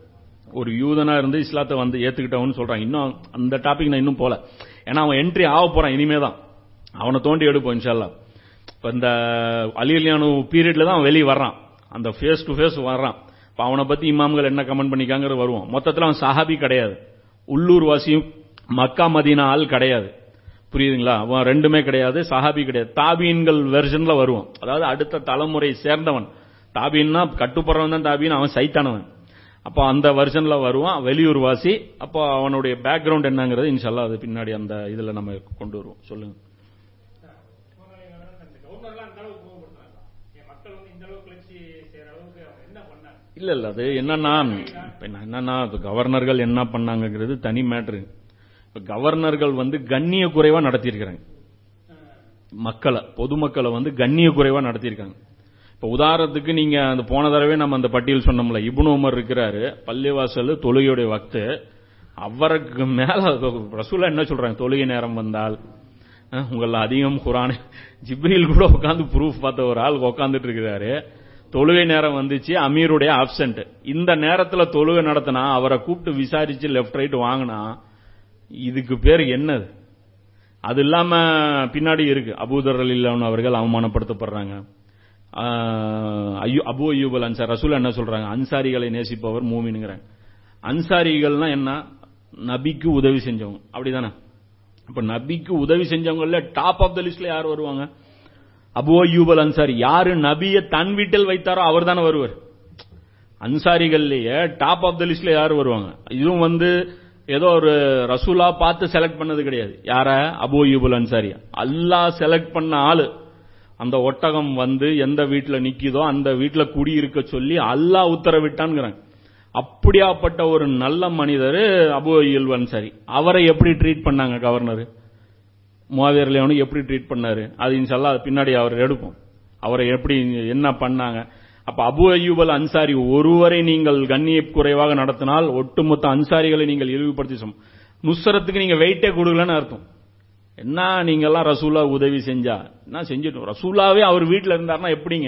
ஒரு யூதனா இருந்து இஸ்லாத்தை வந்து ஏத்துக்கிட்டவன்னு சொல்றாங்க இன்னும் அந்த டாபிக் நான் இன்னும் போல ஏன்னா அவன் என்ட்ரி ஆக போறான் இனிமே தான் அவனை தோண்டி எடுப்போம் இன்ஷால்லா இப்ப இந்த அலியலியானு பீரியட்ல தான் அவன் வெளியே வர்றான் அந்த ஃபேஸ் டு ஃபேஸ் வர்றான் இப்ப அவனை பத்தி இமாம்கள் என்ன கமெண்ட் பண்ணிக்காங்கிறது வருவோம் மொத்தத்துல அவன் சஹாபி கிடையாது உள்ளூர் வாசியும் மக்கா மதீனா ஆள் கிடையாது புரியுதுங்களா அவன் ரெண்டுமே கிடையாது சஹாபி கிடையாது தாபீன்கள் வெர்ஷன்ல வருவான் அதாவது அடுத்த தலைமுறை சேர்ந்தவன் தாபீன்னா கட்டுப்படுறவன் தான் தாபீன் அவன் சைத்தானவன் அப்போ அந்த வெர்ஷன்ல வருவான் வெளியூர் வாசி அப்போ அவனுடைய பேக்ரவுண்ட் என்னங்கிறது இன்ஷால்லா அது பின்னாடி அந்த இதுல நம்ம கொண்டு வருவோம் சொல்லுங்க இல்ல இல்ல அது என்னன்னா இப்ப நான் என்னன்னா இப்ப கவர்னர்கள் என்ன பண்ணாங்கங்கிறது தனி மேட்ரு இப்ப கவர்னர்கள் வந்து கண்ணிய குறைவா நடத்தியிருக்கிறாங்க மக்களை பொதுமக்களை வந்து கண்ணிய குறைவா நடத்தியிருக்காங்க இப்ப உதாரணத்துக்கு நீங்க அந்த போன தடவை நம்ம அந்த பட்டியல் சொன்னோம்ல இப்னு உமர் இருக்கிறாரு பள்ளிவாசல் தொழுகையுடைய வக்து அவருக்கு மேல ரசூலா என்ன சொல்றாங்க தொழுகை நேரம் வந்தால் அஹ், உங்கள அதிகம் குரான் ஜிப்ரீல் கூட உட்காந்து ப்ரூஃப் பார்த்த ஒரு ஆள் உட்காந்துட்டு இருக்கிறாரு தொழுகை நேரம் வந்துச்சு அமீருடைய ஆப்சென்ட் இந்த நேரத்துல தொழுகை நடத்தினா அவரை கூப்பிட்டு விசாரிச்சு லெஃப்ட் ரைட் வாங்கினா இதுக்கு பேர் என்னது அது இல்லாம பின்னாடி இருக்கு அபூதர் அலில்லான் அவர்கள் அவமானப்படுத்தப்படுறாங்க ஆஹ் ஐயோ- அபு அய்யூபல் அன்சார் ரசூல் என்ன சொல்றாங்க அன்சாரிகளை நேசிப்பவர் மூமினுங்கிறாங்க அன்சாரிகள்னா என்ன நபிக்கு உதவி செஞ்சவங்க அப்படிதானே இப்ப நபிக்கு உதவி செஞ்சவங்கல டாப் ஆஃப் த லிஸ்ட்ல யார் வருவாங்க அபு அய்யூபல் அன்சாரி யாரு நபியை தன் வீட்டில் வைத்தாரோ அவர் தானே வருவார் அன்சாரிகள்லயே டாப் ஆஃப் த லிஸ்ட்ல யார் வருவாங்க இதுவும் வந்து ஏதோ ஒரு ரசூலா பார்த்து செலக்ட் பண்ணது கிடையாது யார அபு அய்யூபுல் அன்சாரி அல்லாஹ் செலக்ட் பண்ண ஆளு அந்த ஒட்டகம் வந்து எந்த வீட்டுல நிக்குதோ அந்த வீட்டுல குடியிருக்க சொல்லி அல்லாஹ் உத்தரவிட்டான்ங்கிறாங்க அப்படியாப்பட்ட ஒரு நல்ல மனிதர் அபு அய்யூல் அன்சாரி அவரை எப்படி ட்ரீட் பண்ணாங்க கவர்னர் முவாவியர் லியோனு எப்படி ட்ரீட் பண்ணாரு அது இன்ஷால்லா அது பின்னாடி அவர் எடுப்போம் அவரை எப்படி என்ன பண்ணாங்க அப்ப அபு அய்யூப் அல் அன்சாரி ஒருவரை நீங்கள் கண்ணிய குறைவாக நடத்தினால் ஒட்டுமொத்த அன்சாரிகளை நீங்கள் இழிவுபடுத்தி சம நுஸ்ரத்துக்கு நீங்க வெயிட்டே கொடுக்கலன்னு அர்த்தம் என்ன நீங்க எல்லாம் ரசூலா உதவி செஞ்சா என்ன செஞ்சிட்டோம் ரசூலாவே அவர் வீட்டில் இருந்தாருன்னா எப்படிங்க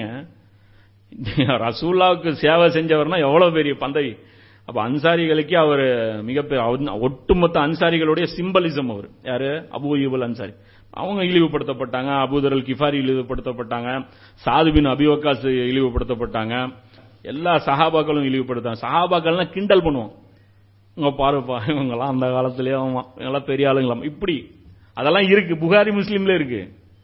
ரசூல்லாவுக்கு சேவை செஞ்சவர்னா எவ்வளவு பெரிய பந்தவி அப்ப அன்சாரிகளுக்கே அவர் மிகப்பெரிய அவர் ஒட்டுமொத்த அன்சாரிகளுடைய சிம்பலிசம் அவர் யாரு அபு அய்யூபல் அன்சாரி அவங்க இழிவுபடுத்தப்பட்டாங்க அபூதரல் கிஃபாரி இழிவுபடுத்தப்பட்டாங்க சாதுபின் அபிவக்காஸ் இழிவுபடுத்தப்பட்டாங்க எல்லா சஹாபாக்களும் இழிவுபடுத்தாங்க சஹாபாக்கள்லாம் கிண்டல் பண்ணுவோம் உங்க பாருப்பா இவங்கெல்லாம் அந்த காலத்திலேயே ஆமா இவங்கெல்லாம் பெரிய ஆளுங்களாம் இப்படி அதெல்லாம் இருக்கு புகாரி முஸ்லீம்ல இருக்கு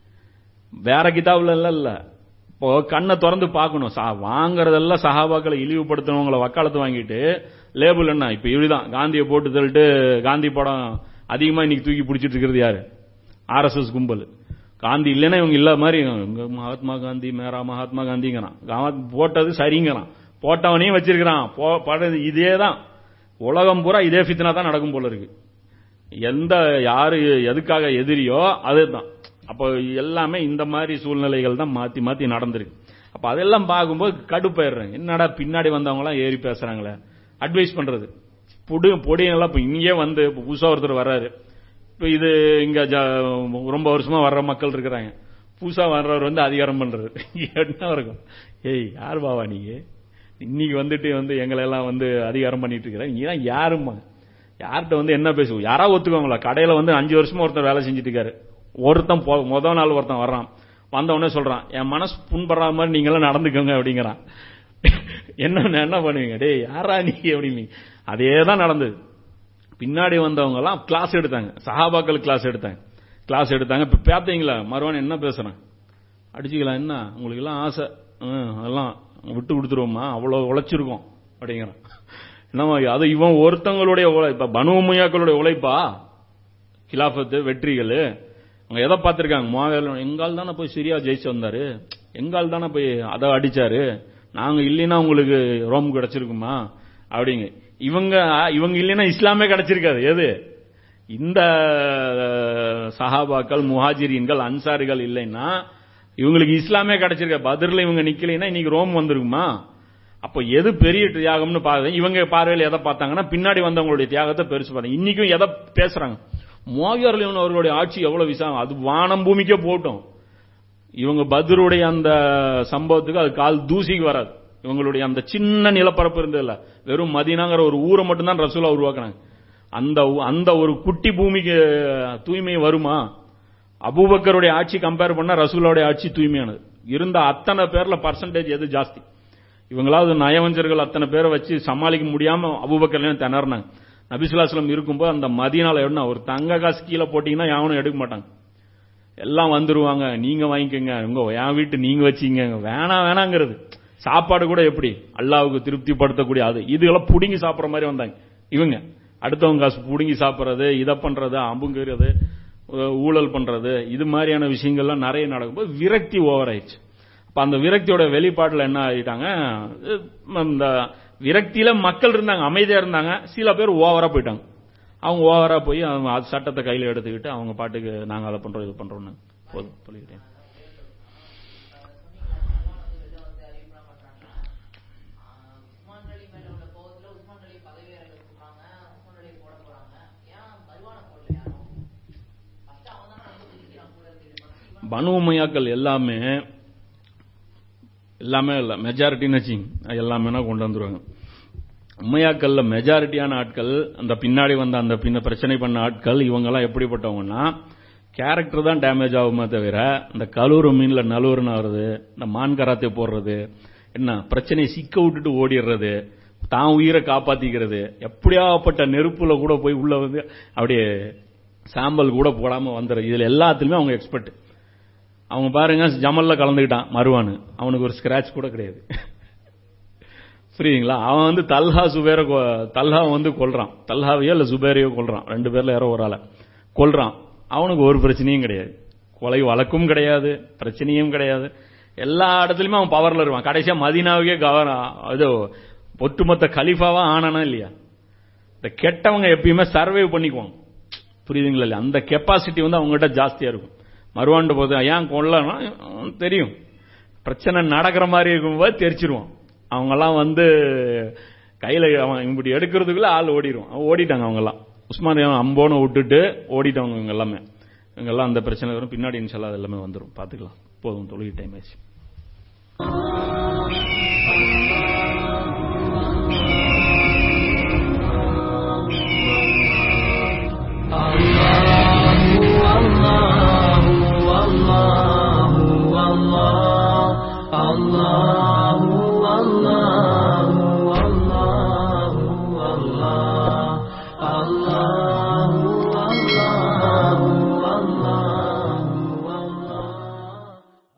வேற கிதாபுல எல்லாம் இல்ல இப்போ கண்ணை திறந்து பார்க்கணும் சா- வாங்குறதெல்லாம் சஹாபாக்களை இழிவுபடுத்தினவங்கள வக்காலத்து வாங்கிட்டு லேபிள் என்ன இப்ப இப்படிதான் காந்தியை போட்டு தள்ளிட்டு காந்தி படம் அதிகமா இன்னைக்கு தூக்கி பிடிச்சிட்டு இருக்கிறது யாரு ஆர்எஸ்எஸ் கும்பல் காந்தி இல்லைன்னா இவங்க இல்ல மாதிரி இவங்க மகாத்மா காந்தி மேரா மகாத்மா காந்திங்கிறான் கா- போட்டது சரிங்கிறான் போட்டவனையும் வச்சிருக்கிறான் போ- படுறது இதே தான் உலகம் பூரா இதே ஃபித்னா தான் நடக்கும் போல இருக்கு எந்த யாரு எதுக்காக எதிரியோ அதுதான் அப்போ எல்லாமே இந்த மாதிரி சூழ்நிலைகள் தான் மாத்தி மாத்தி நடந்திருக்கு அப்ப அதெல்லாம் பார்க்கும்போது கடுப்பாயிடுறாங்க என்னடா பின்னாடி வந்தவங்க எல்லாம் ஏறி பேசுறாங்களே அட்வைஸ் பண்றது பொடி பொடியெல்லாம் இப்ப இங்கே வந்து இப்ப புதுசா ஒருத்தர் வர்றாரு இப்ப இது இங்க ஜ- ரொம்ப வருஷமா வர்ற மக்கள் இருக்கிறாங்க புதுசா வர்றவர் வந்து அதிகாரம் பண்றது என்ன இருக்கும் ஏய் யார் பாவா நீங்க இன்னைக்கு வந்துட்டு வந்து எங்களை எல்லாம் வந்து அதிகாரம் பண்ணிட்டு இருக்கிற நீங்க யாரும்மா யார்கிட்ட வந்து என்ன பேசுவோம் யாரா ஒத்துக்குவாங்களா கடையில வந்து அஞ்சு வருஷமா ஒருத்தர் வேலை செஞ்சுட்டு இருக்காரு ஒருத்தன் போ- முத நாள் ஒருத்தன் வர்றான் வந்த உடனே சொல்றான் என் மனசு புண்படுற மாதிரி நீங்க எல்லாம் நடந்துக்கோங்க அப்படிங்கிறான் என்ன என்ன பண்ணுவீங்க டேய் யாரா நீ அப்படிங்க அதே தான் நடந்தது பின்னாடி வந்தவங்க எல்லாம் கிளாஸ் எடுத்தாங்க சஹாபாக்கள் கிளாஸ் எடுத்தாங்க கிளாஸ் எடுத்தாங்க இப்ப பார்த்தீங்களா மறுவான் என்ன பேசுறேன் அடிச்சுக்கலாம் என்ன உங்களுக்கு எல்லாம் ஆசை ம், அதெல்லாம் விட்டு கொடுத்துருவோமா அவ்வளவு உழைச்சிருக்கோம் அப்படிங்கிறான் என்னமா அது இவன் ஒருத்தங்களுடைய உழை- இப்ப பனு உமையாக்களுடைய உழைப்பா கிலாஃபத்து வெற்றிகள் அவங்க எதை பார்த்திருக்காங்க மாவேல் எங்கால் தானே போய் சிரியா ஜெயிச்சு வந்தாரு எங்கால் தானே போய் அதை அடிச்சாரு நாங்க இல்லைன்னா உங்களுக்கு ரோம் கிடைச்சிருக்குமா அப்படிங்க இவங்க இவங்க இல்லைன்னா இஸ்லாமே கிடைச்சிருக்காது எது இந்த அஹ், சஹாபாக்கள் முஹாஜிரீன்கள் அன்சாரிகள் இல்லைன்னா இவங்களுக்கு இஸ்லாமே கிடைச்சிருக்க பதிரில் இவங்க நிக்கலைன்னா இன்னைக்கு ரோம் வந்திருக்குமா அப்போ எது பெரிய தியாகம்னு பாருங்க இவங்க பார்வையில் எதை பார்த்தாங்கன்னா பின்னாடி வந்தவங்களுடைய தியாகத்தை பெருசு பார்த்தாங்க இன்னைக்கும் எதை பேசுறாங்க மோகியர்லியன் அவர்களுடைய ஆட்சி எவ்வளவு விசாலம் அது வானம் பூமிக்கே போட்டும் இவங்க பத்ருடைய அந்த சம்பவத்துக்கு அது கால் தூசிக்கு வராது இவங்களுடைய அந்த சின்ன நிலப்பரப்பு இருந்தது இல்ல வெறும் மதீனாங்கிற ஒரு ஊரை மட்டும்தான் ரசூலா உருவாக்குனாங்க அந்த ஊ- அந்த ஒரு குட்டி பூமிக்கு தூய்மை வருமா அபூபக்கருடைய ஆட்சி கம்பேர் பண்ணா ரசூலோடைய ஆட்சி தூய்மையானது இருந்த அத்தனை பேர்ல பர்சன்டேஜ் எது ஜாஸ்தி இவங்களாவது நயவஞ்சர்கள் அத்தனை பேரை வச்சு சமாளிக்க முடியாம அபூபக்கர்லையும் திணறினாங்க நபிசுல்லாஸ்லம் இருக்கும்போது அந்த மதியனால என்ன ஒரு தங்க காசு கீழே போட்டீங்கன்னா யாவனும் எடுக்க மாட்டாங்க எல்லாம் வந்துருவாங்க நீங்க வாங்கிக்கோங்க உங்க என் வீட்டு நீங்க வச்சீங்க வேணாம் வேணாங்கிறது சாப்பாடு கூட எப்படி அல்லாவுக்கு திருப்திப்படுத்தக்கூடிய அது இதுகளை புடுங்கி சாப்பிடுற மாதிரி வந்தாங்க இவங்க அடுத்தவங்க காசு புடுங்கி சாப்பிடுறது இதை பண்றது அம்புங்கிறது அஹ் ஊழல் பண்றது இது மாதிரியான விஷயங்கள்லாம் நிறைய நடக்கும்போது விரக்தி ஓவர் ஆயிடுச்சு அப்ப அந்த விரக்தியோட வெளிப்பாட்டுல என்ன ஆயிட்டாங்க அஹ் இந்த விரக்தியில மக்கள் இருந்தாங்க அமைதியா இருந்தாங்க சில பேர் ஓவரா போயிட்டாங்க அவங்க ஓவரா போய் அவங்க அது சட்டத்தை கையில எடுத்துக்கிட்டு அவங்க பாட்டுக்கு நாங்க அதை பண்றோம் இது பண்றோம்னு போதும் சொல்லிக்கிட்டேன் உஸ்மான் அலி மேல உள்ள கோவத்துல உஸ்மான் அலி பதவி இறங்க சொல்றாங்க உஸ்மான் அலி போட போறாங்க ஏன் பருவான போடல யாரும் ஃபர்ஸ்ட் அவன் தான் வந்து குதிக்கிறான் கூட இருக்கு பனு உமையாக்கள் எல்லாமே எல்லாமே இல்ல மெஜாரிட்டின்னு வச்சிங்க எல்லாமே கொண்டு வந்துருவாங்க உமையாக்கள்ல மெஜாரிட்டியான ஆட்கள் அந்த பின்னாடி வந்த அந்த பின்ன பிரச்சனை பண்ண ஆட்கள் இவங்கெல்லாம் எப்படிப்பட்டவங்கன்னா கேரக்டர் தான் டேமேஜ் ஆகுமே தவிர இந்த கலூர் மீன்ல நலுவர்னு வருது இந்த மான் கராத்தே போடுறது என்ன பிரச்சனையை சிக்க விட்டுட்டு ஓடிடுறது தான் உயிரை காப்பாத்திக்கிறது எப்படியாப்பட்ட நெருப்புல கூட போய் உள்ள வந்து அப்படியே சாம்பல் கூட போடாம வந்துடுறது இதுல எல்லாத்துலயுமே அவங்க எக்ஸ்பர்ட் அவங்க பாருங்க ஜமல்ல கலந்துக்கிட்டான் மருவானு அவனுக்கு ஒரு ஸ்கிராச் கூட கிடையாது புரியுதுங்களா அவன் வந்து தல்ஹா சுபேர கொ- தல்ஹா வந்து கொல்றான் தல்ஹாவையோ இல்ல சுபேரையோ கொல்றான் ரெண்டு பேர்ல யாரோ ஒரு ஆளை கொல்றான் அவனுக்கு ஒரு பிரச்சனையும் கிடையாது கொலை வழக்கும் கிடையாது பிரச்சனையும் கிடையாது எல்லா இடத்துலயுமே அவன் பவர்ல இருப்பான் கடைசியா மதீனாவுக்கே கவர்ன இது ஒட்டுமொத்த கலிஃபாவா ஆனானா இல்லையா இந்த கெட்டவங்க எப்பயுமே சர்வே பண்ணிக்குவாங்க புரியுதுங்களா இல்லையா? அந்த கெப்பாசிட்டி வந்து அவங்ககிட்ட ஜாஸ்தியா இருக்கும் மறுவாண்டு போது ஏன் கொல்லனா அவனுக்கு தெரியும் பிரச்சனை நடக்கிற மாதிரி இருக்கும்போது தெரிச்சிருவான் அவங்கெல்லாம் வந்து கையில அவன் இப்படி எடுக்கிறதுக்குள்ள ஆள் ஓடிடுவான் அவன் ஓடிட்டாங்க அவங்கெல்லாம் உஸ்மான் அம்போனை விட்டுட்டு ஓடிட்டவங்க இவங்க எல்லாமே இவங்கெல்லாம் அந்த பிரச்சனை வரும் பின்னாடி இன்ஷால்லா அது எல்லாமே வந்துடும் பார்த்துக்கலாம் போதும் தொழுகை டைம் ஆயிடுச்சு